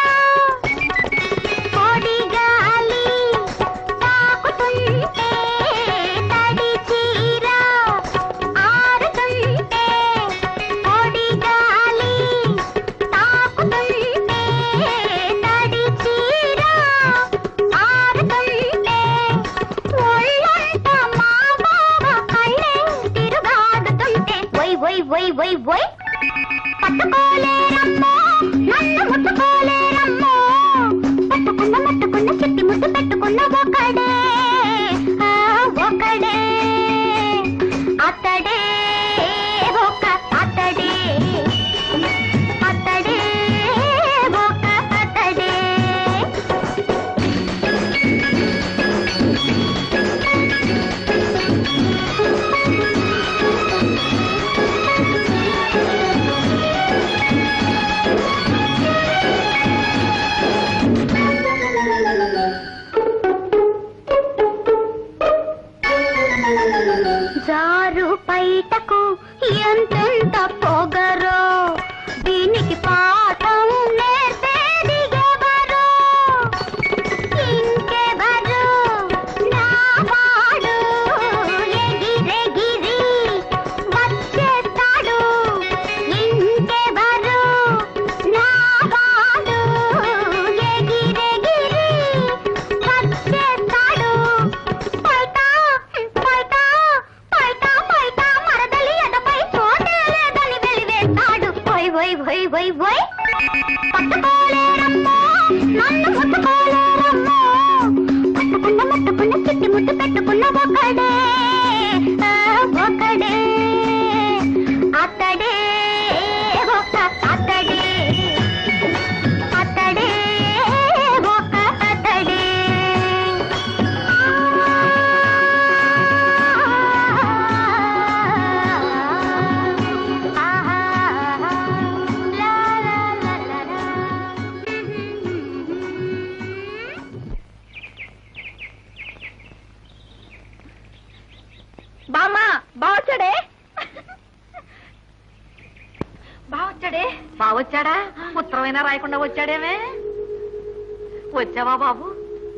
[SPEAKER 14] పొడి గాలి తాకుతుంటే తడి చీర ఆరుతుంటే పొడి గాలి తాకుతుంటే తడి చీర ఆరుతుంటే ఒళ్ళంతా మా బావ కళ్ళే తిరుగాడుతుంటే వై వై వై వై వై పట్టుకోలేరమ్మో నన్ను ముట్టుకోలేరమ్మో పట్టుకున్న ముట్టుకున్న చెట్టి ముద్దు పెట్టుకున్న ఒకడే ఆ ఒకడే అతడే ఒక అతడే అతడే ఒక అతడే వై వై వై వై పట్టుకోలేరమ్మో నన్ను ముట్టుకోలేరమ్మో ముట్టుకున్న ముట్టుకున్న చుట్టి ముట్టు పెట్టుకున్న ఒకడే ఆ, ఒకడే అతడే ఒక అతడే అతడే ఒక అతడే
[SPEAKER 3] బామ్మ బావచ్చాడే బావచ్చాడే బావచ్చాడా ఉత్తరమైనా రాయకుండా వచ్చాడేమే వచ్చావా బాబు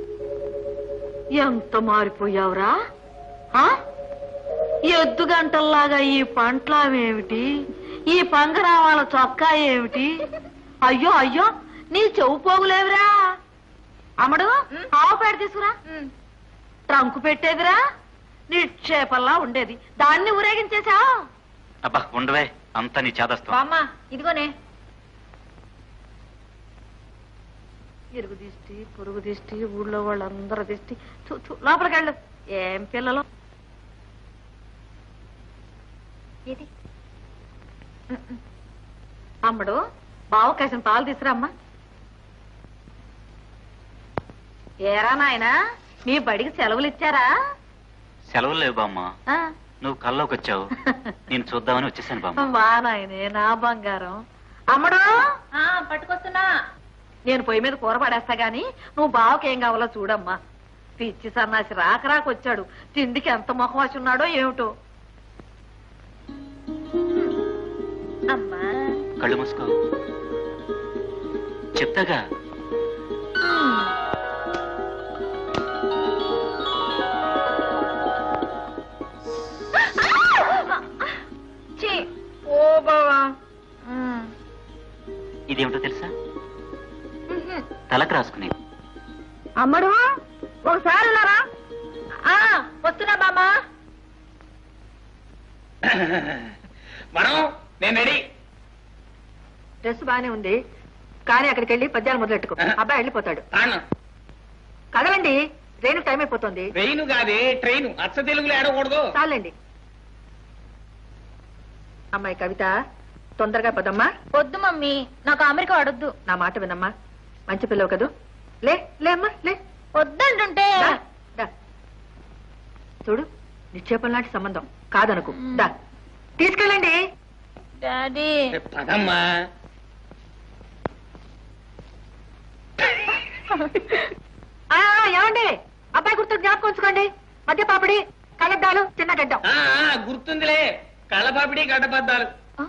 [SPEAKER 3] ఎంత మారిపోయావురా ఆ? ఎద్దు గంటల్లాగా ఈ పంట్లావేమిటి ఈ పంగరావాల చొక్కా ఏమిటి అయ్యో అయ్యో నీ చెవు పోగులేవిరా అమ్మడు ఆవు పేడ తీసుకురా ట్రంకు పెట్టేదిరా నిక్షేపంలా ఉండేది దాన్ని ఊరేగించేశా
[SPEAKER 16] అబ్బా ఉండవే అంత నీ చేదస్తాం
[SPEAKER 3] బామ్మ ఇదిగోనే ఇరుగు దిష్టి పొరుగు దిష్టి ఊళ్ళో వాళ్ళందరూ దిష్టి చూ చూ లోపలికి వెళ్ళు ఏం పిల్లలు ఇది అమ్మడు బావ కాసిన పాలు తీసురామ్మా ఏరా నాయనా మీ బడికి సెలవులు ఇచ్చారా
[SPEAKER 16] సెలవులు లేవు బామ్మ
[SPEAKER 3] ఆ,
[SPEAKER 16] నువ్వు కల్లోకి వచ్చావు నేను చూద్దామని వచ్చేసాను బామ్మ
[SPEAKER 3] మా నాయనే నా బంగారం అమ్మడు పట్టుకొస్తున్నా నేను పొయ్యి మీద కూర పడేస్తా గాని నువ్వు బావకేం కావాలో చూడమ్మా పిచ్చి సన్నాసి రాక రాక వచ్చాడు తిండికి ఎంత మొహవాసి ఉన్నాడో ఏమిటో అమ్మా
[SPEAKER 16] కళ్ళు మూసుకో చెప్తాగా
[SPEAKER 3] ఛీ, ఓ బావా
[SPEAKER 16] ఇదేమిటో తెలుసా తలకు రాసుకునేది
[SPEAKER 3] అమ్మడు ఒకసారి ఉన్నారా ఆ, వస్తున్నా బామ్మా
[SPEAKER 10] మనం నేను రెడీ
[SPEAKER 3] డ్రెస్ బానే ఉంది కానీ అక్కడికి వెళ్ళి పద్యాలు మొదలెట్టుకో అబ్బాయి వెళ్ళిపోతాడు కదలండి ట్రైన్ టైం అయిపోతుంది
[SPEAKER 10] ట్రైన్ కాదే ట్రైన్ అచ్చ తెలుగులో ఏడకూడదు
[SPEAKER 3] చాలండి అమ్మాయి కవిత తొందరగా పదమ్మా
[SPEAKER 14] వద్దు మమ్మీ నాకు అమెరికా అడొద్దు
[SPEAKER 3] నా మాట వినమ్మా మంచి పిల్లవు కదూ లే లే అమ్మా లే
[SPEAKER 14] వద్దంటుంటే
[SPEAKER 3] దా, దా. చూడు నిక్షేపం లాంటి సంబంధం కాదనుకు దా తీసుకెళ్ళండి
[SPEAKER 14] డాడీ
[SPEAKER 10] పదమ్మా
[SPEAKER 3] ఆ, ఏమండి అబ్బాయి గుర్తు జ్ఞాపకం ఉంచుకోండి మధ్య పాపడి కళ్ళద్దాలు చిన్న గడ్డం
[SPEAKER 10] ఆ, ఆ, గుర్తుందిలే కళ్ళపాపిడి గడ్డపద్దాలు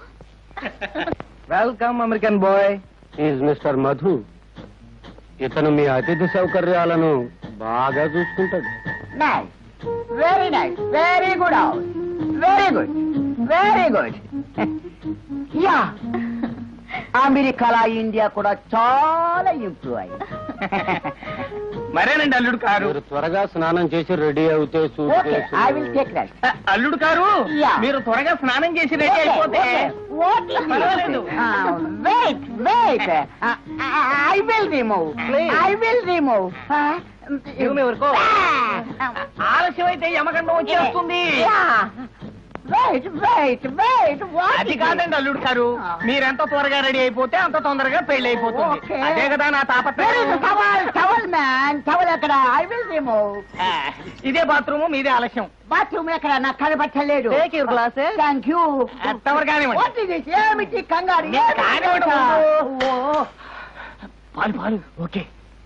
[SPEAKER 15] welcome American boy is mister Madhu ఇతను మీ అతిథి సౌకర్యాలను బాగా చూసుకుంటాడు
[SPEAKER 7] nice very nice very good house very good very good yeah అమెరికాలో ఇండియా కూడా చాలా ఇంప్రూవ్ అయింది
[SPEAKER 10] మరేనండి అల్లుడు కారు
[SPEAKER 15] మీరు త్వరగా స్నానం చేసి రెడీ అవుతే
[SPEAKER 7] okay I will take that
[SPEAKER 10] అల్లుడు కారు
[SPEAKER 7] Yeah.
[SPEAKER 10] మీరు త్వరగా స్నానం చేసి రెడీ అయిపోతే పర్వాలేదు.
[SPEAKER 7] Wait wait I will remove I will remove
[SPEAKER 10] ఏమి ఊరుకో. ఆలస్యం అయితే యమగండం వచ్చేస్తుంది
[SPEAKER 7] వెయిట్ వెయిట్ వెయిట్
[SPEAKER 10] అది కాదండి అల్లుడు గారు మీరెంత త్వరగా రెడీ అయిపోతే అంత తొందరగా పెళ్లి అయిపోతుంది
[SPEAKER 7] Okay.
[SPEAKER 10] అదే కదా నా తాపత్రయం
[SPEAKER 7] టవల్ టవల్ మ్యాన్ టవల్ ఎక్కడ ఐ విల్ రిమూవ్
[SPEAKER 10] ఆ, ఇదే బాత్రూమ్ మీదే ఆలస్యం
[SPEAKER 7] బాత్రూమ్ ఎక్కడ నాకు కనపట్టలేదు
[SPEAKER 10] Take your glasses.
[SPEAKER 7] Thank you
[SPEAKER 10] తవరు కానివ్వండి.
[SPEAKER 7] What is this? ఏమిటి కంగారు
[SPEAKER 10] నేను
[SPEAKER 7] ఏమిటి
[SPEAKER 10] కానివ్వను.
[SPEAKER 7] కంగారు? ఓ.
[SPEAKER 10] పాలు పాలు ఓకే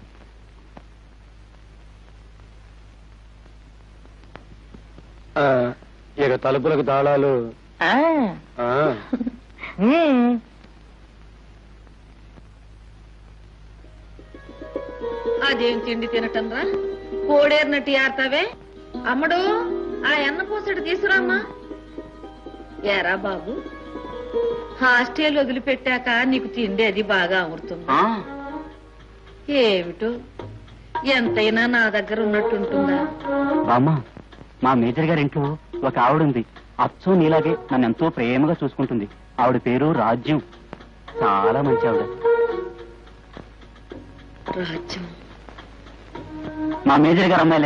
[SPEAKER 15] ఆ, ఇక తలుపులకు తాళాలు
[SPEAKER 10] ఆ,
[SPEAKER 15] ఆ,
[SPEAKER 10] మ్మ్.
[SPEAKER 3] అదేం తిండి తినటం రా కోడేరినట్టు ఆడతావే అమ్మడు ఆ ఎన్న పూసడు తీసుకురామ్మా ఏరా బాబు హాస్టల్ వదిలిపెట్టాక నీకు తిండి అది బాగా అమరుతుంది
[SPEAKER 16] ఆ,
[SPEAKER 3] ఏమిటో ఎంతైనా నా దగ్గర ఉన్నట్టుంటుందా
[SPEAKER 12] బామ్మ మా మేజర్ గారి ఇంట్లో ఒక ఆవిడ ఉంది అచ్చం నీలాగే నన్ను ఎంతో ప్రేమగా చూసుకుంటుంది ఆవిడ పేరు రాజ్యం చాలా మంచి ఆవిడ
[SPEAKER 19] రాజ్యం
[SPEAKER 12] మా మేజర్ గారు అమ్మాయిలే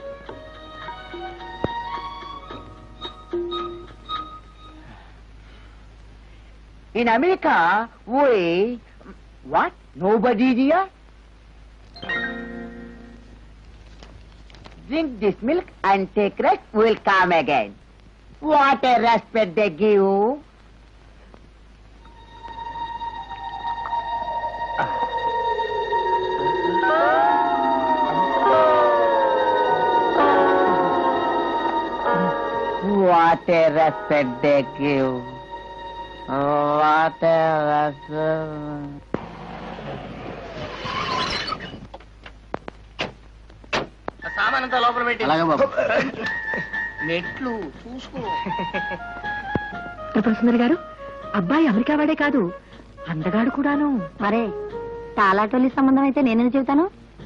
[SPEAKER 20] In America, we... What? Nobody here? Drink this milk and take rest, we'll come again. What a respect they give. What a respect they give. What a respect.
[SPEAKER 10] సామానంతా లోపల పెట్టి
[SPEAKER 11] అలాగే బాబు.
[SPEAKER 10] నెట్లు చూసుకో
[SPEAKER 1] సుందరి గారు అబ్బాయి అమెరికా వాడే కాదు అందగాడు కూడాను
[SPEAKER 14] మరే తాలాటోలి సంబంధం అయితే నేనేం చెబుతాను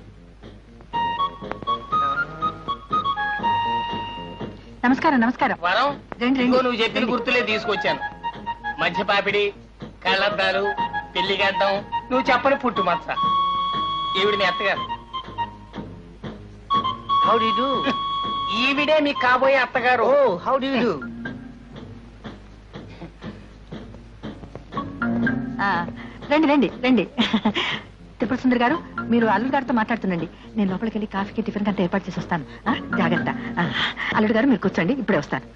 [SPEAKER 1] నమస్కారం నమస్కారం
[SPEAKER 10] వరం
[SPEAKER 1] రండి,
[SPEAKER 10] ఇంకో
[SPEAKER 1] రండి.
[SPEAKER 10] నువ్వు చెప్పిన గుర్తులే తీసుకొచ్చాను మధ్య పాపిడి కళ్ళద్దాలు పెళ్లి గడ్డం నువ్వు చెప్పని పుట్టు మచ్చ ఈవిడ మీ అత్తగారు హౌ డి డూ ఈవిడే మీకు కాబోయే అత్తగారు హౌ డి డూ
[SPEAKER 1] ఆ, రండి రండి రండి త్రిపుర సుందరి గారు మీరు అల్లుడు గారితో మాట్లాడుతుండండి నేను లోపలికి వెళ్ళి కాఫీకి టిఫిన్ కంటే ఏర్పాటు చేసి వస్తాను ఆ, జాగ్రత్త ఆ, అల్లుడు గారు మీరు కూర్చోండి ఇప్పుడే వస్తాను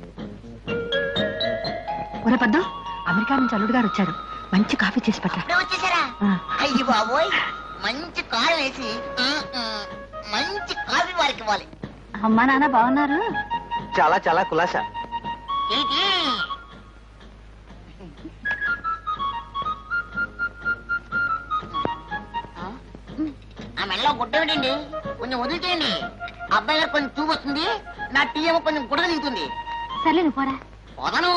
[SPEAKER 1] ఒరే పద్దు అమెరికా నుంచి అల్లుడు గారు వచ్చారు మంచి కాఫీ చేసి పట్టా
[SPEAKER 7] ఇప్పుడే వచ్చేసారా
[SPEAKER 1] ఆ.
[SPEAKER 7] అయ్యి బాబోయ్ మంచి కారం వేసి ఉమ్, ఉమ్, మంచి కాఫీ వారికి ఇవ్వాలి
[SPEAKER 14] అమ్మా నాన్న బాగున్నారు
[SPEAKER 9] చాలా చాలా కులాసా
[SPEAKER 7] ఏంటి ఆ మెడలో గుడ్డ ఏమిటండి కొంచెం వదిలిచేయండి అబ్బాయి గారు కొంచెం చూపు వస్తుంది నా టీ ఏమో కొంచెం గుడ్డ దిగుతుంది
[SPEAKER 14] సర్లే నువ్వు పోరా
[SPEAKER 7] పోతాను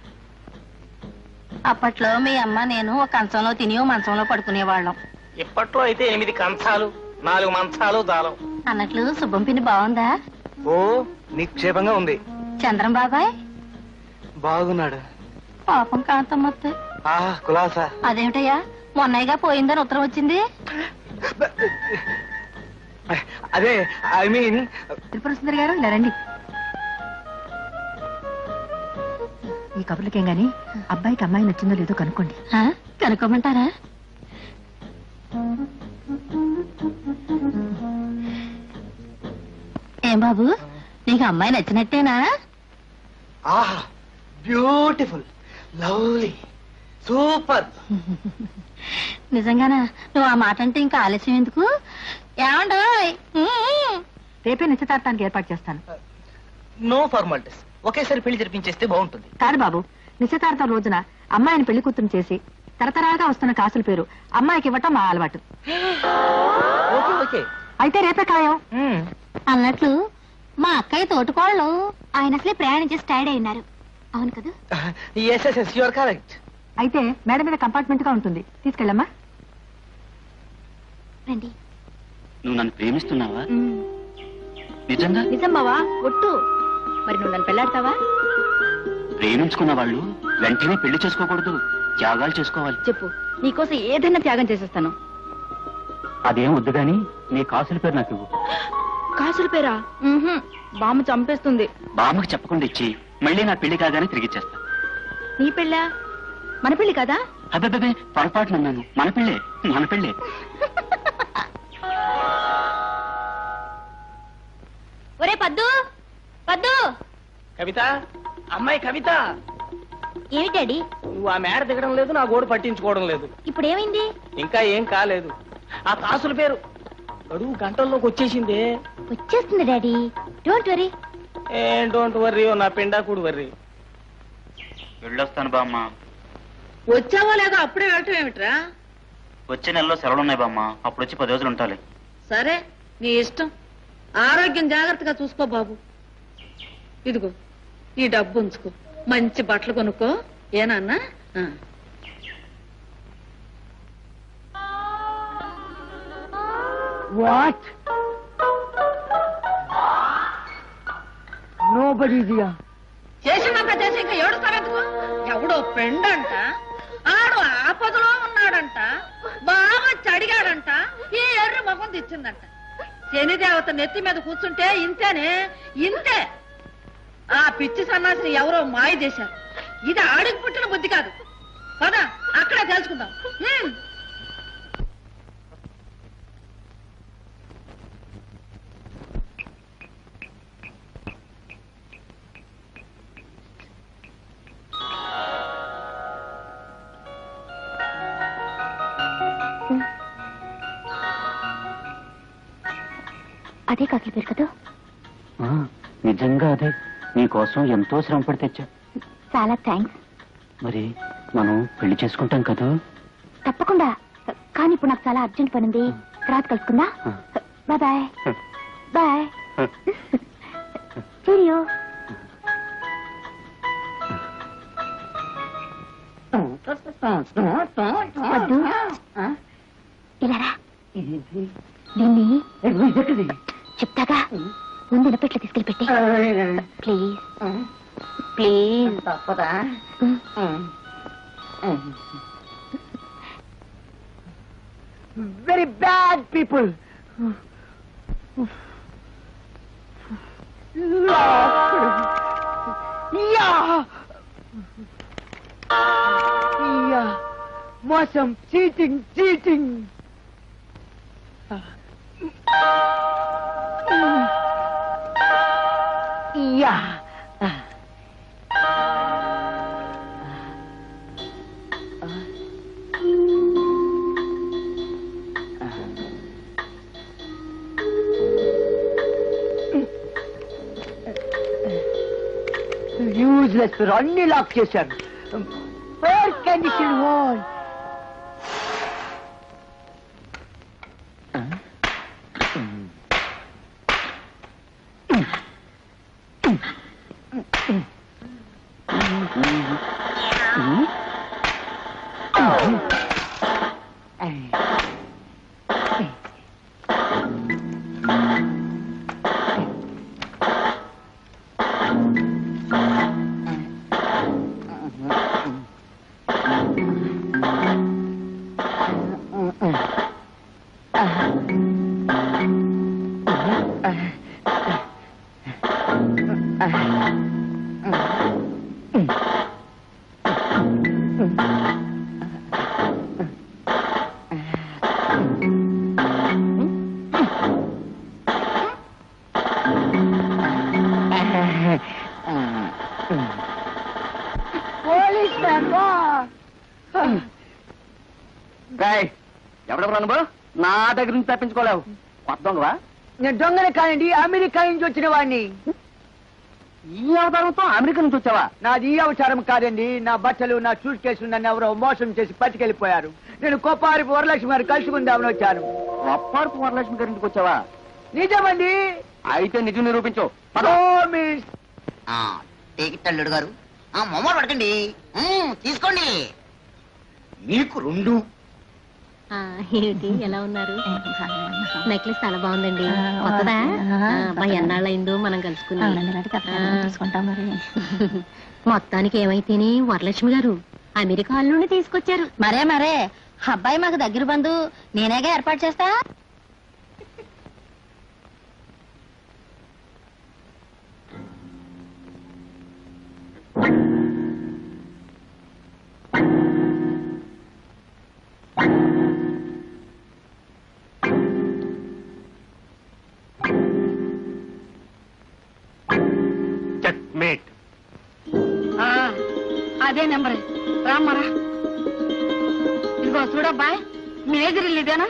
[SPEAKER 4] అప్పట్లో మీ అమ్మ నేను ఒక కంచంలో తిని ఓ మంచంలో పడుకునేవాళ్ళం
[SPEAKER 10] ఇప్పట్లో అయితే ఎనిమిది కంచాలు నాలుగు మంచాలు దాలం
[SPEAKER 4] అన్నట్లు శుభం పిన్ని బాగుందా
[SPEAKER 9] ఓ నిక్షేపంగా ఉంది
[SPEAKER 4] చంద్రం బాబాయ్
[SPEAKER 9] బాగున్నాడు
[SPEAKER 4] పాపం కాంతమ్మత్తే
[SPEAKER 9] ఆ కులాసా
[SPEAKER 4] అదేమిటయ్యా మొన్నయ్యగా పోయిందని ఉత్తరం వచ్చింది
[SPEAKER 9] అదే ఐ మీన్
[SPEAKER 1] త్రిపుర సుందరి గారు ఇలా రండి ఈ కబుర్లకేం గాని అబ్బాయికి అమ్మాయి నచ్చిందో లేదో కనుక్కోండి
[SPEAKER 4] ఆ? కనుక్కోమంటారా ఏం బాబు నీకు అమ్మాయి నచ్చినట్టేనా
[SPEAKER 9] ఆహా బ్యూటిఫుల్ లవ్లీ సూపర్
[SPEAKER 4] నిజంగానా నువ్వు ఆ మాట అంటే ఇంకా ఆలస్యం ఎందుకు ఏమండోయ్ ఉమ్.
[SPEAKER 1] రేపే నిశ్చితార్థానికి ఏర్పాటు చేస్తాను
[SPEAKER 10] నో ఫార్మాలిటీస్ ఒకేసారి పెళ్లి జరిపించేస్తే బాగుంటుంది
[SPEAKER 1] కాదు బాబు నిశ్చితార్థం రోజున అమ్మాయిని పెళ్లి కూతురు చేసి తరతరాలుగా వస్తున్న కాసుల పేరు అమ్మాయికి ఇవ్వటం మా అలవాటు
[SPEAKER 10] ఓకే ఓకే
[SPEAKER 1] అయితే రేపే ఖాయం
[SPEAKER 14] అన్నట్లు మా అక్కయ్య తోటికోళ్ళు ఆయన అసలే ప్రయాణం చేసి టైర్డ్ అయినారు అవును కదా
[SPEAKER 9] yes yes yes your correct
[SPEAKER 1] అయితే మేడ మీద కంపార్ట్మెంట్ గా ఉంటుంది తీసుకెళ్ళమ్మా
[SPEAKER 14] రండి
[SPEAKER 12] నువ్వు నన్ను ప్రేమిస్తున్నావా నిజంగా
[SPEAKER 1] నిజం బావా ఒట్టు మరి నువ్వు నన్ను పెళ్ళాడతావా
[SPEAKER 12] ప్రేమించుకున్న వాళ్ళు వెంటనే పెళ్లి చేసుకోకూడదు త్యాగాలు చేసుకోవాలి
[SPEAKER 1] చెప్పు నీకోసం ఏదైనా త్యాగం చేసేస్తాను
[SPEAKER 12] అదేం వద్దు గాని నీ కాసుల పేరు నాకు ఇవ్వు
[SPEAKER 1] కాసుల పేరా బామ్మ చంపేస్తుంది
[SPEAKER 12] బామ్మకు చెప్పకుండా ఇచ్చి మళ్ళీ నా పెళ్లి కాగానే తిరిగిచ్చేస్తా
[SPEAKER 1] నీ పెళ్ళా మన పెళ్లి కదా
[SPEAKER 12] అబ్బే పొరపాటు నన్నాను మన పెళ్ళే మన పెళ్ళే
[SPEAKER 14] ఒరే పద్దు పద్దు
[SPEAKER 10] కవిత అమ్మాయి కవిత
[SPEAKER 14] ఏమి డాడీ
[SPEAKER 10] నువ్వు ఆ మేడ దిగడం లేదు నా గోడు పట్టించుకోవడం లేదు
[SPEAKER 14] ఇప్పుడు ఏమైంది
[SPEAKER 10] ఇంకా ఏం కాలేదు ఆ కాసుల పేరు గడువు గంటల్లోకి వచ్చేసిందే
[SPEAKER 14] వచ్చేస్తుంది డాడీ డోంట్ వరీ
[SPEAKER 10] ఏం డోంట్ వర్రీ నా పిండాకుడు వర్రీ
[SPEAKER 12] వెళ్ళొస్తాను బామ్మ
[SPEAKER 3] వచ్చావో లేదో అప్పుడే వెళ్ళటం ఏమిట్రా
[SPEAKER 12] వచ్చే నెలలో సెలవులు ఉన్నాయి బామ్మ అప్పుడు వచ్చి పది రోజులు ఉంటాలి
[SPEAKER 3] సరే నీ ఇష్టం ఆరోగ్యం జాగ్రత్తగా చూసుకో బాబు ఇదిగో ఈ డబ్బు ఉంచుకో మంచి బట్టలు కొనుక్కో ఏనన్నా ఆ.
[SPEAKER 20] What? Nobody here.
[SPEAKER 3] చేసిందంతా చేసి ఇంకా ఏడుస్తావెందుకు ఎవడో ఫ్రెండ్ అంట ఆడు ఆపదలో ఉన్నాడంట బాగా అడిగాడంట ఈ ఎర్రి ముఖం తెచ్చిందంట శనిదేవత నెత్తి మీద కూర్చుంటే ఇంతేనే ఇంతే ఆ పిచ్చి సన్నాసిని ఎవరో మాయ చేశారు ఇది ఆడికి పుట్టిన బుద్ధి కాదు పద అక్కడే తెలుసుకుందాం హ్మ్.
[SPEAKER 14] అదే కాకి పేరు కదా
[SPEAKER 12] ఆ, నిజంగా అదే నీకోసం ఎంతో శ్రమ పడి తెచ్చా
[SPEAKER 14] చాలా థ్యాంక్స్
[SPEAKER 12] మరి మనం పెళ్లి చేసుకుంటాం కదా
[SPEAKER 14] తప్పకుండా కానీ ఇప్పుడు నాకు చాలా అర్జెంట్ పని ఉంది తర్వాత కలుసుకుందా బాయ్ బాయ్ బాయ్ సీరియో వద్దు ఇలా రా దీన్ని చెప్తాగా ముందు ఇనపెట్లు తీసుకెళ్ళి పెట్టి please please
[SPEAKER 20] Very bad people. Yeah. Yeah. Mosam, cheating, cheating. Yeah. Useless అన్ని లాక్ చేశారు ఎయిర్ కండిషన్ వాల్ పోలీస్
[SPEAKER 11] ఎవడెవరు అనుభవ నా దగ్గర నుంచి తప్పించుకోలేవు కొత్త దొంగవా
[SPEAKER 20] నేను దొంగనే కానండి అమెరికా నుంచి వచ్చిన వాడిని
[SPEAKER 11] ఈ అవతారంతో అమెరికా నుంచి వచ్చావా
[SPEAKER 20] నాది ఈ అవతారం కాదండి నా బట్టలు నా సూట్ కేసు నన్ను ఎవరో మోసం చేసి పట్టుకెళ్ళిపోయారు నేను కోపారి వరలక్ష్మి గారు కలుసుకుందామని వచ్చాను
[SPEAKER 11] అప్పార్పు వరలక్ష్మి గారి ఇంటికి వచ్చావా
[SPEAKER 20] నిజమండి
[SPEAKER 11] అయితే నిజం నిరూపించు
[SPEAKER 20] Promise.
[SPEAKER 7] టికెట్ అల్లుడు గారు ఆ మొమ్మ పడకండి ఉమ్, తీసుకోండి మీకు రెండు
[SPEAKER 14] ఏంటి ఎలా ఉన్నారు నెక్లెస్ చాలా బాగుందండి కొత్తదా ఆ, మా ఎన్నాళ్ళైందో మనం కలుసుకుని తీసుకుంటాం మరి మొత్తానికి ఏమైతేనే వరలక్ష్మి గారు అమెరికా నుండి తీసుకొచ్చారు మరే మరే అబ్బాయి మాకు దగ్గర బంధు నేనేగా ఏర్పాటు చేస్తా
[SPEAKER 10] మేట్
[SPEAKER 3] ఆ, అదే నెంబర్ రామ్మరా ఇదిగో చూడబ్బాయ్ మీ ఎదురిల్లు ఇదేనా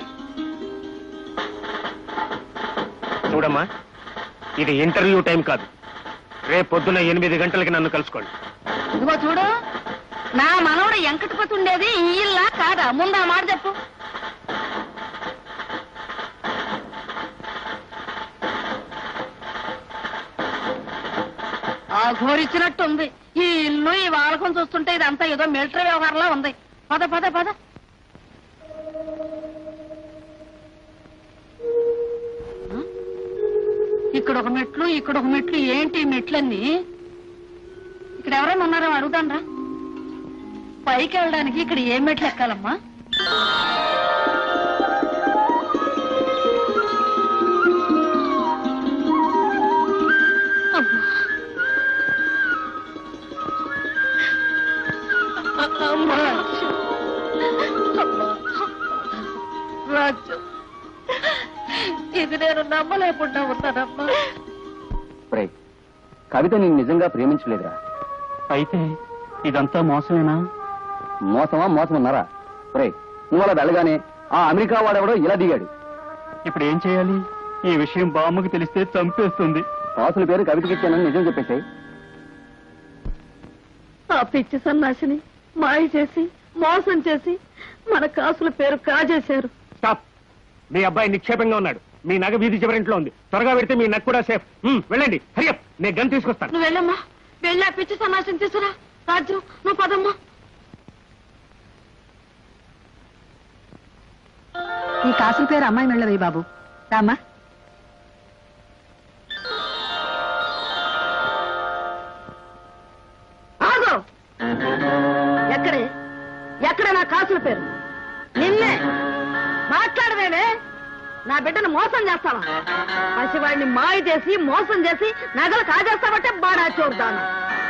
[SPEAKER 10] చూడమ్మా ఇది ఇంటర్వ్యూ టైం కాదు రేపు పొద్దున ఎనిమిది గంటలకి నన్ను కలుసుకోండి
[SPEAKER 3] ఇదిగో చూడు నా మనవడు ఎంకటపతి ఉండేది ఈ ఇల్లా కాదా ముందు ఆ మాట చెప్పు ఆ ఘోరిచ్చినట్టు ఉంది ఈ ఇల్లు ఈ వాలకం చూస్తుంటే ఇదంతా ఏదో మిలిటరీ వ్యవహారంలా ఉంది పద పద పద ఆ? ఇక్కడ ఒక మెట్లు ఇక్కడ ఒక మెట్లు ఏంటి ఈ మెట్లన్నీ ఇక్కడ ఎవరైనా ఉన్నారో అడుగుతాను రా పైకి వెళ్ళడానికి ఇక్కడ ఏం మెట్లు ఎక్కాలమ్మా అమ్మా. అమ్మా. అమ్మా. రాజు ఇది నేను నమ్మలేకుండా ఉన్నానమ్మా
[SPEAKER 11] రే కవిత నేను నిజంగా ప్రేమించలేదురా
[SPEAKER 12] అయితే ఇదంతా మోసమేనా
[SPEAKER 11] మోసమా మోసం ఉన్నారా రే నువ్వు అలా వెళ్ళగానే ఆ అమెరికా వాడెవడో ఇలా దిగాడు
[SPEAKER 12] ఇప్పుడు ఏం చేయాలి ఈ విషయం బామ్మకి తెలిస్తే చంపేస్తుంది
[SPEAKER 11] కాసుల పేరు కవితకి ఇచ్చానని నిజం చెప్పేసాయి
[SPEAKER 3] ఆ పిచ్చి సన్నాసిని మాయ చేసి మోసం చేసి మన కాసుల పేరు కాజేశారు
[SPEAKER 15] స్టాప్ మీ అబ్బాయి నిక్షేపంగా ఉన్నాడు మీ నగ వీధి చివరింట్లో ఉంది త్వరగా పెడితే మీ నగ కూడా సేఫ్ మ్, వెళ్ళండి హరియప్ నేను గన్ తీసుకొస్తాను
[SPEAKER 3] నువ్వు వెళ్ళమ్మా వెళ్ళి ఆ పిచ్చి సన్నాసిని తీసుకురా రాజు నువ్వు పదమ్మా
[SPEAKER 21] ఈ కాసుల పేరు అమ్మాయి మెళ్ళవి బాబు రామ్మా
[SPEAKER 3] ఆగు ఎక్కడే ఎక్కడ నా కాసుల పేరు నిన్నే మాట్లాడవేమే నా బిడ్డను మోసం చేస్తావా పసివాడిని మాయ చేసి మోసం చేసి నగలు కాజేస్తావంటే బాడా చూడతాను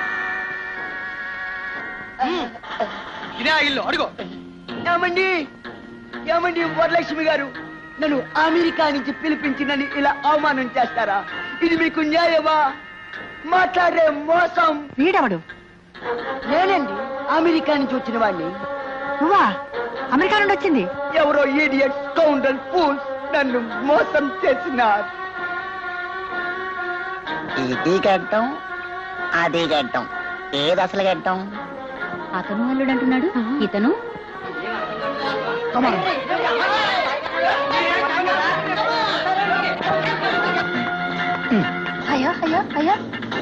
[SPEAKER 20] ఇదే ఇల్లు అడుగు ఏమండి ఏమండి వరలక్ష్మి గారు నన్ను అమెరికా నుంచి పిలిపించి నన్ను ఇలా అవమానం చేస్తారా ఇది మీకు న్యాయమా మాట్లాడే మోసం
[SPEAKER 21] వీడెవడు
[SPEAKER 20] నేనండి అమెరికా నుంచి వచ్చిన వాడిని
[SPEAKER 21] నువ్వా అమెరికా నుండి వచ్చింది
[SPEAKER 20] ఎవరో ఈడియట్ కౌండల్ ఫూల్స్ నన్ను మోసం చేసినారు
[SPEAKER 22] ఇది గడ్డం అది గడ్డం ఏది అసలు గడ్డం
[SPEAKER 14] అతను అల్లుడు అంటున్నాడు ఇతను అయ్యో అయ్యో అయ్యో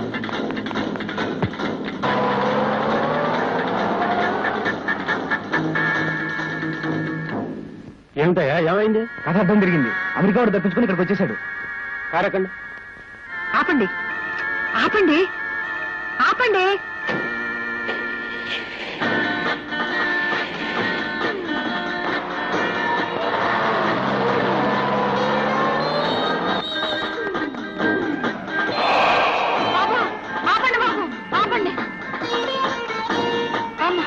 [SPEAKER 15] ఏమిటయా ఏమైంది కథ అర్థం తిరిగింది అమెరికా వాడు తప్పించుకుని ఇక్కడికి వచ్చేసాడు కారకండి
[SPEAKER 21] ఆపండి ఆపండి ఆపండి
[SPEAKER 3] బాబు ఆపండి బాబు ఆపండి అమ్మ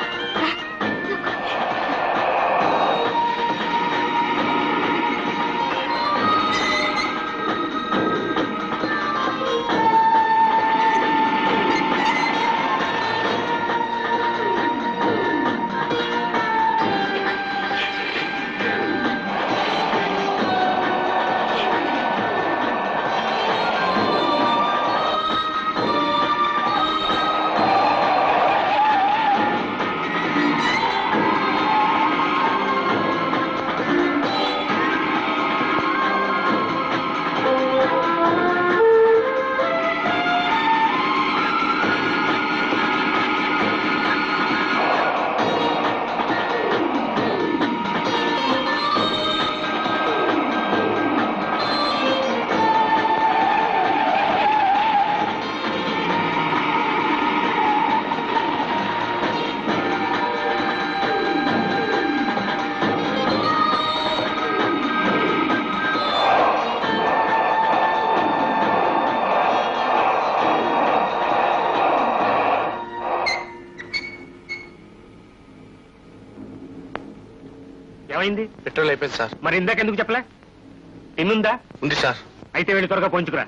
[SPEAKER 15] ఏమైంది
[SPEAKER 6] పెట్రోల్ అయిపోయింది సార్
[SPEAKER 15] మరి ఇందాక ఎందుకు చెప్పలే ఇన్నుందా
[SPEAKER 6] ఉంది సార్
[SPEAKER 15] అయితే వెళ్ళి త్వరగా పోంచుకురా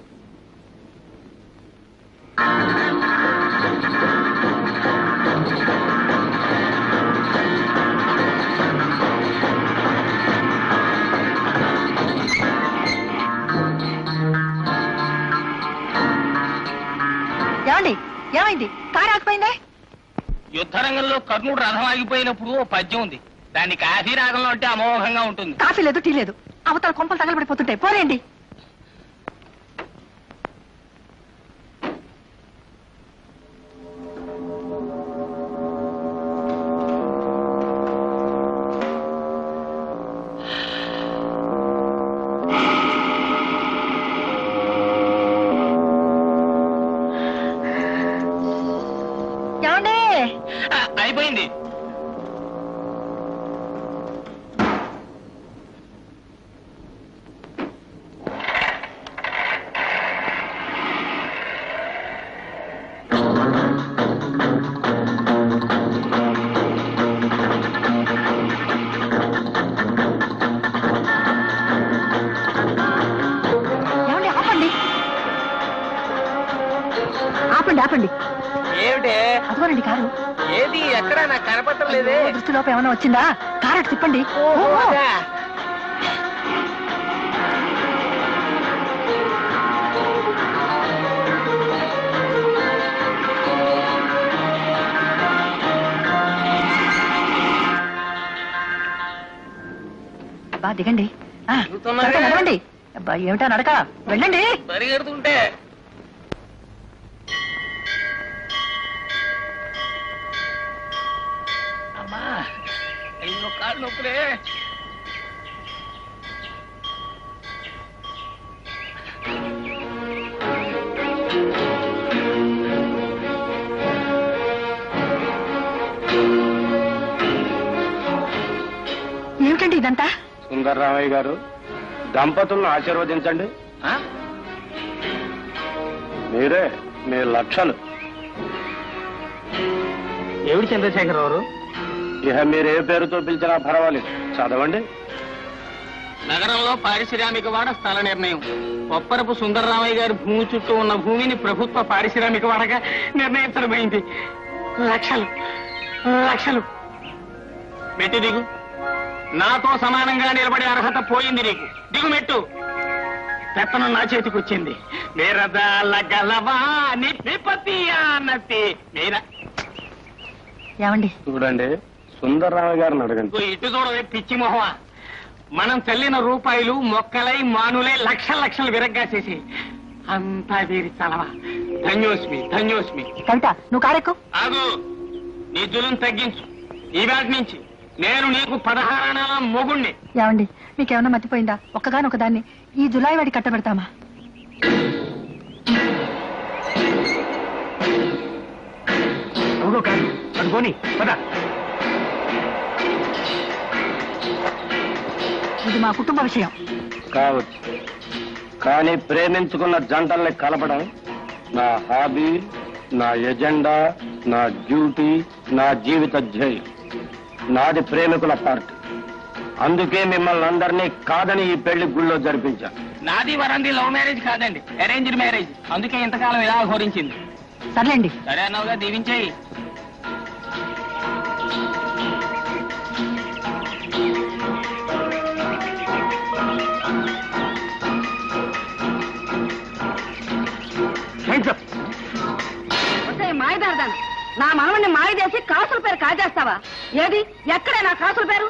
[SPEAKER 21] ఏమండి ఏమైంది కారు ఆగిపోయిందే
[SPEAKER 10] యుద్ధ రంగంలో కర్ణుడు రథం ఆగిపోయినప్పుడు ఓ పద్యం ఉంది దాన్ని కాఫీ రాగంలో అంటే అమోఘంగా ఉంటుంది
[SPEAKER 21] కాఫీ లేదు టీ లేదు అవతల కొంపలు తగలబడిపోతుంటాయి పోరేండి
[SPEAKER 10] ఆ, అయిపోయింది
[SPEAKER 21] ఆపండి
[SPEAKER 10] ఏమిటే
[SPEAKER 21] అదిగోనండి కారు
[SPEAKER 10] ఏది ఎక్కడ నాకు కనపడలేదే
[SPEAKER 21] దృష్టిలోకి ఏమైనా వచ్చిందా కారు అటు తిప్పండి ఓ, ఓ. బా దిగండి ఆ,
[SPEAKER 10] దిగుతున్నానే.
[SPEAKER 21] త్వరగా నడవండి అబ్బా ఏమిటా నడక వెళ్ళండి
[SPEAKER 10] పరిగెడుతుంటే అమ్మా అయ్యో కాళ్ళు నొప్పులే
[SPEAKER 21] ఏమిటండి ఇదంతా
[SPEAKER 6] సుందరరామయ్య గారు దంపతులను ఆశీర్వదించండి మీరే మీ లక్షలు
[SPEAKER 10] ఏమిటి చంద్రశేఖరరావు
[SPEAKER 6] ఇక మీరు ఏ పేరుతో పిలిచినా పర్వాలేదు చదవండి
[SPEAKER 10] నగరంలో పారిశ్రామిక వాడ స్థల నిర్ణయం కొప్పరపు సుందరరామయ్య గారి భూమి చుట్టూ ఉన్న భూమిని ప్రభుత్వ పారిశ్రామిక వాడగా నిర్ణయించడమైంది లక్షలు లక్షలు మెట్టు దిగు నాతో సమానంగా నిలబడే అర్హత పోయింది నీకు దిగు మెట్టు పెత్తనం నా చేతికి వచ్చింది మీరదాల గలవా నిపతి అన్నతి మీర
[SPEAKER 21] ఏమండి
[SPEAKER 6] చూడండి సుందరరామయ్య గారిని అడగండి
[SPEAKER 10] ఇదిగో ఇటు చూడవే పిచ్చి మొహమా మనం చల్లిన రూపాయలు మొక్కలై మానులై లక్షల లక్షలు విరగ్గాసేసి అంతా వీరి చలవ ధన్యోస్మి ధన్యోస్మి
[SPEAKER 21] కవిత నువ్వు కారెక్కు
[SPEAKER 10] ఆగు నీ జులుం తగ్గించు ఈవేటి నుంచి నేను నీకు పదహారణాల మొగుణ్ణి
[SPEAKER 21] ఏమండి మీకేమన్నా మర్చిపోయిందా ఒక్కగానొక దాన్ని ఈ జులాయి వాడి కట్టబెడతామా
[SPEAKER 10] అవును కాదు అనుకోని పద
[SPEAKER 21] ఇది మా కుటుంబ విషయం
[SPEAKER 6] కావచ్చు కానీ ప్రేమించుకున్న జంటల్ని కలపడం నా హాబీ నా ఎజెండా నా డ్యూటీ నా జీవిత ధ్యేయం నాది ప్రేమికుల పార్టీ అందుకే మిమ్మల్ని అందరినీ కాదని ఈ పెళ్లి గుళ్ళో జరిపించాను
[SPEAKER 10] నాది వరంది లవ్ మ్యారేజ్ కాదండి అరేంజ్డ్ మ్యారేజ్ అందుకే ఇంతకాలం ఇలా ఘోరించింది
[SPEAKER 21] సర్లేండి
[SPEAKER 10] సరే అన్నావుగా దీవించేయి
[SPEAKER 3] వస్తే మాయదారదాను నా మనవణ్ణి మాయ చేసి కాసుల పేరు కాజేస్తావా ఏది ఎక్కడే నా కాసుల పేరు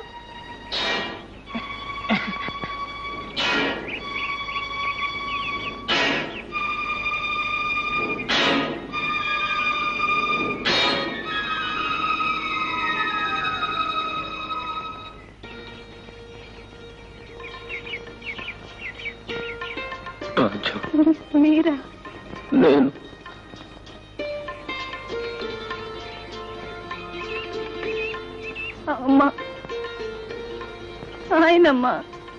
[SPEAKER 1] మీరా
[SPEAKER 6] నేను
[SPEAKER 1] అమ్మా ఆయనమ్మా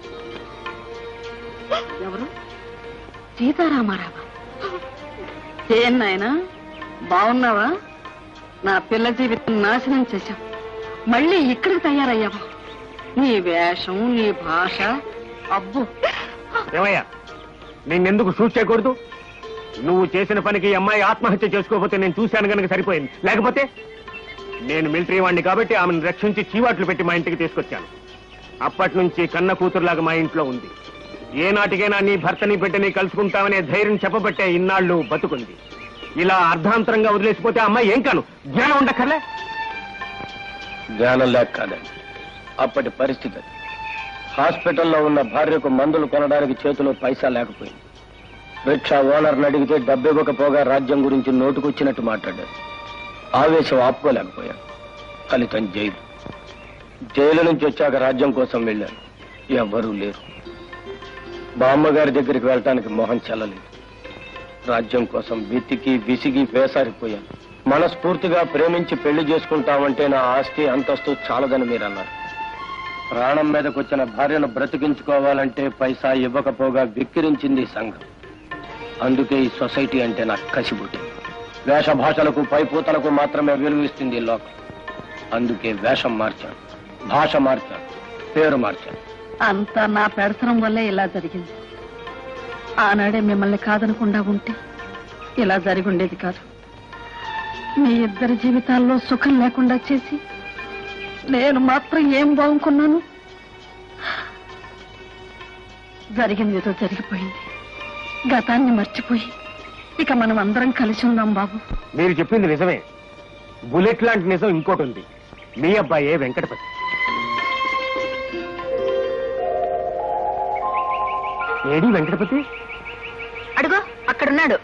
[SPEAKER 3] ఎవరు సీతారామారావా ఏం నాయనా బాగున్నావా నా పిల్ల జీవితం నాశనం చేశావు మళ్ళీ ఇక్కడికి తయారయ్యావా నీ వేషం నీ భాష అబ్బో
[SPEAKER 10] ఏమయ్యా నిన్నెందుకు షూట్ చేయకూడదు నువ్వు చేసిన పనికి ఈ అమ్మాయి ఆత్మహత్య చేసుకోకపోతే నేను చూశాను కనుక సరిపోయింది లేకపోతే నేను మిలిటరీ వాడిని కాబట్టి ఆమెను రక్షించి చీవాట్లు పెట్టి మా ఇంటికి తీసుకొచ్చాను అప్పటి నుంచి కన్న కూతురులాగా మా ఇంట్లో ఉంది ఏ నాటికైనా నీ భర్తని బిడ్డని కలుసుకుంటామనే ధైర్యం చెప్పబట్టే ఇన్నాళ్ళు బతుకుంది ఇలా అర్ధాంతరంగా వదిలేసిపోతే ఆ అమ్మాయి ఏం కాను జ్ఞానం ఉండక్కర్లే
[SPEAKER 6] జ్ఞానం లేక కాదండి అప్పటి పరిస్థితి అది హాస్పిటల్లో ఉన్న భార్యకు మందులు కొనడానికి చేతిలో పైసా లేకపోయింది రిక్షా ఓనర్ని అడిగితే డబ్బివ్వకపోగా రాజ్యం గురించి నోటుకొచ్చినట్టు మాట్లాడారు ఆవేశం ఆపుకోలేకపోయాను ఫలితం జైలు జైలు నుంచి వచ్చాక రాజ్యం కోసం వెళ్ళాను ఎవ్వరూ లేరు బామ్మగారి దగ్గరికి వెళ్ళటానికి మొహం చెల్లలేదు రాజ్యం కోసం వెతికి విసిగి వేసారిపోయాను మనస్ఫూర్తిగా ప్రేమించి పెళ్లి చేసుకుంటామంటే నా ఆస్తి అంతస్తు చాలదని మీరు అన్నారు ప్రాణం మీదకి వచ్చిన భార్యను బ్రతికించుకోవాలంటే పైసా ఇవ్వకపోగా విక్కిరించింది ఈ సంఘం అందుకే ఈ సొసైటీ అంటే నాకు కసిబుట్టింది వేషభాషలకు పైపూతలకు మాత్రమే విలువిస్తుంది ఈ లోకం అందుకే వేషం మార్చాను భాష మార్చాను పేరు మార్చాను
[SPEAKER 3] అంతా నా పెడతనం వల్లే ఇలా జరిగింది ఆనాడే మిమ్మల్ని కాదనకుండా ఉంటే ఇలా జరిగి ఉండేది కాదు
[SPEAKER 21] మీ ఇద్దరి జీవితాల్లో సుఖం లేకుండా చేసి నేను మాత్రం ఏం బాగుకున్నాను జరిగింది ఏదో జరిగిపోయింది గతాన్ని మర్చిపోయి ఇక మనం అందరం కలిసి ఉందాం బాబు
[SPEAKER 15] మీరు చెప్పింది నిజమే బుల్లెట్ లాంటి నిజం ఇంకోటి ఉంది మీ అబ్బాయే వెంకటపతి ఏడి వెంకటపతి
[SPEAKER 21] అడుగో అక్కడున్నాడు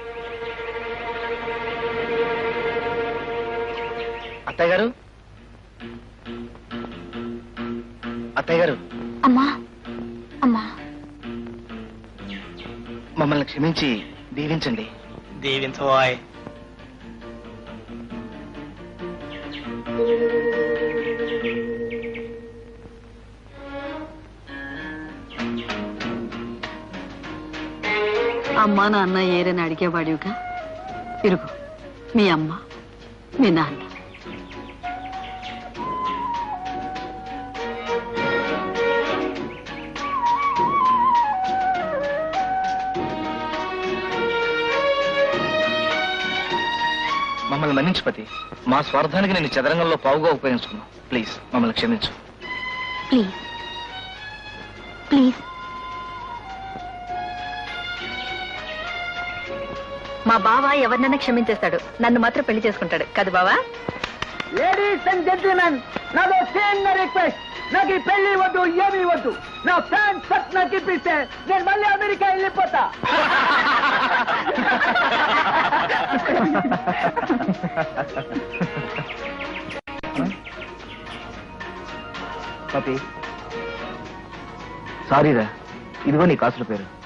[SPEAKER 9] అత్తయ్య గారు అత్తయ్య గారు
[SPEAKER 14] అమ్మా అమ్మా
[SPEAKER 9] మమ్మల్ని క్షమించి దీవించండి
[SPEAKER 10] దీవించవాయ్
[SPEAKER 21] అమ్మా నాన్న ఏరని అడిగేవాడివిగా ఇరుగు మీ అమ్మ మీ నాన్న
[SPEAKER 9] మమ్మల్ని మన్నించు పతి మా స్వార్థానికి నేను చదరంగంలో పావుగా ఉపయోగించుకున్నాను ప్లీజ్ మమ్మల్ని క్షమించు
[SPEAKER 14] ప్లీజ్ ప్లీజ్
[SPEAKER 21] మా బావ ఎవరినైనా క్షమించేస్తాడు నన్ను మాత్రం పెళ్లి చేసుకుంటాడు కదా బావా
[SPEAKER 20] లేడీస్ అండ్ జెంటిల్మెన్ నాదో చిన్న రిక్వెస్ట్ నాకు ఈ పెళ్లి వద్దు ఏమీ వద్దు నా ఫ్యాన్ షర్ట్ నాకు ఇప్పిస్తే నేను మళ్ళీ అమెరికా వెళ్ళిపోతా
[SPEAKER 9] పతి సారీరా ఇదిగో నీ కాసుల పేరు